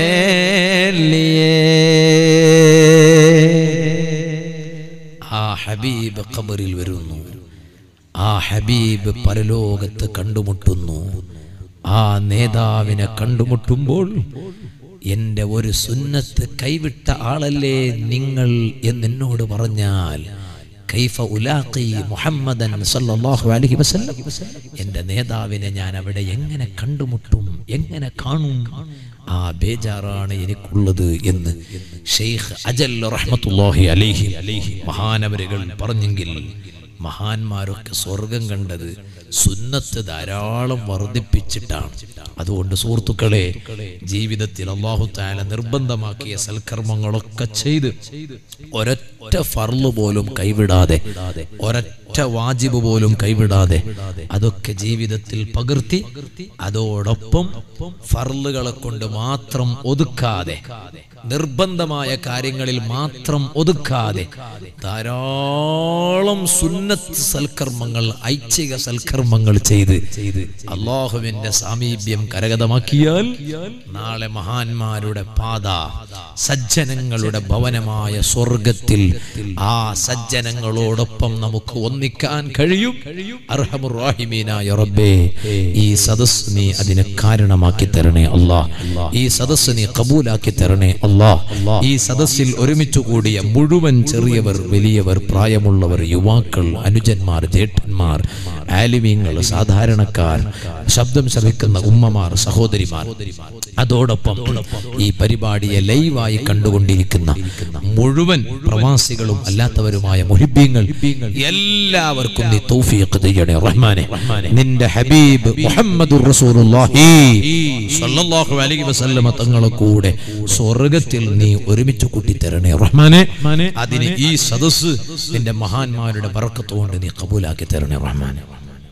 B: लिए
A: ആ ഹബീബ് ഖബറിൽ വരുന്നു ആ ഹബീബ് പരലോകത്ത് കണ്ടുമുട്ടുന്നു ആ നേതാവിനെ കണ്ടുമുട്ടുമ്പോൾ എന്റെ ഒരു സുന്നത്ത് കൈവിട്ട ആളല്ലേ നിങ്ങൾ എന്നെന്നോട് പറഞ്ഞാൽ കൈഫ ഉലാഖി മുഹമ്മദൻ സല്ലല്ലാഹു അലൈഹി വസല്ലം എന്റെ നേതാവിനെ ഞാൻ അവിടെ എങ്ങനെ കണ്ടുമുട്ടും എങ്ങനെ കാണും ആ ബേജാറാണ് എനിക്കുള്ളത് എന്ന് ഷെയ്ഖ് അജൽ റഹ്മത്തുള്ളാഹി അലൈഹി മഹാനവരുകൾ പറഞ്ഞെങ്കിൽ മഹാന്മാരൊക്കെ സ്വർഗം കണ്ടത് സുന്നത്ത് ധാരാളം വർദ്ധിപ്പിച്ചിട്ടാണ് അതുകൊണ്ട് സുഹൃത്തുക്കളെ ജീവിതത്തിൽ അള്ളാഹു താല നിർബന്ധമാക്കിയ സൽക്കർമ്മങ്ങളൊക്കെ ചെയ്ത് ഒരൊറ്റ ഫർള് പോലും കൈവിടാതെ ഒരൊറ്റ വാജിബ് പോലും കൈവിടാതെ അതൊക്കെ ജീവിതത്തിൽ പകർത്തി അതോടൊപ്പം ഫർളുകളെ കൊണ്ട് മാത്രം ഒതുക്കാതെ നിർബന്ധമായ കാര്യങ്ങളിൽ മാത്രം ഒതുക്കാതെ ധാരാളം സുന്നത്ത് സൽക്കർമ്മങ്ങൾ ഐച്ഛിക സൽക്കർമ്മങ്ങൾ ചെയ്ത് അള്ളാഹുവിന്റെ സാമീപ്യം കരഗതമാക്കിയാൽ നാളെ മഹാന്മാരുടെ പാത സജ്ജനങ്ങളുടെ ഭവനമായ സ്വർഗത്തിൽ ആ സജ്ജനങ്ങളോടൊപ്പം നമുക്ക് ഒന്നിക്കാൻ കഴിയും അർഹമുറാഹിമീനായ റബ്ബേ ഈ സദസ് നീ അതിന് കാരണമാക്കി തരണേ അല്ലാ ഈ സദസ് നീ കബൂലാക്കി തരണേ അല്ലാ ഈ സദസ്സിൽ ഒരുമിച്ച് കൂടിയ മുഴുവൻ ചെറിയവർ വലിയവർ പ്രായമുള്ളവർ യുവാക്കൾ അനുജന്മാർ ജേഠന്മാർ ആലിമീങ്ങൾ സാധാരണക്കാർ ശബ്ദം ശ്രവിക്കുന്ന ഉമ്മമാർ സഹോദരിമാർ അതോടൊപ്പം ഈ പരിപാടിയെ ലൈവായി കണ്ടുകൊണ്ടിരിക്കുന്ന മുഴുവൻ പ്രവാസികളും അല്ലാത്തവരുമായ മുഹിബീങ്ങൾ എല്ലാവർക്കും നീ തൗഫീഖ് ചെയ്യണേ റഹ്മാനെ നിന്റെ ഹബീബ് മുഹമ്മദുർ റസൂലുള്ളാഹി സ്വല്ലല്ലാഹു അലൈഹി വസല്ലമ തങ്ങളെ കൂടെ സ്വർഗത്തിൽ നീ ഒരുമിച്ച് കൂട്ടി തരണേ റഹ്മാനെ അതിന് ഈ സദസ്സ് നിന്റെ മഹാന്മാരുടെ ബർക്കത്ത് കൊണ്ട് നീ കബൂലാക്കി തരണേ റഹ്മാനെ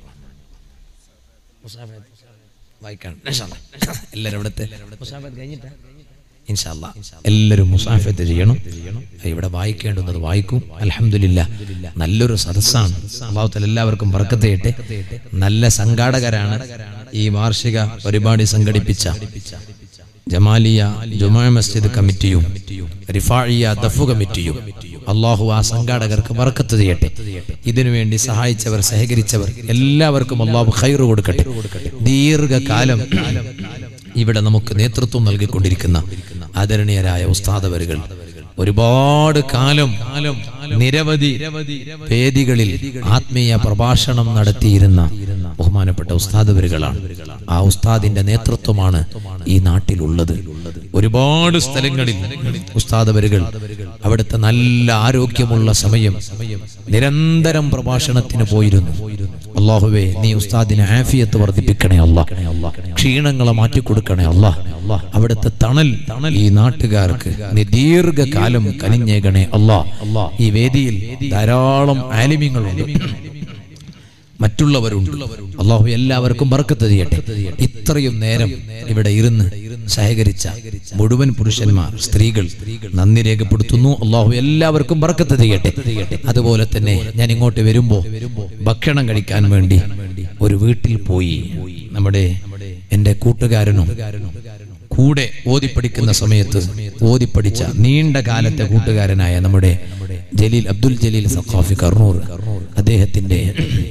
A: വായിക്കണം എല്ലാവരും ഇവിടുത്തെ ഇൻഷാല്ല എല്ലാവരും മുസാഫത്ത് ചെയ്യണം ഇവിടെ വായിക്കേണ്ടുന്നത് വായിക്കും അലഹമില്ല നല്ലൊരു സദസ്സാണ് അള്ളാഹുത്തൽ എല്ലാവർക്കും ബർക്കത്ത് ചെയ്യട്ടെ നല്ല സംഘാടകരാണ് ഈ വാർഷിക പരിപാടി സംഘടിപ്പിച്ച ജമാലിയ ജുമാ മസ്ജിദ് കമ്മിറ്റിയും റിഫാഴിയ ദഫു കമ്മിറ്റിയും അള്ളാഹു ആ സംഘാടകർക്ക് ബർക്കത്ത് ചെയ്യട്ടെ ഇതിനുവേണ്ടി സഹായിച്ചവർ സഹകരിച്ചവർ എല്ലാവർക്കും അള്ളാഹു ഖൈർ കൊടുക്കട്ടെ ദീർഘകാലം ഇവിടെ നമുക്ക് നേതൃത്വം നൽകിക്കൊണ്ടിരിക്കുന്ന ആദരണീയരായ ഉസ്താദവരുകൾ ഒരുപാട് കാലം നിരവധി വേദികളിൽ ആത്മീയ പ്രഭാഷണം നടത്തിയിരുന്ന ബഹുമാനപ്പെട്ട ഉസ്താദവരുകളാണ് ആ ഉസ്താദിന്റെ നേതൃത്വമാണ് ഈ നാട്ടിലുള്ളത് ഒരുപാട് സ്ഥലങ്ങളിൽ ഉസ്താദവരുകൾ അവിടുത്തെ നല്ല ആരോഗ്യമുള്ള സമയം നിരന്തരം പ്രഭാഷണത്തിന് പോയിരുന്നു അള്ളാഹുവേ നീ ഉസ്താദിന് ആഫിയത്ത് വർദ്ധിപ്പിക്കണേ അല്ലാ ക്ഷീണങ്ങളെ മാറ്റിക്കൊടുക്കണേ അല്ലാ അവിടുത്തെ തണൽ ഈ നാട്ടുകാർക്ക് നീ ദീർഘകാലം കനിഞ്ഞേകണേ അല്ലാ ഈ വേദിയിൽ ധാരാളം ആലിമ്യങ്ങളുണ്ട് മറ്റുള്ളവരുണ്ട് അള്ളാഹു എല്ലാവർക്കും ബർക്കത്ത് ചെയ്യട്ടെ ഇത്രയും നേരം ഇവിടെ ഇരുന്ന് സഹകരിച്ച മുഴുവൻ പുരുഷന്മാർ സ്ത്രീകൾ നന്ദി രേഖപ്പെടുത്തുന്നു അള്ളാഹു എല്ലാവർക്കും ബർക്കത്ത് ചെയ്യട്ടെ അതുപോലെ തന്നെ ഞാൻ ഇങ്ങോട്ട് വരുമ്പോ ഭക്ഷണം കഴിക്കാൻ വേണ്ടി ഒരു വീട്ടിൽ പോയി നമ്മുടെ എൻ്റെ കൂട്ടുകാരനും കൂടെ ഓതിപ്പടിക്കുന്ന സമയത്ത് ഓതിപ്പടിച്ച നീണ്ട കാലത്തെ കൂട്ടുകാരനായ നമ്മുടെ ജലീൽ അബ്ദുൽ ജലീൽ സഖാഫി കർണൂർ അദ്ദേഹത്തിന്റെ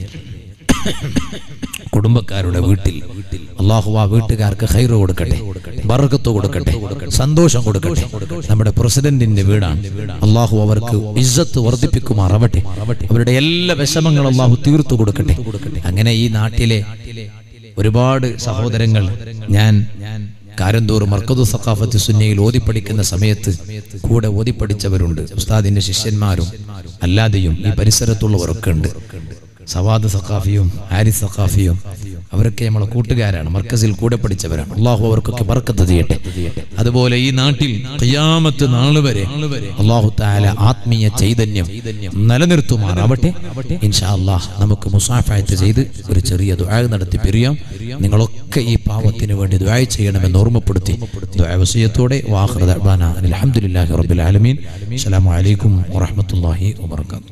A: കുടുംബക്കാരുടെ വീട്ടിൽ അള്ളാഹു ആ വീട്ടുകാർക്ക് ഹൈറ് കൊടുക്കട്ടെ ബർക്കത്ത് കൊടുക്കട്ടെ സന്തോഷം കൊടുക്കട്ടെ നമ്മുടെ പ്രസിഡന്റിന്റെ വീടാണ് അള്ളാഹു അവർക്ക് ഇസ്സത്ത് വർദ്ധിപ്പിക്കുമാറാവട്ടെ അവരുടെ എല്ലാ വിഷമങ്ങളും അള്ളാഹു തീർത്തു കൊടുക്കട്ടെ അങ്ങനെ ഈ നാട്ടിലെ ഒരുപാട് സഹോദരങ്ങൾ ഞാൻ കാരന്തൂർ മർക്കതു സഖാഫത്ത് സുന്നയിൽ ഓതിപ്പടിക്കുന്ന സമയത്ത് കൂടെ ഓതിപ്പടിച്ചവരുണ്ട് ഉസ്താദിന്റെ ശിഷ്യന്മാരും അല്ലാതെയും ഈ പരിസരത്തുള്ളവരൊക്കെ ഉണ്ട് സവാദ് സഖാഫിയും ഹാരിസ് സഖാഫിയും അവരൊക്കെ നമ്മളെ കൂട്ടുകാരാണ് മർക്കസിൽ കൂടെ പഠിച്ചവരാണ് അള്ളാഹു അവർക്കൊക്കെ ബർക്കത്ത് ചെയ്യട്ടെ അതുപോലെ ഈ നാട്ടിൽ ഖിയാമത്ത് നാള് വരെ അള്ളാഹു താല ആത്മീയ ചൈതന്യം നിലനിർത്തുമാറാവട്ടെ ഇൻഷാ അള്ളാഹ് നമുക്ക് മുസാഫായത്ത് ചെയ്ത് ഒരു ചെറിയ ദുആ നടത്തി പിരിയാം നിങ്ങളൊക്കെ ഈ പാവത്തിന് വേണ്ടി ദുആ ചെയ്യണമെന്ന് ഓർമ്മപ്പെടുത്തി ദുആ വസിയത്തോടെ വാഹൃ ദഅ്വാന അൽഹംദുലില്ലാഹി റബ്ബിൽ ആലമീൻ അസ്സലാമു അലൈക്കും വറഹ്മത്തുള്ളാഹി വബറകാതുഹു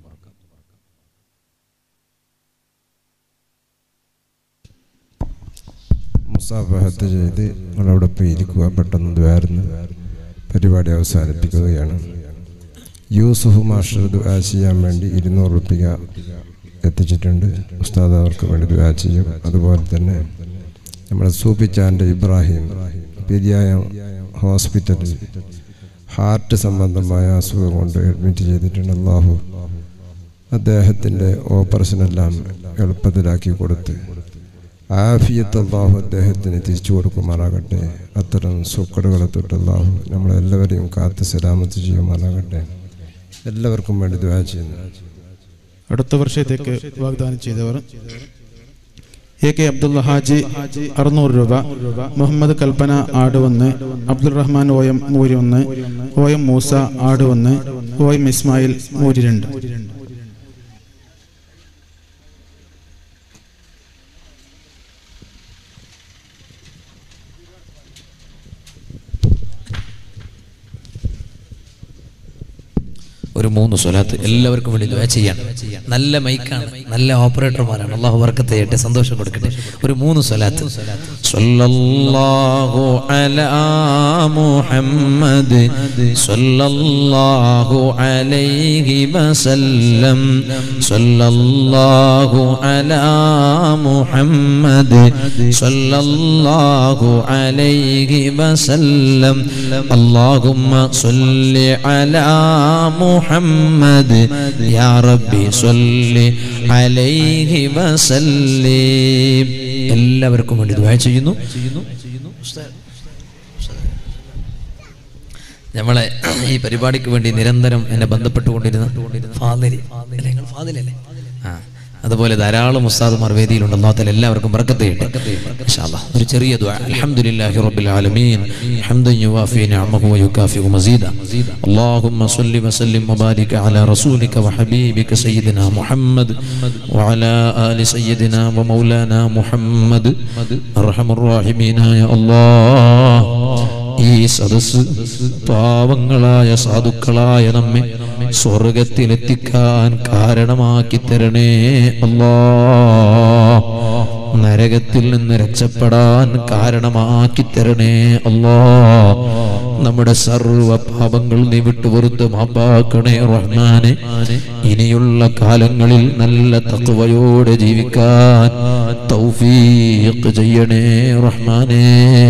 C: മുസാഫഹത്ത് ചെയ്ത് നിങ്ങളവിടെ ഇരിക്കുക പെട്ടെന്ന് ദ്വാരുന്ന് പരിപാടി അവസാനിപ്പിക്കുകയാണ് യൂസുഫ് മാസ്റ്റർ ദുആ ചെയ്യാൻ വേണ്ടി ഇരുന്നൂറ് റുപ്യ എത്തിച്ചിട്ടുണ്ട് ഉസ്താദ് അവർക്ക് വേണ്ടി ദുആ ചെയ്യും അതുപോലെ തന്നെ നമ്മുടെ സൂപ്പിച്ചാൻ്റെ ഇബ്രാഹിം പെരിയായ ഹോസ്പിറ്റലിൽ ഹാർട്ട് സംബന്ധമായ അസുഖം കൊണ്ട് അഡ്മിറ്റ് ചെയ്തിട്ടുണ്ട് അള്ളാഹു അദ്ദേഹത്തിൻ്റെ ഓപ്പറേഷനെല്ലാം എളുപ്പത്തിലാക്കി കൊടുത്ത് ആഫിയത്ത് അള്ളാഹു അദ്ദേഹത്തിന് തിരിച്ചു കൊടുക്കുമാറാകട്ടെ അത്തരം സുക്കടുകളെ തൊട്ട് അള്ളാഹു നമ്മളെല്ലാവരെയും കാത്ത് സലാമത്ത് ചെയ്യുമാറാകട്ടെ എല്ലാവർക്കും വേണ്ടി ദ്വാ ചെയ്യുന്നു
D: അടുത്ത വർഷത്തേക്ക് വാഗ്ദാനം ചെയ്തവർ എ കെ അബ്ദുള്ള ഹാജി അറുന്നൂറ് രൂപ മുഹമ്മദ് കൽപ്പന ആട് ഒന്ന് അബ്ദുൾ റഹ്മാൻ ഒ എം മൂരി ഒന്ന് ഒ എം മൂസ ആട് ഒന്ന് ഒ എം ഇസ്മായിൽ മൂരി രണ്ട്
A: ഒരു മൂന്ന് സ്വലാത്ത് എല്ലാവർക്കും വേണ്ടി ദുആ ചെയ്യണം നല്ല മൈക്കാണ് നല്ല ഓപ്പറേറ്റർമാരാണ് അള്ളാഹു വർക്കത്ത് ചെയ്യട്ടെ സന്തോഷം കൊടുക്കട്ടെ ഒരു മൂന്ന് സ്വലാത്ത് സ്വല്ലല്ലാഹു അലാ മുഹമ്മദ് സ്വല്ലല്ലാഹു അലൈഹി വസല്ലം സ്വല്ലല്ലാഹു അലാ മുഹമ്മദ് സ്വല്ലല്ലാഹു അലൈഹി വസല്ലം അല്ലാഹുമ്മ സ്വല്ലി അലാ മുഹമ്മദ് യാ റബ്ബി സ്വല്ലി അലൈഹി വസല്ലിം എല്ലാവർക്കും വേണ്ടി ദുആ ചെയ്യുന്നു നമ്മളെ ഈ പരിപാടിക്ക് വേണ്ടി നിരന്തരം എന്നെ ബന്ധപ്പെട്ടുകൊണ്ടിരുന്ന ഫാദലി അല്ലേ, നിങ്ങൾ ഫാദിലല്ലേ ആ അതുപോലെ ധാരാളം ഉസ്താദുമാർ വേദിയിലുണ്ട് അള്ളാഹു എല്ലാവർക്കും ബർക്കത്ത് ചെയ്യട്ടെ ഇൻഷാ അല്ലാഹ്. ഒരു ചെറിയ ദുആ അൽഹംദുലില്ലാഹി റബ്ബിൽ ആലമീൻ ഹംദൻ യുവാഫി നിഅമഹു വയുകാഫി മസീദ اللهم صل وسلم وبارك على رسولك وحبيبك سيدنا محمد وعلى آل سيدنا ومولانا محمد أرحم الراحمين يا الله ഈ സദസ് പാവങ്ങളായ സാധുക്കളായ നമ്മെ സ്വർഗത്തിലെത്തിക്കാൻ കാരണമാക്കി തരണേ അല്ലാ നരകത്തിൽ നിന്ന് രക്ഷപ്പെടാൻ കാരണമാക്കി തരണേ അല്ലാ നമ്മുടെ സർവ പാപങ്ങൾ നീ വിട്ടുപുറത്ത് മാപ്പാക്കണേ റഹ്മാനെ ഇനിയുള്ള കാലങ്ങളിൽ നല്ല തത്വയോടെ ജീവിക്കാൻ തൗഫീഖ് ചെയ്യണേ റഹ്മാനേ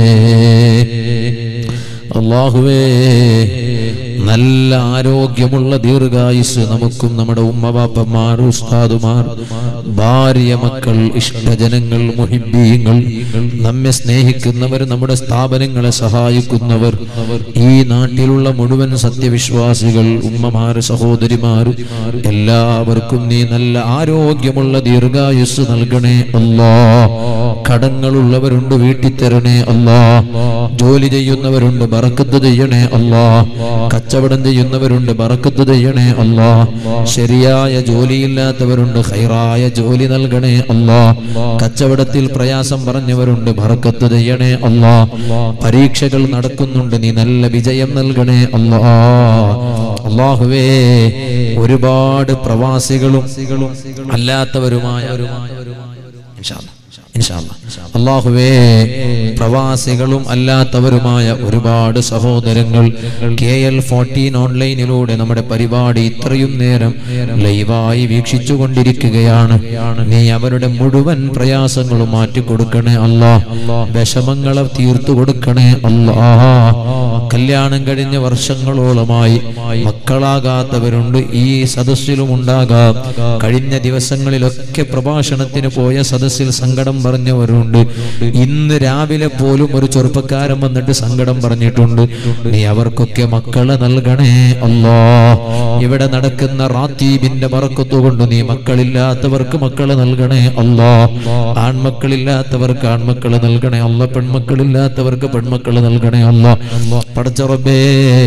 A: അള്ളാഹുവേ നല്ല ആരോഗ്യമുള്ള ദീർഘായുസ് നമുക്കും നമ്മുടെ ഉമ്മബാപ്പന്മാർ ഉസ്താദുമാർ ഭാര്യ മക്കൾ ഇഷ്ടജനങ്ങൾ മുഹിബീങ്ങൾ നമ്മെ സ്നേഹിക്കുന്നവർ നമ്മുടെ സ്ഥാപനങ്ങളെ സഹായിക്കുന്നവർ ഈ നാട്ടിലുള്ള മുഴുവൻ സത്യവിശ്വാസികൾ ഉമ്മമാർ സഹോദരിമാർ എല്ലാവർക്കും നീ നല്ല ആരോഗ്യമുള്ള ദീർഘായുസ് നൽകണേ അല്ലാ കടങ്ങളുള്ളവരുണ്ട് വീട്ടിൽ തരണേ അല്ലാ
B: ജോലി ചെയ്യുന്നവരുണ്ട് ബറക്കത്ത് ചെയ്യണേ അല്ലാ കച്ചവടം ചെയ്യുന്നവരുണ്ട് ബറക്കത്ത് ചെയ്യണേ അല്ലാ ശരിയായ ജോലിയില്ലാത്തവരുണ്ട് ഹൈറായ ജോലി നൽകണേ അല്ലാ കച്ചവടത്തിൽ പ്രയാസം പറഞ്ഞവരുണ്ട് ബറക്കത്ത് ചെയ്യണേ അല്ലാ പരീക്ഷകൾ നടക്കുന്നുണ്ട് നീ നല്ല വിജയം നൽകണേ അല്ലാ അള്ളാഹുവേ ഒരുപാട് പ്രവാസികളും അല്ലാത്തവരുമായ ഇൻഷാ അല്ലാ. ഇൻഷാ അല്ലാ. അള്ളാഹുവേ പ്രവാസികളും അല്ലാത്തവരുമായ ഒരുപാട് സഹോദരങ്ങൾ കെ എൽ ഫോർട്ടീൻ ഓൺലൈനിലൂടെ നമ്മുടെ പരിപാടി ഇത്രയും നേരം ലൈവായി വീക്ഷിച്ചു കൊണ്ടിരിക്കുകയാണ് നീ അവരുടെ മുഴുവൻ പ്രയാസങ്ങളും മാറ്റിക്കൊടുക്കണേ അല്ലാ വിഷമങ്ങളെ തീർത്തു കൊടുക്കണേ അല്ലാ കല്യാണം കഴിഞ്ഞ വർഷങ്ങളോളമായി മക്കളാകാത്തവരുണ്ട് ഈ സദസ്സിലും ഉണ്ടാകാം കഴിഞ്ഞ ദിവസങ്ങളിലൊക്കെ പ്രഭാഷണത്തിന് പോയ സദസ്സിൽ സങ്കടം പറഞ്ഞവരുണ്ട് ഇന്ന് രാവിലെ പോലും ഒരു ചെറുപ്പക്കാരൻ വന്നിട്ട് സങ്കടം പറഞ്ഞിട്ടുണ്ട് നീ അവർക്കൊക്കെ മക്കളെ നൽകണേ അല്ലാ ഇവിടെ നടക്കുന്ന റാത്തീബിന്റെ മറക്കത്തുകൊണ്ട് നീ മക്കളില്ലാത്തവർക്ക് മക്കളെ നൽകണേ അല്ലാ ആൺമക്കളില്ലാത്തവർക്ക് ആൺമക്കളെ നൽകണേ അല്ല പെൺമക്കളില്ലാത്തവർക്ക് പെൺമക്കളെ നൽകണേ അല്ല പടച്ചറബേ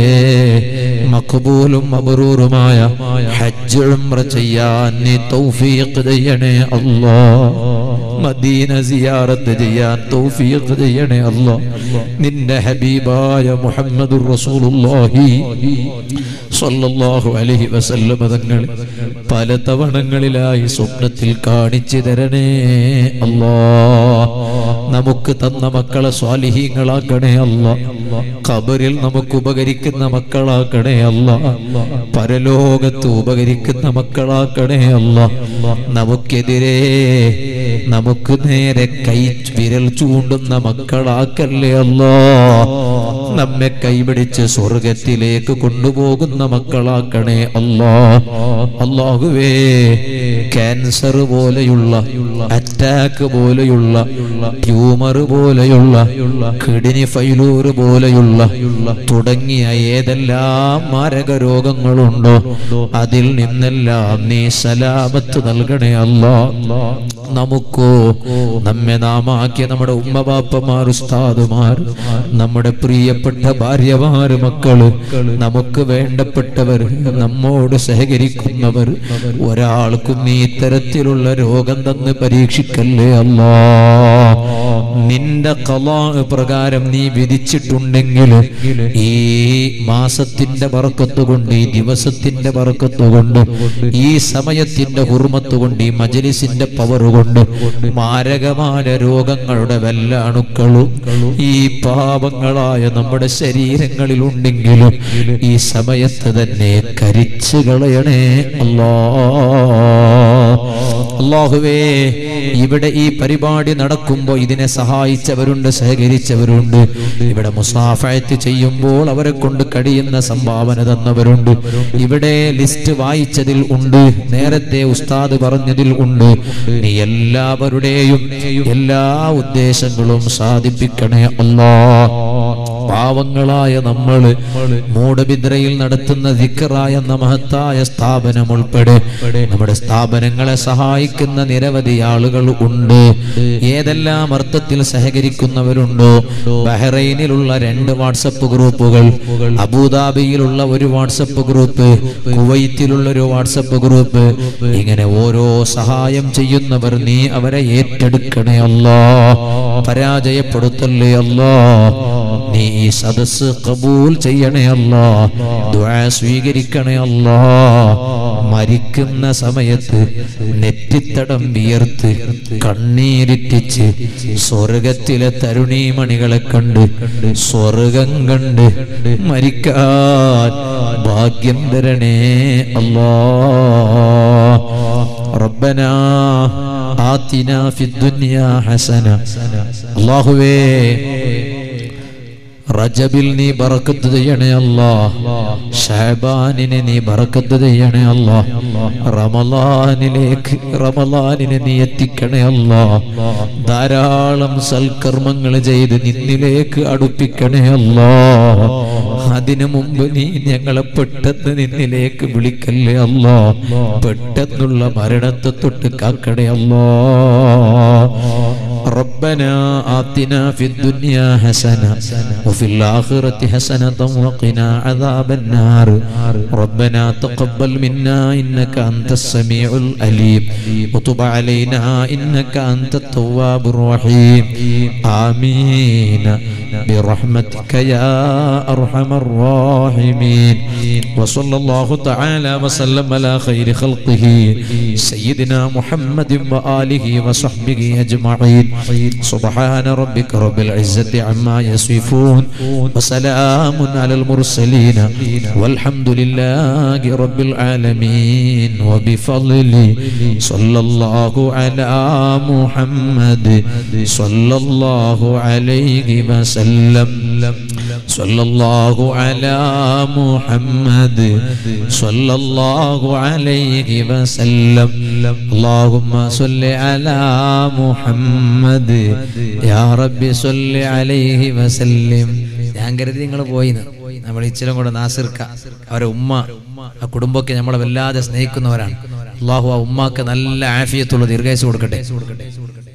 B: മഖബൂലും മബറൂറുമായ ഹജ്ജ് ഉംറ ചെയ്യാൻ നീ തൗഫീഖ് ചെയ്യണേ അല്ലാ മദീന സിയാറത്ത് ചെയ്യാൻ തൗഫീഖ് ചെയ്യണേ അല്ലാ നിന്റെ ഹബീബായ മുഹമ്മദുർ റസൂലുള്ളാഹി സ്വല്ലല്ലാഹു അലൈഹി വസല്ലം തങ്ങൾ പല തവണങ്ങളിലായി സ്വപ്നത്തിൽ കാണിച്ചു തരണേ അല്ലാ നമുക്ക് തന്ന മക്കളെ സ്വാലിഹീങ്ങളാക്കണേ അല്ല ഖബറിൽ നമുക്ക് ഉപകരിക്കുന്ന മക്കളാക്കണേ അല്ല പരലോകത്ത് ഉപകരിക്കുന്ന മക്കളാക്കണേ അല്ല നമുക്കെതിരെ നമുക്ക് നേരെ കൈ വിരൽ ചൂണ്ടുന്ന മക്കളാക്കല്ലേ അല്ലാ നമ്മെ കൈപിടിച്ച് സ്വർഗത്തിലേക്ക് കൊണ്ടുപോകുന്ന മക്കളാക്കണേ അല്ലാ അള്ളാഹുവേ ക്യാൻസർ പോലെയുള്ള അറ്റാക്ക് പോലെയുള്ള ട്യൂമർ പോലെയുള്ള കിഡ്നി ഫൈലൂർ പോലെയുള്ള തുടങ്ങിയ ഏതെല്ലാം മാരക രോഗങ്ങളുണ്ടോ അതിൽ നിന്നെല്ലാം നീ സലാമത്ത് നൽകണേ അല്ലാ നമുക്കോ നമ്മെ നാമാക്കിയ നമ്മുടെ ഉമ്മബാപ്പമാർ ഉസ്താദുമാർ നമ്മുടെ പ്രിയപ്പെട്ട ഭാര്യമാര് മക്കള് നമുക്ക് വേണ്ടപ്പെട്ടവർ നമ്മോട് സഹകരിക്കുന്നവർ ഒരാൾക്കും നീ ഇത്തരത്തിലുള്ള രോഗം തന്ന് പരീക്ഷിക്കല്ലേ അല്ലാ നിന്റെ കലാ പ്രകാരം നീ വിധിച്ചിട്ടുണ്ടെങ്കിൽ ഈ മാസത്തിന്റെ പറക്കത്ത് കൊണ്ട് ഈ ദിവസത്തിന്റെ പറക്കത്ത് കൊണ്ട് ഈ സമയത്തിന്റെ ഹുർമത്ത് കൊണ്ട് ഈ മജലിസിന്റെ പവർ കൊണ്ട് മാരകമായ രോഗങ്ങളുടെ വല്ല അണുക്കളും ഈ പാപങ്ങളായ നമ്മുടെ ശരീരങ്ങളിൽ ഉണ്ടെങ്കിലും ഈ സമയത്ത് തന്നെ കരിച്ചു കളയണേ അല്ലാ അള്ളാഹുവേ ഇവിടെ ഈ പരിപാടി നടക്കുമ്പോൾ ഇതിനെ സഹായിച്ചവരുണ്ട് സഹകരിച്ചവരുണ്ട് ഇവിടെ മുസാഫയത്ത് ചെയ്യുമ്പോൾ അവരെ കൊണ്ട് കഴിയുന്ന സംഭാവന തന്നവരുണ്ട് ഇവിടെ ലിസ്റ്റ് വായിച്ചതിൽ ഉണ്ട് നേരത്തെ ഉസ്താദ് പറഞ്ഞതിൽ ഉണ്ട് നീ എല്ലാവരുടെയും എല്ലാ ഉദ്ദേശങ്ങളും സാധിപ്പിക്കണേ അല്ലാ പാവങ്ങളായ നമ്മള് മൂടബിദ്രയിൽ നടത്തുന്ന ദിക്കറായ എന്ന മഹത്തായ സ്ഥാപനം ഉൾപ്പെടെ നമ്മുടെ സ്ഥാപനങ്ങളെ സഹായിക്കുന്ന നിരവധി ആളുകൾ ഉണ്ട് ഏതെല്ലാം അർത്ഥത്തിൽ സഹകരിക്കുന്നവരുണ്ടോ ബഹ്റൈനിലുള്ള രണ്ട് വാട്സപ്പ് ഗ്രൂപ്പുകൾ അബുദാബിയിലുള്ള ഒരു വാട്സപ്പ് ഗ്രൂപ്പ് കുവൈത്തിലുള്ള ഒരു വാട്സപ്പ് ഗ്രൂപ്പ് ഇങ്ങനെ ഓരോ സഹായം ചെയ്യുന്നവർ നീ അവരെ ഏറ്റെടുക്കണേ അല്ലാ പരാജയപ്പെടുത്തല്ലേ അല്ലാ നീ ഈ സദസ് കബൂൽ ചെയ്യണേ അല്ലാ ദുആ സ്വീകരിക്കണേ അല്ലാ മരിക്കുന്ന സമയത്ത് നെറ്റിത്തടം വിയർത്ത് കണ്ണീരിറ്റിച്ച് സ്വർഗത്തിലെ തരുണീമണികളെ കണ്ട് സ്വർഗം കണ്ട് മരിക്കാൻ ഭാഗ്യം തരണേ അല്ലാ ربنا آتنا في الدنيا حسنة അള്ളാഹുവേ റജബിൽ നീ ബറക്കത്ത് ചെയ്യണേ അല്ലാ ഷഹബാനിനെ നീ ബറക്കത്ത് ചെയ്യണേ അല്ലാ റമലാനിലേക്ക് റമലാനിനെ നീ എത്തിക്കണേ അല്ലാ ധാരാളം സൽക്കർമ്മങ്ങൾ ചെയ്ത് നിന്നിലേക്ക് അടുപ്പിക്കണേ അല്ലാ അതിനു മുമ്പ് നീ ഞങ്ങളെ പെട്ടെന്ന് നിന്നിലേക്ക് വിളിക്കല്ലേ അല്ലാ പെട്ടെന്നുള്ള മരണത്തെ തൊട്ട് കാക്കണേ അല്ലാ ربنا آتنا في الدنيا حسنة وفي الآخرة حسنة وقنا عذاب النار ربنا تقبل منا إنك أنت السميع الأليم وتب علينا إنك أنت التواب الرحيم آمين برحمتك يا أرحم الراحمين وصلى الله تعالى وسلم على خير خلقه سيدنا محمد وآله وصحبه أجمعين سبحان ربك رب العزة عما يصفون وسلام على المرسلين والحمد لله رب العالمين وبفضل صلى الله على محمد صلى الله عليه وسلم صلى الله على محمد صلى الله عليه وسلم اللهم صل على محمد يا رب صل عليه وسلم
A: ഞാൻ കരുതി നിങ്ങൾ പോയിന്ന് നമ്മൾ ഇച്ചിരം കൂടെ നാസിർക്ക അവരെ ഉമ്മ ആ കുടുംബമൊക്കെ നമ്മളെ വല്ലാതെ സ്നേഹിക്കുന്നവരാണ് അള്ളാഹു ആ ഉമ്മാക്ക് നല്ല ആഫിയത്തുള്ള ദീർഘായുസ് കൊടുക്കട്ടെ